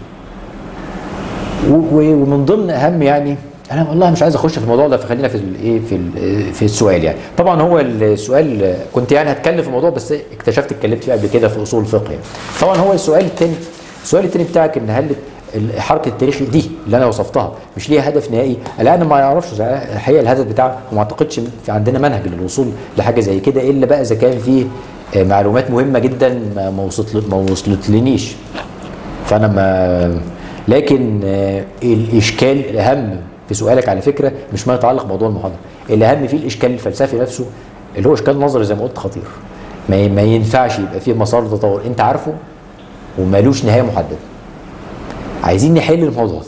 و- و- ومن ضمن اهم يعني انا والله مش عايز اخش في الموضوع ده فخلينا في الايه في ال- في السؤال يعني طبعا هو السؤال كنت يعني هتكلم في الموضوع بس اكتشفت اتكلمت فيه قبل كده في اصول الفقه يعني طبعا هو السؤال الثاني السؤال الثاني بتاعك ان هل ال- حركه التاريخ دي اللي انا وصفتها مش ليها هدف نهائي الان ما يعرفش الحقيقه الهدف بتاعها وما اعتقدش في عندنا منهج للوصول لحاجه زي كده الا بقى اذا كان فيه آه، معلومات مهمه جدا ما ما وصلت ما وصلتلنيش فانا ما لكن آه، الاشكال الاهم في سؤالك على فكره مش ما يتعلق بموضوع المحاضره الاهم فيه الاشكال الفلسفي نفسه اللي هو اشكال نظري زي ما قلت خطير ما ما ينفعش يبقى فيه مسار تطور انت عارفه ومالوش نهايه محدده عايزين نحل الموضوع ده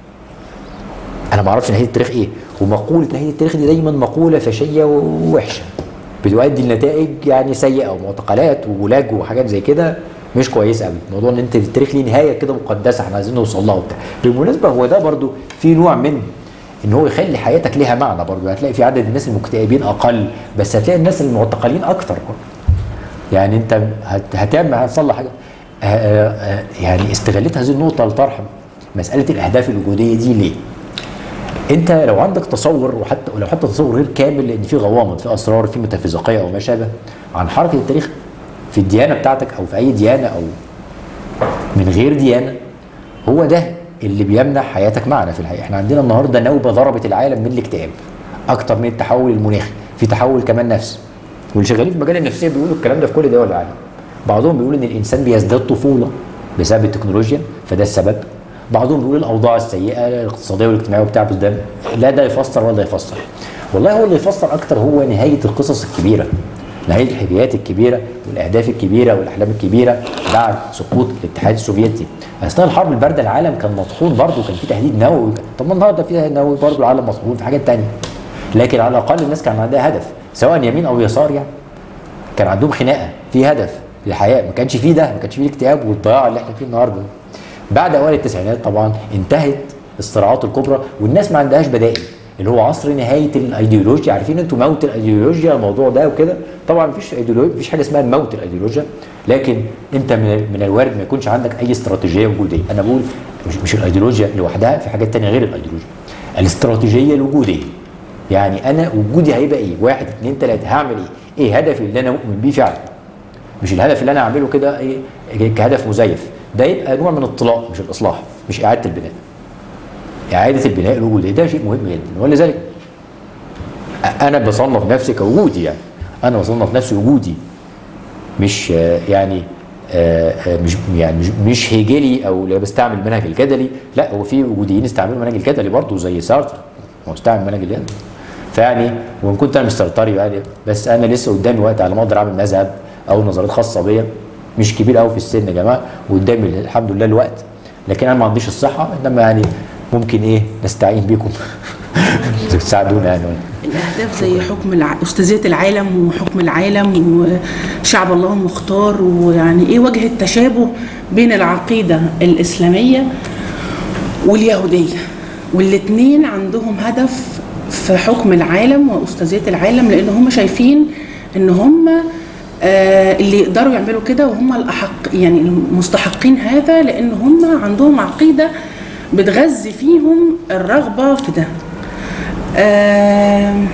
انا ما اعرفش نهايه التاريخ ايه ومقوله نهايه التاريخ دي دايما مقوله فاشيه ووحشه بتؤدي لنتائج يعني سيئه ومعتقلات وولاج وحاجات زي كده مش كويسه قوي موضوع ان انت التاريخ ليه نهايه كده مقدسه احنا عايزين نوصل لها وبتاع بالمناسبه هو ده برضو في نوع من ان هو يخلي حياتك ليها معنى برضو هتلاقي في عدد الناس المكتئبين اقل بس هتلاقي الناس المعتقلين اكتر برضو يعني انت هت- هتعمل هتصلح حاجه آه، آه، آه، يعني استغلت هذه النقطه لطرح مساله الاهداف الوجوديه دي ليه؟ انت لو عندك تصور وحتى ولو حتى تصور غير كامل لان في غوامض في اسرار في ميتافيزيقيه او ما شابه عن حركه التاريخ في الديانه بتاعتك او في اي ديانه او من غير ديانه هو ده اللي بيمنع حياتك معنا في الحقيقه احنا عندنا النهارده نوبه ضربت العالم من الاكتئاب اكتر من التحول المناخي في تحول كمان نفسي واللي شغالين في مجال النفسيه بيقولوا الكلام ده في كل دول العالم بعضهم بيقول ان الانسان بيزداد طفوله بسبب التكنولوجيا فده السبب بعضهم بيقول الاوضاع السيئه الاقتصاديه والاجتماعيه وبتاع بس ده لا ده يفسر ولا يفسر والله هو اللي يفسر اكتر هو نهايه القصص الكبيره نهايه الحكايات الكبيره والاهداف الكبيره والاحلام الكبيره بعد سقوط الاتحاد السوفيتي اثناء الحرب البارده العالم كان مطحون برضه كان في تهديد نووي طب ما النهارده في تهديد نووي برضه العالم مطحون في حاجات تانية لكن على الاقل الناس كان عندها هدف سواء يمين او يسار يعني كان عندهم خناقه في هدف للحياه ما كانش فيه ده ما كانش فيه الاكتئاب والضياع اللي احنا فيه النهارده بعد اوائل التسعينات طبعا انتهت الصراعات الكبرى والناس ما عندهاش بدائل اللي هو عصر نهايه الايديولوجيا عارفين انتوا موت الايديولوجيا الموضوع ده وكده طبعا مفيش ايديولوجيا مفيش حاجه اسمها موت الايديولوجيا لكن انت من من الوارد ما يكونش عندك اي استراتيجيه وجوديه انا بقول مش, مش الايديولوجيا لوحدها في حاجات تانية غير الايديولوجيا الاستراتيجيه الوجوديه يعني انا وجودي هيبقى ايه واحد اتنين تلاته هعمل ايه ايه هدفي اللي انا مؤمن بيه فعلا مش الهدف اللي انا اعمله كده ايه كهدف مزيف ده يبقى نوع من الطلاق مش الاصلاح مش اعاده البناء اعاده البناء الوجودي ده شيء مهم جدا ولذلك انا بصنف نفسي كوجودي يعني انا بصنف نفسي وجودي مش آه، يعني آه، آه، مش يعني مش- مش هيجلي او لا بستعمل المنهج الجدلي لا هو في وجوديين استعملوا المنهج الجدلي برضه زي سارتر هو استعمل المنهج الجدلي فيعني وان كنت انا مش سرطري يعني بس انا لسه قدامي وقت على ما اقدر اعمل مذهب او نظريات خاصه بيا مش كبير قوي في السن يا جماعه وقدامي الحمد لله الوقت لكن انا ما عنديش الصحه انما يعني ممكن ايه نستعين بيكم تساعدونا يعني الأهداف زي حكم الع... أستاذية العالم وحكم العالم وشعب الله المختار ويعني إيه وجه التشابه بين العقيدة الإسلامية واليهودية والاتنين عندهم هدف في حكم العالم وأستاذية العالم لأن هم شايفين إن هم آه اللي يقدروا يعملوا كده وهم الأحق يعني المستحقين هذا لأن هم عندهم عقيدة بتغذي فيهم الرغبة في ده آم،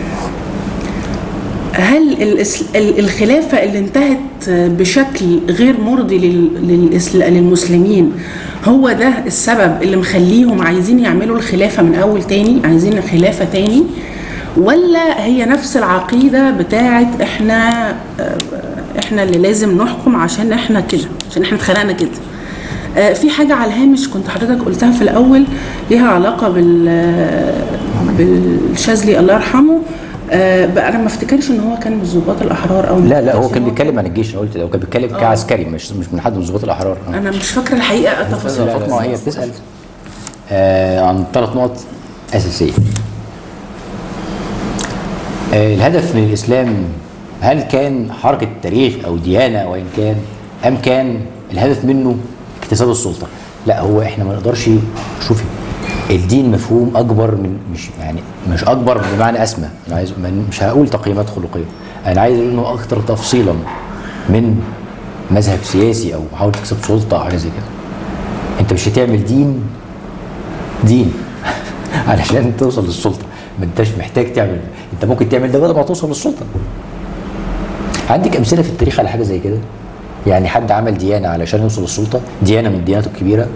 هل الإس- ال- الخلافة اللي انتهت بشكل غير مرضي لل- للإسل- للمسلمين هو ده السبب اللي مخليهم عايزين يعملوا الخلافة من أول تاني عايزين خلافة تاني ولا هي نفس العقيدة بتاعت احنا آه، احنا اللي لازم نحكم عشان احنا كده عشان احنا اتخلقنا كده آه، في حاجة على الهامش كنت حضرتك قلتها في الأول ليها علاقة بال بالشاذلي الله يرحمه آه، بقى أنا ما افتكرش إن هو كان من الضباط الأحرار أو لا لا هو المقاتلين. كان بيتكلم عن الجيش انا قلت ده هو كان بيتكلم كعسكري مش مش من حد من ضباط الاحرار آه. أنا مش فاكرة الحقيقة تفاصيل فاطمه هي بتسال آه عن ثلاث نقط اساسيه آه الهدف من الاسلام هل كان حركه تاريخ او ديانه او ايا كان ام كان الهدف منه اكتساب السلطه لا هو احنا ما نقدرش شوفي الدين مفهوم اكبر من مش يعني مش اكبر بمعنى اسمى انا عايز ما- مش هقول تقييمات خلقيه انا عايز اقول انه اكثر تفصيلا من مذهب سياسي او محاوله تكسب سلطه او حاجه زي كده انت مش هتعمل دين دين علشان توصل للسلطه ما انتش محتاج تعمل انت ممكن تعمل ده بدل ما توصل للسلطه عندك امثله في التاريخ على حاجه زي كده يعني حد عمل ديانه علشان يوصل للسلطه ديانه من الديانات الكبيره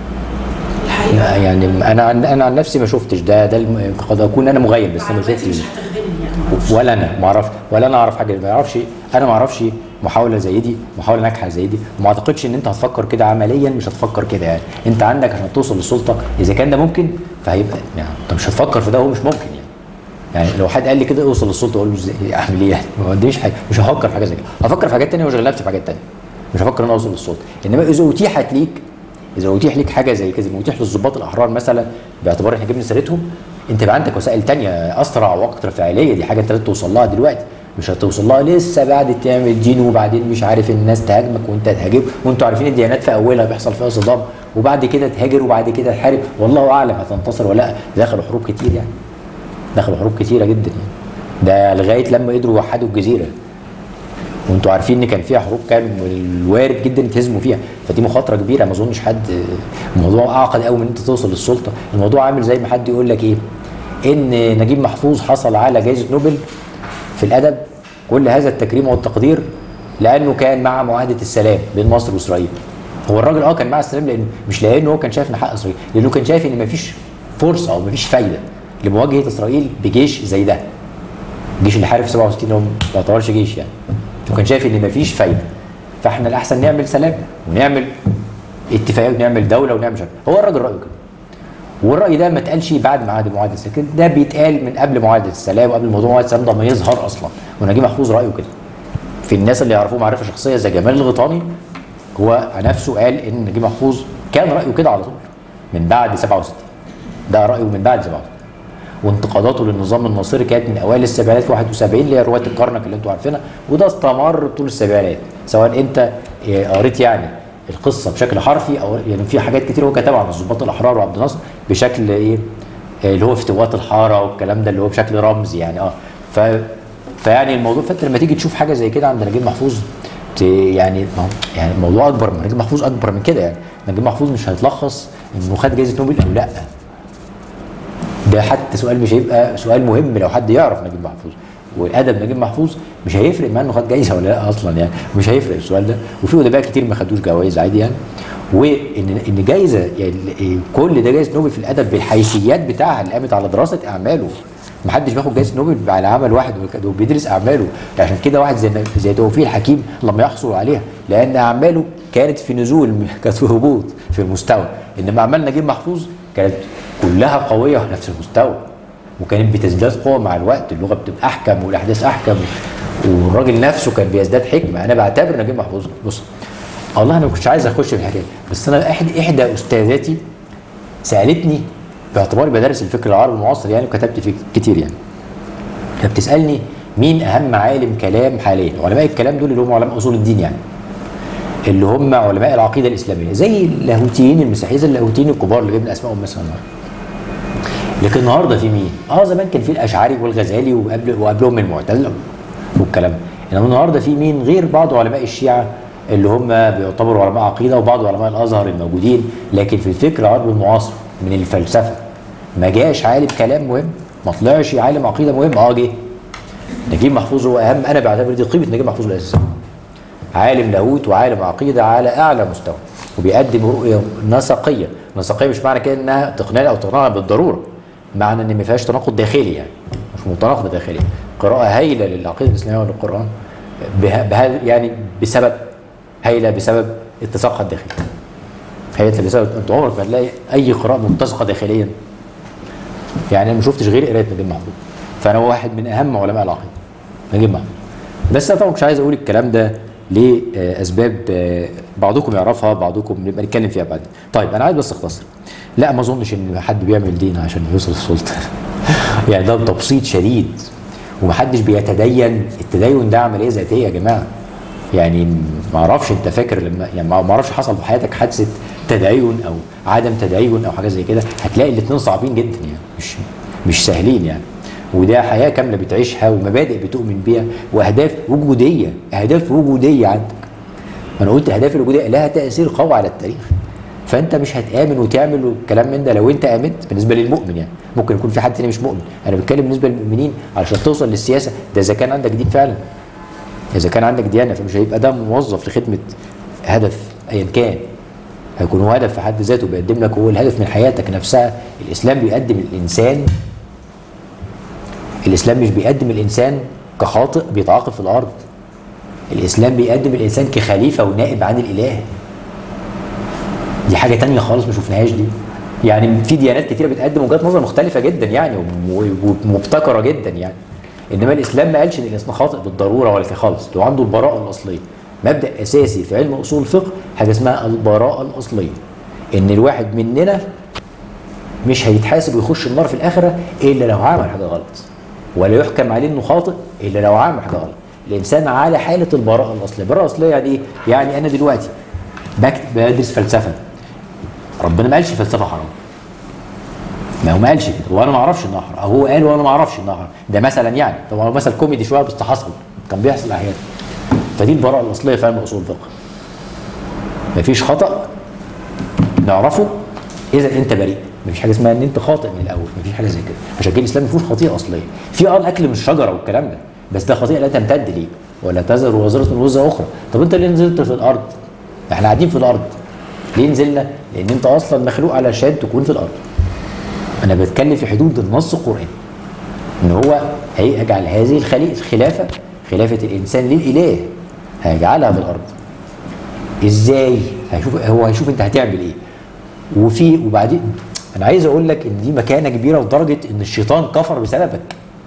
لا، يعني انا عن انا عن نفسي ما شفتش ده ده الم- قد اكون انا مغيب بس انا ما شفتش ولا انا ما اعرفش ولا انا اعرف حاجه ما اعرفش انا ما اعرفش محاوله زي دي محاوله ناجحه زي دي وما اعتقدش ان انت هتفكر كده عمليا مش هتفكر كده يعني انت عندك عشان توصل للسلطه اذا كان ده ممكن فهيبقى يعني انت مش هتفكر في ده هو مش ممكن يعني يعني لو حد قال لي كده اوصل للسلطه اقول له ازاي اعمل ايه يعني ما قداميش حاجه مش هفكر في حاجه زي كده هفكر في حاجات ثانيه واشغل نفسي في حاجات ثانيه مش هفكر ان انا اوصل للسلطه انما اذا اتيحت ليك اذا اتيح ليك حاجه زي كده زي ما اتيح للضباط الاحرار مثلا باعتبار احنا جبنا سيرتهم انت بقى عندك وسائل تانية اسرع واكثر فعاليه دي حاجه انت لازم توصل لها دلوقتي مش هتوصل لها لسه بعد تعمل دين وبعدين مش عارف الناس تهاجمك وانت تهاجم وانتوا عارفين الديانات في اولها بيحصل فيها صدام وبعد كده تهاجر وبعد كده تحارب والله اعلم هتنتصر ولا لا دخلوا حروب كتير يعني دخلوا حروب كتيره جدا يعني ده لغايه لما قدروا يوحدوا الجزيره وانتوا عارفين ان كان فيها حروب كان الوارد جدا يتهزموا فيها فدي مخاطره كبيره ما اظنش حد الموضوع اعقد قوي من انت توصل للسلطه الموضوع عامل زي ما حد يقول لك ايه ان نجيب محفوظ حصل على جائزه نوبل في الادب كل هذا التكريم والتقدير لانه كان مع معاهده السلام بين مصر واسرائيل هو الراجل اه كان مع السلام لان مش لانه هو كان شايف ان حق اسرائيل لانه كان شايف ان مفيش فرصه او مفيش فايده لمواجهه اسرائيل بجيش زي ده الجيش اللي حارب في 67 هو ما يعتبرش جيش يعني وكان شايف ان مفيش فايده فاحنا الاحسن نعمل سلام ونعمل اتفاقيه ونعمل دوله ونعمل شر. هو الراجل رايه كده والراي ده ما اتقالش بعد معاهده معاهده السلام كده ده بيتقال من قبل معاهده السلام وقبل موضوع معاهده السلام ده ما يظهر اصلا ونجيب محفوظ رايه كده في الناس اللي يعرفوه معرفه شخصيه زي جمال الغيطاني هو نفسه قال ان نجيب محفوظ كان رايه كده على طول من بعد 67 ده رايه من بعد 67 وانتقاداته للنظام الناصري كانت من اوائل السبعينات في 71 اللي هي روايه الكرنك اللي انتوا عارفينها وده استمر طول السبعينات سواء انت آه، قريت يعني القصه بشكل حرفي او يعني في حاجات كتير هو كتبها عن الضباط الاحرار وعبد الناصر بشكل ايه آه، اللي هو افتوات الحاره والكلام ده اللي هو بشكل رمزي يعني اه ف فيعني الموضوع فانت لما تيجي تشوف حاجه زي كده عند نجيب محفوظ ت- يعني ما هو- يعني الموضوع اكبر من نجيب محفوظ اكبر من كده يعني نجيب محفوظ مش هيتلخص انه خد جائزه نوبل او لا ده حتى سؤال مش هيبقى سؤال مهم لو حد يعرف نجيب محفوظ وادب نجيب محفوظ مش هيفرق معاه انه خد جايزه ولا لا اصلا يعني مش هيفرق السؤال ده وفي ادباء كتير ما خدوش جوائز عادي يعني وان ان جايزه يعني كل ده جايزه نوبل في الادب بالحيثيات بتاعها اللي قامت على دراسه اعماله ما حدش بياخد جايزه نوبل على عمل واحد وك- وبيدرس اعماله عشان كده واحد زي زي توفيق الحكيم لم يحصل عليها لان اعماله كانت في نزول كانت في هبوط في المستوى انما اعمال نجيب محفوظ كانت كلها قويه في نفس المستوى وكانت بتزداد قوه مع الوقت اللغه بتبقى احكم والاحداث احكم والراجل نفسه كان بيزداد حكمه انا بعتبر نجيب محفوظ بص والله انا ما كنتش عايز اخش في الحكايه بس انا احدى احدى استاذاتي سالتني باعتباري بدرس الفكر العربي المعاصر يعني وكتبت فيه كتير يعني كانت بتسالني مين اهم عالم كلام حاليا علماء الكلام دول اللي هم علماء اصول الدين يعني اللي هم علماء العقيده الاسلاميه زي اللاهوتيين المسيحيين زي اللاهوتيين الكبار اللي جبنا اسمائهم مثلا النهارده لكن النهارده في مين؟ اه زمان كان في الاشعري والغزالي وقبل وقبلهم المعتزله والكلام ده انما النهارده في مين غير بعض علماء الشيعه اللي هم بيعتبروا علماء عقيده وبعض علماء الازهر الموجودين لكن في الفكر العربي المعاصر من الفلسفه ما جاش عالم كلام مهم ما طلعش عالم عقيده مهم اه جه نجيب محفوظ هو اهم انا بعتبر دي قيمه نجيب محفوظ الاساسيه عالم لاهوت وعالم عقيده على اعلى مستوى وبيقدم رؤيه نسقيه نسقيه مش معنى كده انها تقنيه او تقنعها بالضروره معنى ان ما فيهاش تناقض داخلي يعني مش متناقض داخلي قراءه هايله للعقيده الاسلاميه وللقران بها بها يعني بسبب هايله بسبب اتساقها الداخلي هايله بسبب انت عمرك ما هتلاقي اي قراءه متسقه داخليا يعني انا ما شفتش غير قرايه نجيب محفوظ فانا واحد من اهم علماء العقيده نجيب محفوظ بس انا طبعا مش عايز اقول الكلام ده لاسباب آه، بعضكم يعرفها بعضكم نبقى نتكلم فيها بعدين طيب انا عايز بس اختصر لا ما اظنش ان حد بيعمل دين عشان يوصل السلطه يعني ده تبسيط شديد ومحدش بيتدين التدين ده عمليه ذاتيه يا جماعه يعني ما اعرفش انت فاكر لما يعني ما اعرفش حصل في حياتك حادثه تدين او عدم تدين او حاجه زي كده هتلاقي الاثنين صعبين جدا يعني مش مش سهلين يعني وده حياه كامله بتعيشها ومبادئ بتؤمن بيها واهداف وجوديه اهداف وجوديه عندك ما انا قلت الاهداف الوجوديه لها تاثير قوي على التاريخ فانت مش هتامن وتعمل والكلام من ده لو انت امنت بالنسبه للمؤمن يعني ممكن يكون في حد تاني مش مؤمن انا بتكلم بالنسبه للمؤمنين علشان توصل للسياسه ده اذا كان عندك دين فعلا اذا كان عندك ديانه فمش هيبقى ده موظف لخدمه هدف ايا كان هيكون هو هدف في حد ذاته بيقدم لك هو الهدف من حياتك نفسها الاسلام بيقدم الانسان الاسلام مش بيقدم الانسان كخاطئ بيتعاقب في الارض الاسلام بيقدم الانسان كخليفه ونائب عن الاله دي حاجه تانية خالص ما شفناهاش دي يعني في ديانات كتيره بتقدم وجهات نظر مختلفه جدا يعني وم- ومبتكره جدا يعني انما الاسلام ما قالش ان الانسان خاطئ بالضروره ولا كده خالص لو عنده البراءه الاصليه مبدا اساسي في علم اصول الفقه حاجه اسمها البراءه الاصليه ان الواحد مننا مش هيتحاسب ويخش النار في الاخره الا لو عمل حاجه غلط ولا يحكم عليه انه خاطئ الا لو عمل حاجه غلط الانسان على حاله البراءه الاصليه البراءه الاصليه يعني ايه يعني انا دلوقتي بكتب بدرس فلسفه ربنا ما قالش الفلسفه حرام ما هو ما قالش كده وانا ما اعرفش انها حرام أو هو قال وانا ما اعرفش انها حرام ده مثلا يعني طبعا هو مثل كوميدي شويه بس حصل كان بيحصل احيانا فدي البراءه الاصليه في علم اصول الفقه مفيش خطا نعرفه اذا انت بريء مفيش حاجه اسمها ان انت خاطئ من الاول مفيش حاجه زي كده عشان كده الاسلام ما فيهوش خطيئه اصليه في اه الاكل من الشجره والكلام ده بس ده خطيئه لا تمتد ليك ولا تزر وزره وزر اخرى طب انت ليه نزلت في الارض احنا قاعدين في الارض ليه نزلنا لان انت اصلا مخلوق علشان تكون في الارض انا بتكلم في حدود النص القراني ان هو هيجعل هذه الخلي- الخلافه خلافه الانسان للاله هيجعلها في الارض ازاي هيشوف هو هيشوف انت هتعمل ايه وفي وبعدين انا عايز اقول لك ان دي مكانه كبيره لدرجه ان الشيطان كفر بسببك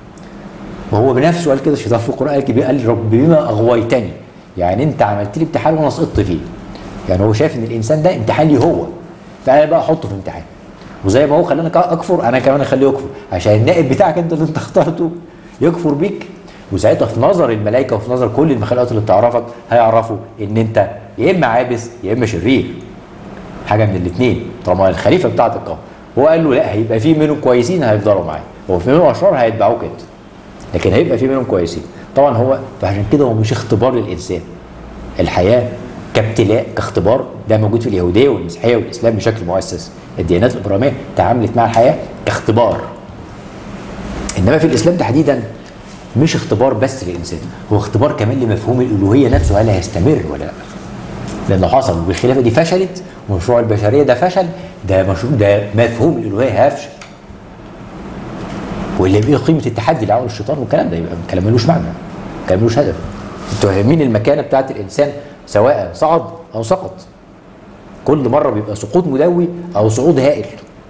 وهو بنفسه قال كده الشيطان في القران قال كده قال رب بما اغويتني يعني انت عملت لي امتحان وانا سقطت فيه يعني هو شايف ان الانسان ده امتحان لي هو فانا بقى احطه في امتحان وزي ما هو خلاني اكفر انا كمان اخليه يكفر عشان النائب بتاعك انت اللي انت اخترته يكفر بيك وساعتها في نظر الملائكه وفي نظر كل المخلوقات اللي تعرفك هيعرفوا ان انت يا اما عابث يا اما شرير حاجه من الاثنين طالما الخليفه بتاعت القوم هو قال له لا هيبقى في منهم كويسين هيفضلوا معايا هو في منهم اشرار هيتبعوك انت لكن هيبقى في منهم كويسين طبعا هو فعشان كده هو مش اختبار للانسان الحياه كابتلاء كاختبار ده موجود في اليهوديه والمسيحيه والاسلام بشكل مؤسس الديانات الابراهيميه تعاملت مع الحياه كاختبار انما في الاسلام تحديدا مش اختبار بس للانسان هو اختبار كمان لمفهوم الالوهيه نفسه هل هيستمر ولا لا لانه حصل والخلافه دي فشلت ومشروع البشريه ده فشل ده مشروع ده مفهوم الالوهيه هيفشل واللي بيه قيمه التحدي اللي عمله الشيطان والكلام ده يبقى كلام ملوش معنى كلام ملوش هدف انتوا فاهمين المكانه بتاعت الانسان سواء صعد او سقط كل مره بيبقى سقوط مدوي او صعود هائل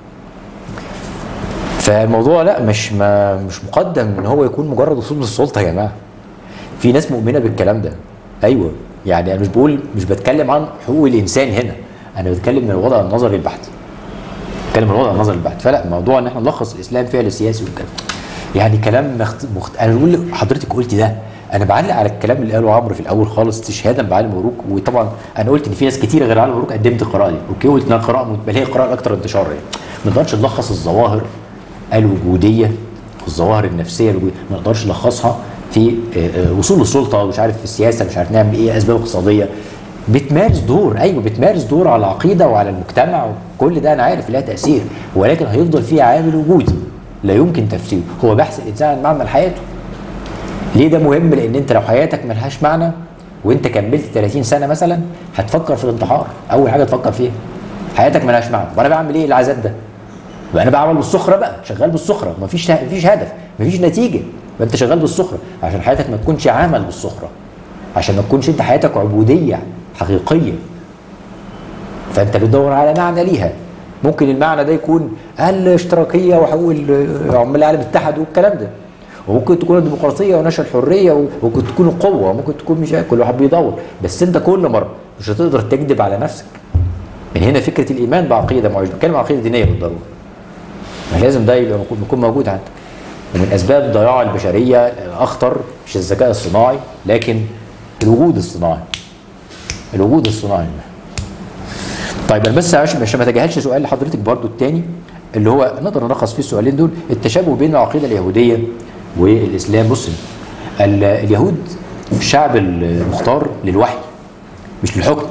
فالموضوع لا مش ما مش مقدم ان هو يكون مجرد وصول للسلطه يا جماعه في ناس مؤمنه بالكلام ده ايوه يعني انا مش بقول مش بتكلم عن حقوق الانسان هنا انا بتكلم من الوضع النظري البحت بتكلم من الوضع النظري البحت فلا موضوع ان احنا نلخص الاسلام فعل سياسي وكده يعني كلام مخت... مخت... انا بقول لك حضرتك قلت ده انا بعلق على الكلام اللي قاله عمرو في الاول خالص استشهادا بعلم مبروك وطبعا انا قلت ان في ناس كتير غير علم مبروك قدمت القراءه دي اوكي قلت انها قراءه بل هي القراءه الاكثر انتشارا يعني ما نقدرش نلخص الظواهر الوجوديه الظواهر النفسيه الوجودية. ما نقدرش نلخصها في آه، آه، وصول السلطه مش عارف في السياسه مش عارف نعمل ايه اسباب اقتصاديه بتمارس دور ايوه بتمارس دور على العقيده وعلى المجتمع وكل ده انا عارف لها تاثير ولكن هيفضل فيه عامل وجودي لا يمكن تفسيره هو بحث الانسان عن معنى لحياته ليه ده مهم لان انت لو حياتك ملهاش معنى وانت كملت 30 سنه مثلا هتفكر في الانتحار اول حاجه تفكر فيها حياتك ملهاش معنى وانا بعمل ايه العذاب ده يبقى انا بعمل بالسخره بقى شغال بالسخره مفيش مفيش هدف مفيش نتيجه يبقى انت شغال بالسخره عشان حياتك ما تكونش عمل بالسخره عشان ما تكونش انت حياتك عبوديه حقيقيه فانت بتدور على معنى ليها ممكن المعنى ده يكون الاشتراكيه وحقوق ال- عمال العالم اتحدوا والكلام ده وممكن تكون الديمقراطيه ونشر الحريه وممكن تكون القوه وممكن تكون مش عارف، كل واحد بيدور بس انت كل مره مش هتقدر تكذب على نفسك من هنا فكره الايمان بعقيده ما هو مش بتكلم عن عقيده دينيه بالضروره ما لازم ده يبقى يكون- يكون موجود عندك ومن اسباب ضياع البشريه الاخطر مش الذكاء الصناعي لكن الوجود الصناعي الوجود الصناعي طيب انا بس عشان عشان ما اتجاهلش سؤال لحضرتك برضو الثاني اللي هو نقدر نلخص فيه السؤالين دول التشابه بين العقيده اليهوديه والاسلام بص ال- اليهود الشعب المختار للوحي مش للحكم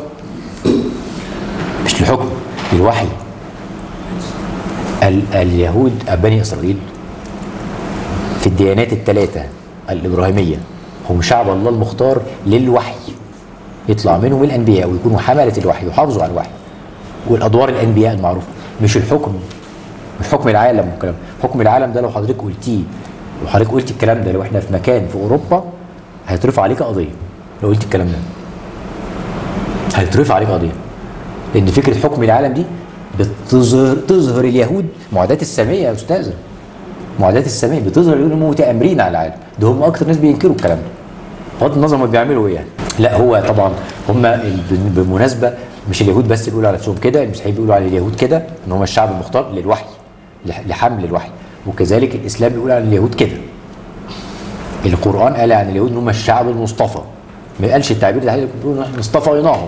مش للحكم للوحي ال- اليهود بني اسرائيل في الديانات الثلاثه الابراهيميه هم شعب الله المختار للوحي يطلع منهم الانبياء ويكونوا حمله الوحي ويحافظوا على الوحي والادوار الانبياء المعروفه مش الحكم مش حكم العالم والكلام حكم العالم ده لو حضرتك قلتيه لو حضرتك قلت الكلام ده لو احنا في مكان في اوروبا هيترفع عليك قضيه لو قلت الكلام ده هيترفع عليك قضيه لان فكره حكم العالم دي بتظهر تظهر اليهود معادات الساميه يا استاذه معادات الساميه بتظهر اليهود انهم متامرين على العالم ده هم اكتر ناس بينكروا الكلام ده بغض النظر هم بيعملوا ايه يعني لا هو طبعا هم ال- بالمناسبه مش اليهود بس اللي بيقولوا على نفسهم كده المسيحيين بيقولوا على اليهود كده ان هم الشعب المختار للوحي لح- لحمل الوحي وكذلك الاسلام بيقول عن اليهود كده القران قال عن اليهود ان هم الشعب المصطفى ما قالش التعبير ده بيقول احنا اصطفيناهم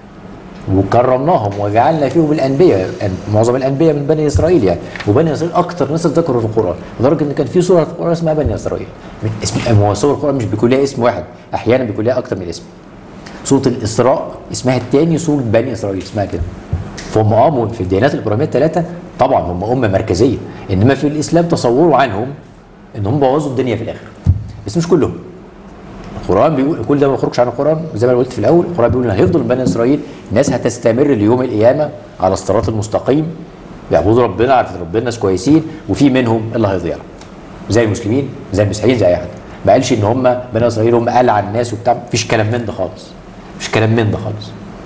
وكرمناهم وجعلنا فيهم الانبياء أن- معظم الانبياء من بني اسرائيل يعني وبني اسرائيل اكتر ناس ذكروا في القران لدرجه ان كان في سوره في القران اسمها بني اسرائيل من اسم هو سور القران مش بيكون لها اسم واحد احيانا بيكون لها اكتر من اسم سوره الاسراء اسمها الثاني سوره بني اسرائيل اسمها كده فهم اه في الديانات الابراهيميه الثلاثه طبعا هم امه مركزيه انما في الاسلام تصوروا عنهم ان هم بوظوا الدنيا في الاخر بس مش كلهم القرآن بيقول كل ده ما بيخرجش عن القرآن زي ما أنا قلت في الأول القرآن بيقول إن هيفضل بني إسرائيل ناس هتستمر ليوم القيامة على الصراط المستقيم بيعبدوا ربنا عارفين ربنا ناس كويسين وفي منهم اللي هيضيع زي المسلمين زي المسيحيين زي أي حد ما قالش إن هم بني إسرائيل هم ألعن الناس وبتاع مفيش كلام من ده خالص مفيش كلام من ده خالص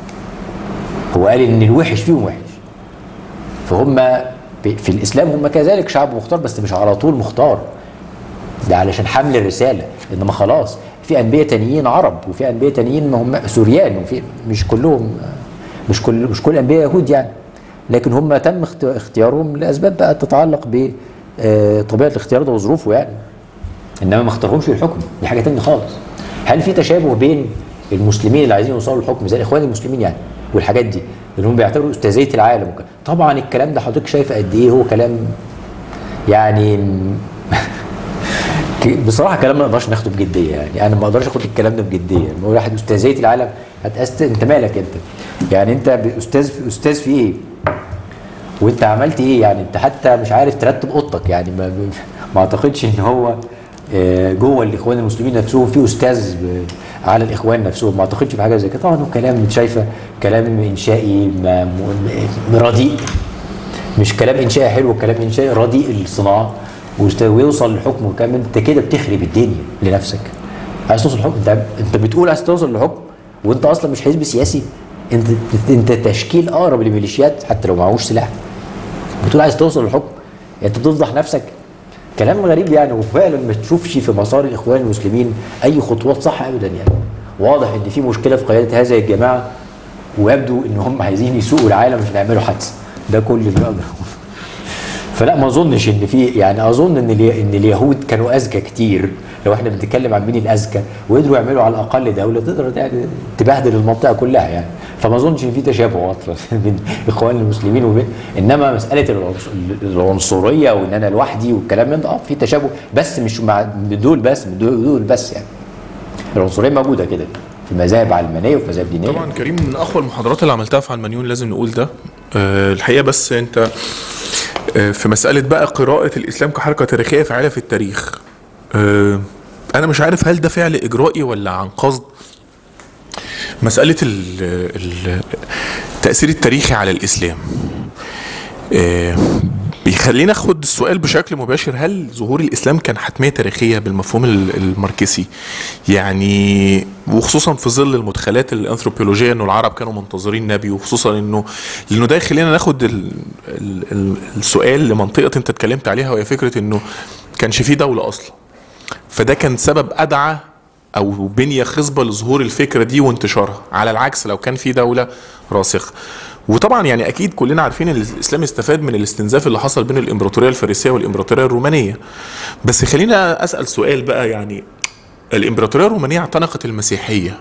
هو قال إن الوحش فيهم وحش فهم ب- في الإسلام هم كذلك شعب مختار بس مش على طول مختار ده علشان حمل الرساله انما خلاص في انبياء تانيين عرب وفي انبياء تانيين ما هم سوريان وفي مش كلهم مش كل مش كل الانبياء يهود يعني لكن هم تم اخت- اختيارهم لاسباب بقى تتعلق بطبيعه الاختيار ده وظروفه يعني انما ما اختارهمش للحكم دي حاجه تانية خالص هل في تشابه بين المسلمين اللي عايزين يوصلوا للحكم زي الاخوان المسلمين يعني والحاجات دي اللي هم بيعتبروا استاذيه العالم وكده. طبعا الكلام ده حضرتك شايفه قد ايه هو كلام يعني بصراحه كلام ما نقدرش ناخده بجديه يعني انا ما اقدرش اخد الكلام ده بجديه لما يقول واحد استاذيه العالم هتأست... انت مالك انت يعني انت استاذ في استاذ في ايه وانت عملت ايه يعني انت حتى مش عارف ترتب اوضتك يعني ما, ما اعتقدش ان هو آه، جوه الاخوان المسلمين نفسهم في استاذ ب- على الاخوان نفسهم ما اعتقدش في حاجه زي كده طبعا هو كلام انت شايفه كلام انشائي ما- م- رديء مش كلام انشائي حلو كلام انشائي رديء الصناعه ويست- ويوصل للحكم وكمان انت كده بتخرب الدنيا لنفسك عايز توصل للحكم انت انت بتقول عايز توصل للحكم وانت اصلا مش حزب سياسي انت انت تشكيل اقرب للميليشيات حتى لو معهوش سلاح بتقول عايز توصل للحكم انت بتفضح نفسك كلام غريب يعني وفعلا ما تشوفش في مسار الاخوان المسلمين اي خطوات صح ابدا يعني واضح ان في مشكله في قياده هذه الجماعه ويبدو ان هم عايزين يسوقوا العالم عشان يعملوا حادثه ده كل اللي اقدر أقوله. فلا ما اظنش ان في يعني اظن ان الي- ان اليهود كانوا اذكى كتير لو احنا بنتكلم عن مين الاذكى وقدروا يعملوا على الاقل دوله تقدر يعني تبهدل المنطقه كلها يعني فما اظنش ان في تشابه اصلا بين اخوان المسلمين وبين انما مساله العنص- العنصريه وان انا لوحدي والكلام من ده اه في تشابه بس مش مع من دول بس من دول دول بس يعني العنصريه موجوده كده في مذاهب علمانيه وفي مذاهب دينيه طبعا كريم من اقوى المحاضرات اللي عملتها في علمانيون لازم نقول ده أه الحقيقه بس انت أه في مساله بقى قراءه الاسلام كحركه تاريخيه فعاله في التاريخ أه انا مش عارف هل ده فعل اجرائي ولا عن قصد مساله ال- ال- التاثير التاريخي على الاسلام آه، بيخلينا ناخد السؤال بشكل مباشر هل ظهور الاسلام كان حتميه تاريخيه بالمفهوم ال- الماركسي يعني وخصوصا في ظل المدخلات الانثروبولوجيه انه العرب كانوا منتظرين نبي وخصوصا انه لانه ده يخلينا ناخد ال ال ال السؤال لمنطقه انت اتكلمت عليها وهي فكره انه كانش في دوله اصلا فده كان سبب ادعى او بنيه خصبه لظهور الفكره دي وانتشارها على العكس لو كان في دوله راسخه وطبعا يعني اكيد كلنا عارفين ان الاسلام استفاد من الاستنزاف اللي حصل بين الامبراطوريه الفارسيه والامبراطوريه الرومانيه بس خلينا اسال سؤال بقى يعني الامبراطوريه الرومانيه اعتنقت المسيحيه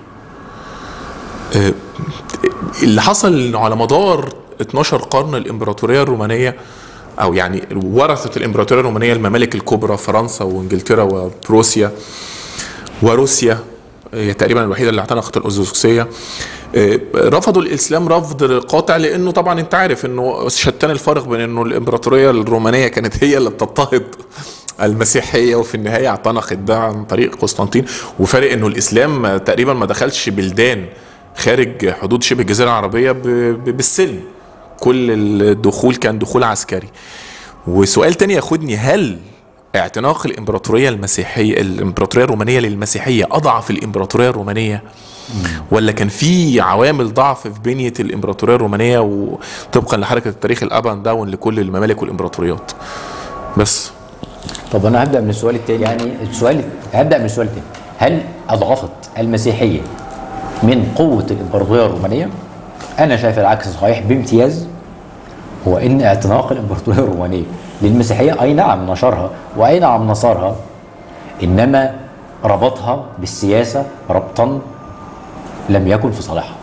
آه، اللي حصل إنه على مدار 12 قرن الامبراطوريه الرومانيه او يعني ورثت الامبراطوريه الرومانيه الممالك الكبرى فرنسا وانجلترا وبروسيا وروسيا هي تقريبا الوحيده اللي اعتنقت الارثوذكسيه آه، رفضوا الاسلام رفض قاطع لانه طبعا انت عارف انه شتان الفرق بين انه الامبراطوريه الرومانيه كانت هي اللي بتضطهد المسيحيه وفي النهايه اعتنقت ده عن طريق قسطنطين وفارق انه الاسلام تقريبا ما دخلش بلدان خارج حدود شبه الجزيره العربيه ب- ب- بالسلم كل الدخول كان دخول عسكري وسؤال تاني ياخدني هل اعتناق الامبراطوريه المسيحيه الامبراطوريه الرومانيه للمسيحيه اضعف الامبراطوريه الرومانيه ولا كان في عوامل ضعف في بنيه الامبراطوريه الرومانيه وطبقا لحركه التاريخ الاب اند داون لكل الممالك والامبراطوريات بس طب انا هبدا من السؤال التاني يعني السؤال هبدا من السؤال التاني هل اضعفت المسيحيه من قوه الامبراطوريه الرومانيه؟ انا شايف العكس صحيح بامتياز هو ان اعتناق الامبراطوريه الرومانيه للمسيحيه اي نعم نشرها واي نعم نصرها انما ربطها بالسياسه ربطا لم يكن في صالحها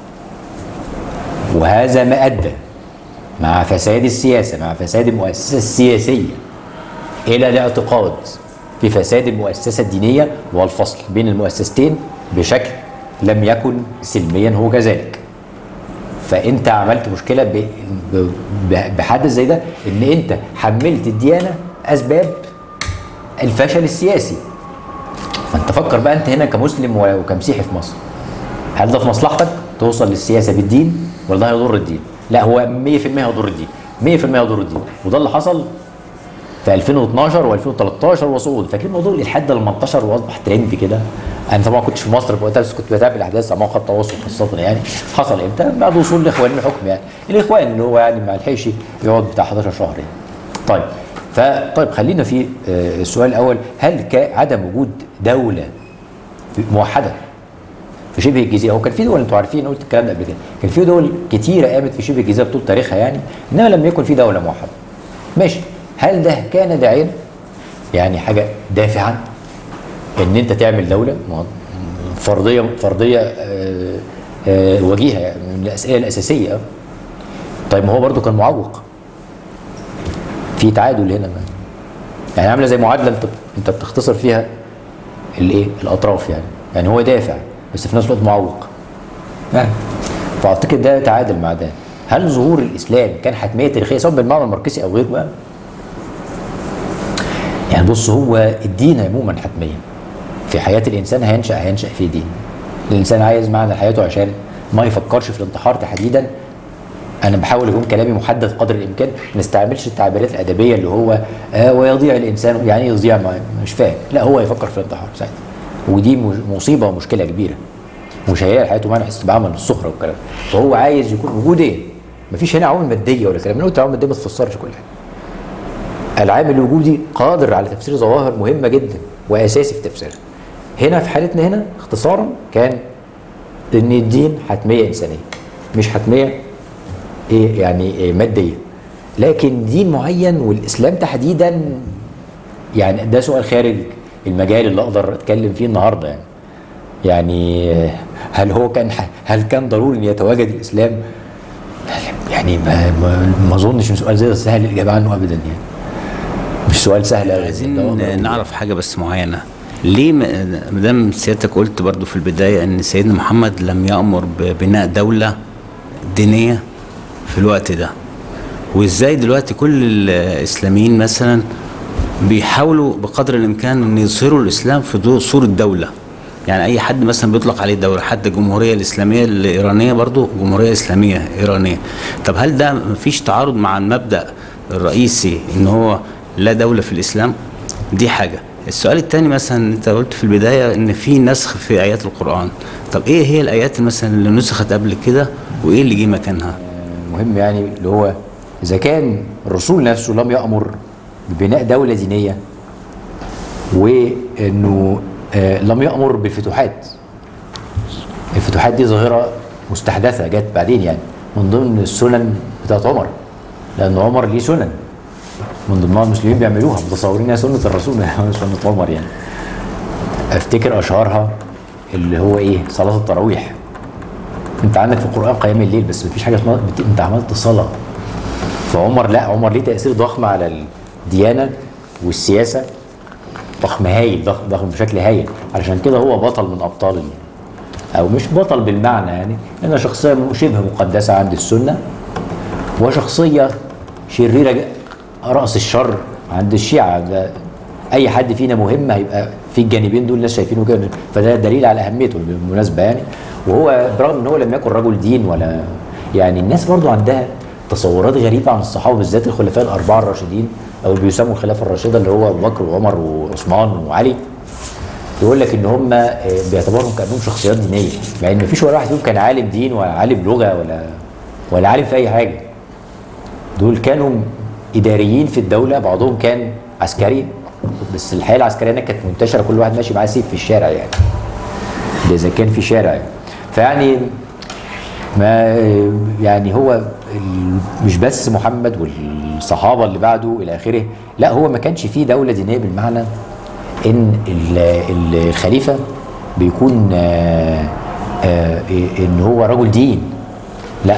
وهذا ما ادى مع فساد السياسه مع فساد المؤسسه السياسيه الى الاعتقاد في فساد المؤسسه الدينيه والفصل بين المؤسستين بشكل لم يكن سلميا هو كذلك. فانت عملت مشكله ب- ب- ب- بحدث زي ده ان انت حملت الديانه اسباب الفشل السياسي. فانت فكر بقى انت هنا كمسلم وكمسيحي في مصر. هل ده في مصلحتك توصل للسياسه بالدين ولا ده هيضر الدين؟ لا هو 100% هيضر الدين 100% هيضر الدين وده اللي حصل في 2012 و2013 وصعود فاكرين موضوع الالحاد ده لما انتشر واصبح ترند كده انا طبعا ما كنتش في مصر في وقتها بس كنت بتابع الاحداث على مواقع التواصل خاصه يعني حصل امتى؟ بعد وصول الاخوان للحكم يعني الاخوان اللي هو يعني ما لحقش يقعد بتاع 11 شهر يعني طيب فطيب خلينا في آه، السؤال الاول هل كا- عدم وجود دوله موحده في شبه الجزيره هو كان في دول انتوا عارفين قلت الكلام ده قبل كده كان في دول كتيره قامت في شبه الجزيره طول تاريخها يعني انما لم يكن في دوله موحده ماشي هل ده كان داعيا يعني حاجه دافعا ان انت تعمل دوله ما هو فرضيه فرضيه آه، آه، وجيهه يعني من الاسئله الاساسيه طيب ما هو برضو كان معوق في تعادل هنا ما. يعني عامله زي معادله انت انت بتختصر فيها الايه الاطراف يعني يعني هو دافع بس في نفس الوقت معوق يعني فاعتقد ده تعادل مع ده هل ظهور الاسلام كان حتميه تاريخيه سواء بالمعنى الماركسي او غيره بقى يعني بص هو الدين عموما حتميه في حياه الانسان هينشا هينشا في دين الانسان عايز معنى لحياته عشان ما يفكرش في الانتحار تحديدا انا بحاول يكون كلامي محدد قدر الامكان ما نستعملش التعبيرات الادبيه اللي هو آه ويضيع الانسان يعني ايه يضيع ما مش فاهم لا هو يفكر في الانتحار ساعتها ودي م- مصيبه ومشكله كبيره مش هيلاقي حياته معنى استبعاد من السخره والكلام فهو عايز يكون وجود ايه؟ مفيش هنا عوامل ماديه ولا كلام لو قلت عوامل ماديه ما تفسرش كل حاجه العامل الوجودي قادر على تفسير ظواهر مهمه جدا واساسي في تفسيرها هنا في حالتنا هنا اختصارا كان ان الدين حتميه انسانيه مش حتميه ايه يعني إيه ماديه لكن دين معين والاسلام تحديدا يعني ده سؤال خارج المجال اللي اقدر اتكلم فيه النهارده يعني يعني آه، هل هو كان هل كان ضروري ان يتواجد الاسلام يعني ما ما- ما اظنش ان سؤال زي ده سهل الاجابه عنه ابدا يعني مش سؤال سهل أبداً. ده عايزين أقدر أقول. نعرف حاجه بس معينه ليه ما دام سيادتك قلت برضو في البدايه ان سيدنا محمد لم يامر ببناء دوله دينيه في الوقت ده وازاي دلوقتي كل الاسلاميين مثلا بيحاولوا بقدر الامكان ان يظهروا الاسلام في ضوء صوره دوله يعني اي حد مثلا بيطلق عليه دوله حتى الجمهوريه الاسلاميه الايرانيه برضو جمهوريه اسلاميه ايرانيه طب هل ده مفيش تعارض مع المبدا الرئيسي ان هو لا دوله في الاسلام دي حاجه السؤال الثاني مثلا انت قلت في البدايه ان في نسخ في ايات القران طب ايه هي الايات مثلا اللي نسخت قبل كده وايه اللي جه مكانها مهم يعني اللي هو اذا كان الرسول نفسه لم يامر ببناء دوله دينيه وانه آه، لم يامر بالفتوحات الفتوحات دي ظاهره مستحدثه جت بعدين يعني من ضمن السنن بتاعت عمر لان عمر ليه سنن من ضمنها المسلمين بيعملوها متصورين انها سنه الرسول مش سنه عمر يعني افتكر اشهرها اللي هو ايه صلاه التراويح انت عندك في القران قيام الليل بس مفيش حاجه اسمها بت... انت عملت صلاه فعمر لا عمر ليه تاثير ضخم على الديانه والسياسه ضخم هايل ضخم ضخم بشكل هايل علشان كده هو بطل من ابطال ال- او مش بطل بالمعنى يعني لانه شخصيه شبه مقدسه عند السنه وشخصيه شريره ج- راس الشر عند الشيعه ده اي حد فينا مهم هيبقى في الجانبين دول الناس شايفينه كده فده دليل على اهميته بالمناسبه يعني وهو برغم ان هو لم يكن رجل دين ولا يعني الناس برضو عندها تصورات غريبه عن الصحابه بالذات الخلفاء الاربعه الراشدين او اللي بيسموا الخلافه الراشده اللي هو ابو بكر وعمر وعثمان وعلي يقول لك ان هم بيعتبرهم كانهم شخصيات دينيه مع ان مفيش ولا واحد فيهم كان عالم دين ولا عالم لغه ولا ولا عالم في اي حاجه دول كانوا اداريين في الدوله بعضهم كان عسكري بس الحياه العسكريه هناك كانت منتشره كل واحد ماشي معاه سيف في الشارع يعني ده اذا كان في شارع يعني فيعني ما يعني هو ال- مش بس محمد والصحابه اللي بعده الى اخره لا هو ما كانش فيه دوله دينيه بالمعنى ان ال- ال- الخليفه بيكون آه، آه، ان هو رجل دين لا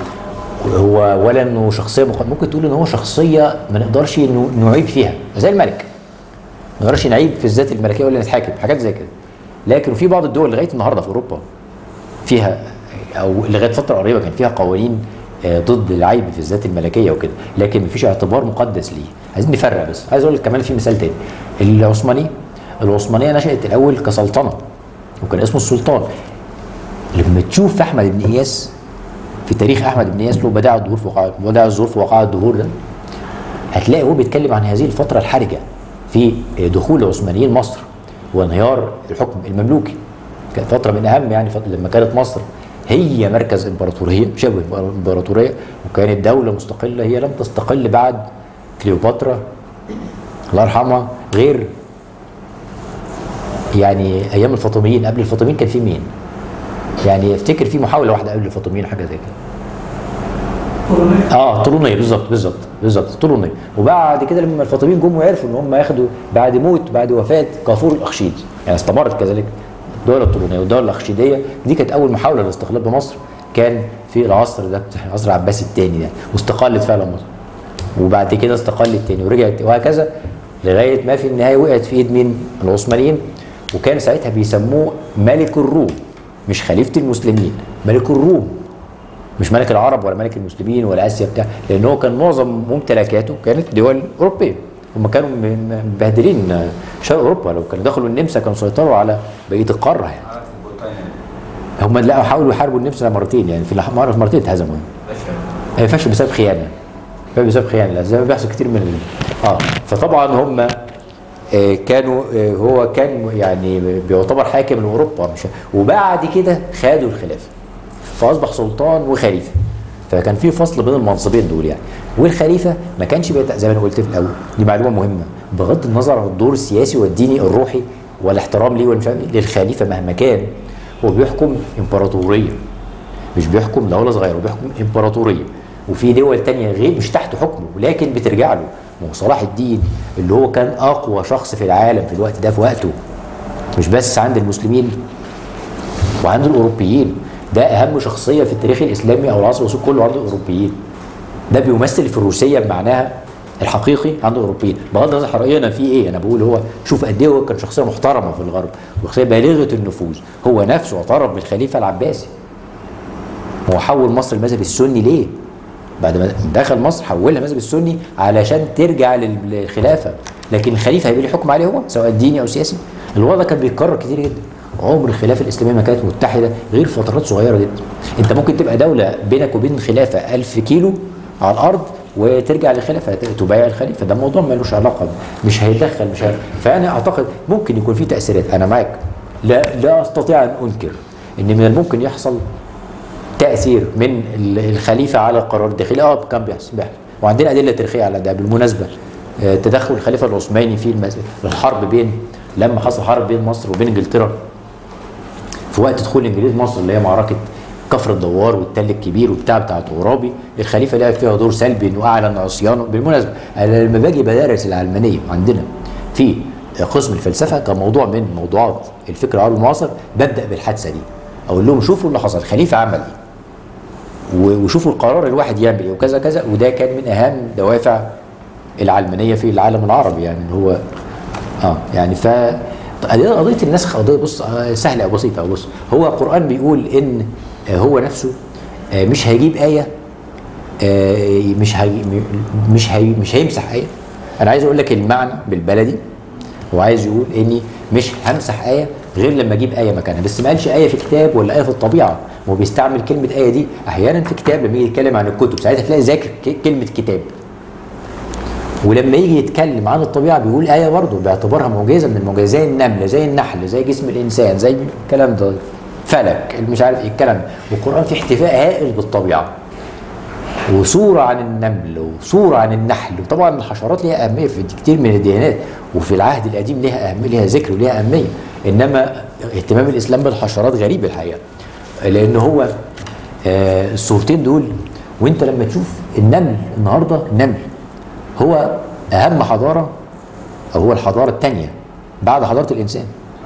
هو ولا انه شخصيه مق- ممكن تقول ان هو شخصيه ما نقدرش انه نعيب فيها زي الملك ما نقدرش نعيب في الذات الملكيه ولا نتحاكم حاجات زي كده لكن في بعض الدول لغايه النهارده في اوروبا فيها او لغايه فتره قريبه كان فيها قوانين آه، ضد العيب في الذات الملكيه وكده لكن مفيش اعتبار مقدس ليه عايزين نفرق بس عايز اقول لك كمان في مثال تاني العثماني العثمانيه نشات الاول كسلطنه وكان اسمه السلطان لما تشوف في احمد بن اياس في تاريخ احمد بن اياس له بدائع الظهور في وقائع بدائع الظهور في وقائع الدهور ده هتلاقي هو بيتكلم عن هذه الفتره الحرجه في دخول العثمانيين مصر وانهيار الحكم المملوكي كانت فتره من اهم يعني فترة لما كانت مصر هي مركز امبراطوريه شبه امبراطوريه وكانت دوله مستقله هي لم تستقل بعد كليوباترا الله يرحمها غير يعني ايام الفاطميين قبل الفاطميين كان في مين؟ يعني افتكر في محاوله واحده قبل الفاطميين حاجه زي كده اه طولونيه بالظبط بالظبط بالظبط طولونيه وبعد كده لما الفاطميين جم وعرفوا ان هم ياخدوا بعد موت بعد وفاه كافور الاخشيد يعني استمرت كذلك الدوله الطولونيه والدوله الاخشيديه دي كانت اول محاوله للاستقلال بمصر كان في العصر ده العصر العباسي الثاني ده واستقلت فعلا مصر وبعد كده استقلت تاني ورجعت وهكذا لغايه ما في النهايه وقعت في ايد مين؟ العثمانيين وكان ساعتها بيسموه ملك الروم مش خليفه المسلمين ملك الروم مش ملك العرب ولا ملك المسلمين ولا اسيا بتاع لان هو كان معظم ممتلكاته كانت دول اوروبيه هم كانوا م- مبهدلين شرق اوروبا لو كانوا دخلوا النمسا كانوا سيطروا على بقيه القاره يعني هم لا حاولوا يحاربوا النمسا مرتين يعني في الح- مره مرتين اتهزموا هي فشل بسبب خيانه فشل بسبب خيانه لا، زي ما بيحصل كتير من ال- اه فطبعا هم آه، كانوا آه، هو كان يعني بيعتبر حاكم لاوروبا مش وبعد كده خدوا الخلافه فاصبح سلطان وخليفه فكان في فصل بين المنصبين دول يعني والخليفه ما كانش بيت... زي ما انا قلت في الاول دي معلومه مهمه بغض النظر عن الدور السياسي والديني الروحي والاحترام ليه والمش عارف إيه، للخليفه مهما كان هو بيحكم امبراطوريه مش بيحكم دوله صغيره هو بيحكم امبراطوريه وفي دول تانية غير مش تحت حكمه ولكن بترجع له ما هو صلاح الدين اللي هو كان اقوى شخص في العالم في الوقت ده في وقته مش بس عند المسلمين وعند الاوروبيين ده اهم شخصيه في التاريخ الاسلامي او العصر الوسطى كله عند الاوروبيين ده بيمثل الفروسيه بمعناها الحقيقي عند الاوروبيين بغض النظر حرقيا في ايه انا بقول هو شوف قد ايه هو كان شخصيه محترمه في الغرب وشخصيه بالغه النفوذ هو نفسه اعترف بالخليفه العباسي هو حول مصر المذهب السني ليه؟ بعد ما دخل مصر حولها المذهب السني علشان ترجع لل- للخلافه لكن الخليفه هيبقى ليه حكم عليه هو سواء ديني او سياسي الوضع كان بيتكرر كتير جدا عمر الخلافه الاسلاميه ما كانت متحده غير فترات صغيره جدا انت ممكن تبقى دوله بينك وبين خلافه ألف كيلو على الارض وترجع للخلافه تبايع الخليفه ده موضوع ملوش علاقه مش هيدخل مش هي... فانا اعتقد ممكن يكون في تاثيرات انا معاك لا لا استطيع ان انكر ان من الممكن يحصل تاثير من ال- الخليفه على القرار الداخلي اه كان بيحصل بيحصل وعندنا ادله تاريخيه على ده بالمناسبه آه، تدخل الخليفه العثماني في المس... الحرب بين لما حصل حرب بين مصر وبين انجلترا في وقت دخول الانجليز مصر اللي هي معركه كفر الدوار والتل الكبير وبتاع بتاعت عرابي الخليفه لعب فيها دور سلبي انه اعلن عصيانه بالمناسبه انا لما باجي بدرس العلمانيه عندنا في قسم الفلسفه كموضوع من موضوعات الفكر العربي المعاصر ببدا بالحادثه دي اقول لهم شوفوا اللي حصل الخليفه عمل ايه و- وشوفوا القرار الواحد يعمل ايه وكذا كذا وده كان من اهم دوافع العلمانيه في العالم العربي يعني اللي هو اه يعني ف قضيه قضية النسخ قضيه بص آه، سهله او بسيطه أو بص هو القران بيقول ان آه، هو نفسه آه، مش هيجيب ايه آه، مش هي مش هي مش هيمسح ايه انا عايز اقول لك المعنى بالبلدي هو عايز يقول اني مش همسح ايه غير لما اجيب ايه مكانها بس ما قالش ايه في كتاب ولا ايه في الطبيعه هو بيستعمل كلمه ايه دي احيانا في كتاب لما يجي يتكلم عن الكتب ساعتها تلاقي ذاكر ك- كلمه كتاب ولما يجي يتكلم عن الطبيعه بيقول ايه برضه باعتبارها معجزه من المعجزات زي النمله زي النحل زي جسم الانسان زي الكلام ده فلك مش عارف ايه الكلام ده والقران فيه احتفاء هائل بالطبيعه وصوره عن النمل وصوره عن النحل وطبعا الحشرات ليها اهميه في كتير من الديانات وفي العهد القديم ليها اهميه ليها ذكر وليها اهميه انما اهتمام الاسلام بالحشرات غريب الحقيقه لان هو آه الصورتين دول وانت لما تشوف النمل النهارده النمل هو اهم حضاره او هو الحضاره الثانيه بعد حضاره الانسان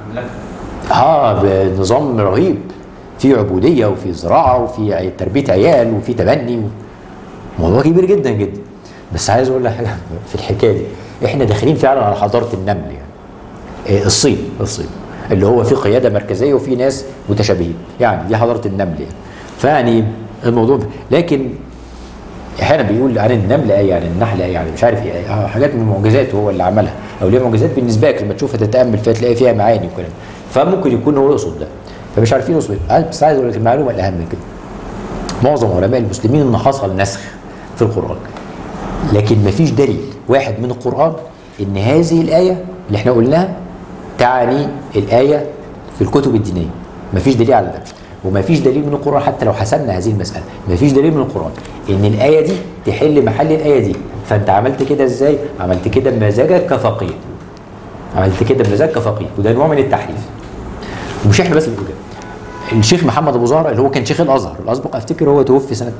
اه بنظام رهيب في عبوديه وفي زراعه وفي عي- تربيه عيال وفي تبني و... موضوع كبير جدا جدا بس عايز اقول لك حاجه في الحكايه دي احنا داخلين فعلا على حضاره النمل يعني إيه، الصين الصين اللي هو في قياده مركزيه وفي ناس متشابهين يعني دي حضاره النمل يعني فيعني الموضوع لكن احيانا بيقول عن النمل ايه يعني النحل ايه يعني مش عارف ايه آه، حاجات من معجزاته هو اللي عملها او ليها معجزات بالنسبه لك لما تشوفها تتامل فيها تلاقي فيها معاني وكلام فممكن يكون هو يقصد ده فمش عارفين يقصد إيه. بس عايز اقول لك المعلومه الاهم من كده معظم علماء المسلمين ان حصل نسخ في القران لكن مفيش دليل واحد من القران ان هذه الايه اللي احنا قلناها تعني الايه في الكتب الدينيه مفيش دليل على ده ومفيش دليل من القران حتى لو حسبنا هذه المساله مفيش دليل من القران ان الايه دي تحل محل الايه دي فانت عملت كده ازاي عملت كده بمزاجك كفقيه عملت كده بمزاجك كفقيه وده نوع من التحريف ومش احنا بس اللي بنقول كده الشيخ محمد ابو زهره اللي هو كان شيخ الازهر الاسبق افتكر هو توفي سنه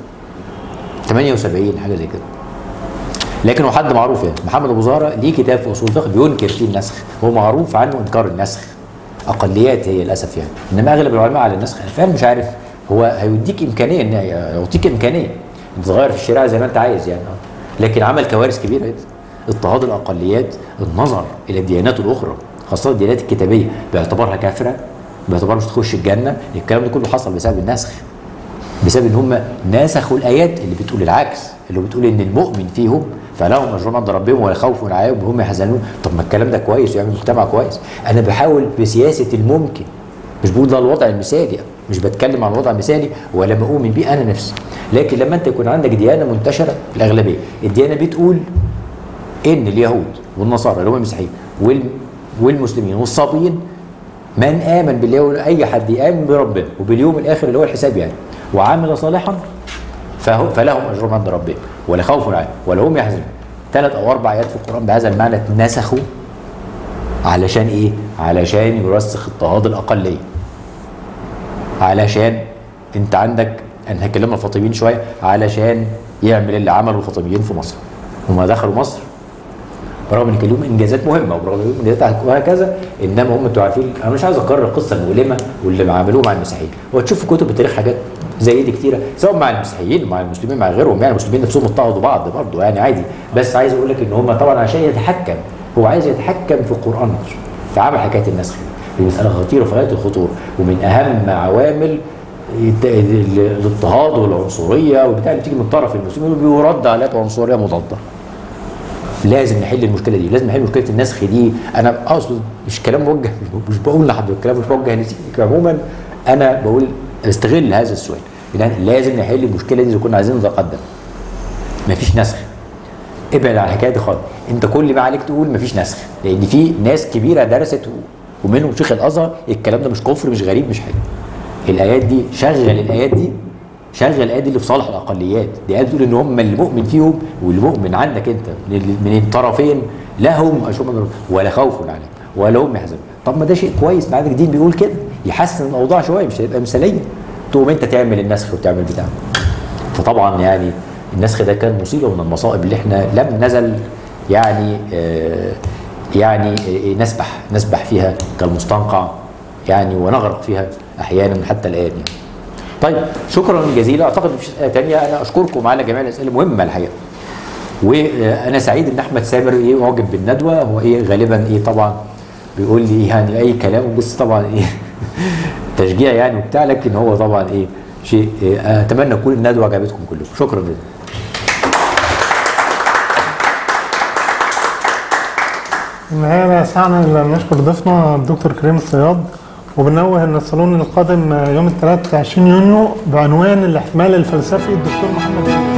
78 حاجه زي كده لكن هو حد معروف يعني محمد ابو زهره ليه كتاب في اصول الفقه بينكر فيه النسخ هو معروف عنه انكار النسخ اقليات هي للاسف يعني انما اغلب العلماء على النسخ انا فعلا مش عارف هو هيديك امكانيه ان يعطيك امكانيه ان تغير في الشريعه زي ما انت عايز يعني آه. لكن عمل كوارث كبيره جدا اضطهاد الاقليات النظر الى الديانات الاخرى خاصه الديانات الكتابيه باعتبارها كافره باعتبارها مش تخش الجنه الكلام ده كله حصل بسبب النسخ بسبب ان هم نسخوا الايات اللي بتقول العكس اللي بتقول ان المؤمن فيهم فلهم اجرهم عند ربهم ولا خوف عليهم وهم يحزنون طب ما الكلام ده كويس ويعمل مجتمع كويس انا بحاول بسياسه الممكن مش بقول ده الوضع المثالي مش بتكلم عن الوضع المثالي ولا بؤمن بيه انا نفسي لكن لما انت يكون عندك ديانه منتشره في الاغلبيه الديانه بتقول ان اليهود والنصارى اللي هم المسيحيين وال- والمسلمين والصابئين من امن بالله اي حد يامن بربنا وباليوم الاخر اللي هو الحساب يعني وعمل صالحا فهو فلهم اجرهم عند ربهم ولا خوف عليهم ولا هم يحزنون ثلاث او اربع ايات في القران بهذا المعنى اتنسخوا علشان ايه؟ علشان يرسخ اضطهاد الاقليه علشان انت عندك انا هكلمنا الفاطميين شويه علشان يعمل اللي عمله الفاطميين في مصر هم دخلوا مصر برغم ان كان لهم انجازات مهمه وبرغم ان لهم انجازات وهكذا انما هم انتوا عارفين انا مش عايز اكرر القصه المؤلمه واللي عملوه مع المسيحيين هو تشوف في كتب التاريخ حاجات زي دي كتيره سواء مع المسيحيين مع المسلمين مع غيرهم يعني المسلمين نفسهم اضطهدوا بعض برضه يعني عادي بس عايز اقول لك ان هم طبعا عشان يتحكم هو عايز يتحكم في القران نفسه فعمل حكايه النسخ دي مساله خطيره في غايه الخطوره ومن اهم عوامل الت- ال- الاضطهاد والعنصريه والبتاع اللي بتيجي من طرف المسلمين بيرد على عنصريه مضاده لازم نحل المشكله دي لازم نحل مشكله النسخ دي انا اقصد مش كلام موجه مش بقول لحضرتك الكلام مش موجه لنسيك عموما انا بقول استغل هذا السؤال لان لازم نحل المشكله دي اذا كنا عايزين نتقدم مفيش نسخ ابعد عن الحكايه دي خالص انت كل ما عليك تقول مفيش نسخ لان في ناس كبيره درست و- ومنهم شيخ الازهر الكلام ده مش كفر مش غريب مش حاجه الايات دي شغل الايات دي شغل الايات دي اللي في صالح الاقليات دي ايات بتقول ان هم اللي مؤمن فيهم واللي مؤمن عندك انت من, ال- من الطرفين لهم اشهر من ربهم ولا خوف عليهم ولا هم يحزنون طب ما ده شيء كويس ما عندك دين بيقول كده يحسن الاوضاع شويه مش هيبقى مثاليه تقوم انت تعمل النسخ وتعمل بتاع فطبعا يعني النسخ ده كان مصيبه من المصائب اللي احنا لم نزل يعني آه يعني آه نسبح نسبح فيها كالمستنقع يعني ونغرق فيها احيانا حتى الان يعني. طيب شكرا جزيلا اعتقد مفيش اسئله ثانيه انا اشكركم على جميع الاسئله مهمه الحقيقه وانا سعيد ان احمد سامر ايه معجب بالندوه هو ايه غالبا ايه طبعا بيقول لي يعني اي كلام بس طبعا ايه تشجيع يعني وبتاع لكن هو طبعا ايه شيء إيه اتمنى تكون الندوه عجبتكم كلكم شكرا جدا في النهاية لا يسعنا إلا أن نشكر ضيفنا الدكتور كريم الصياد وبنوه أن الصالون القادم يوم الثلاث 20 يونيو بعنوان الاحتمال الفلسفي الدكتور محمد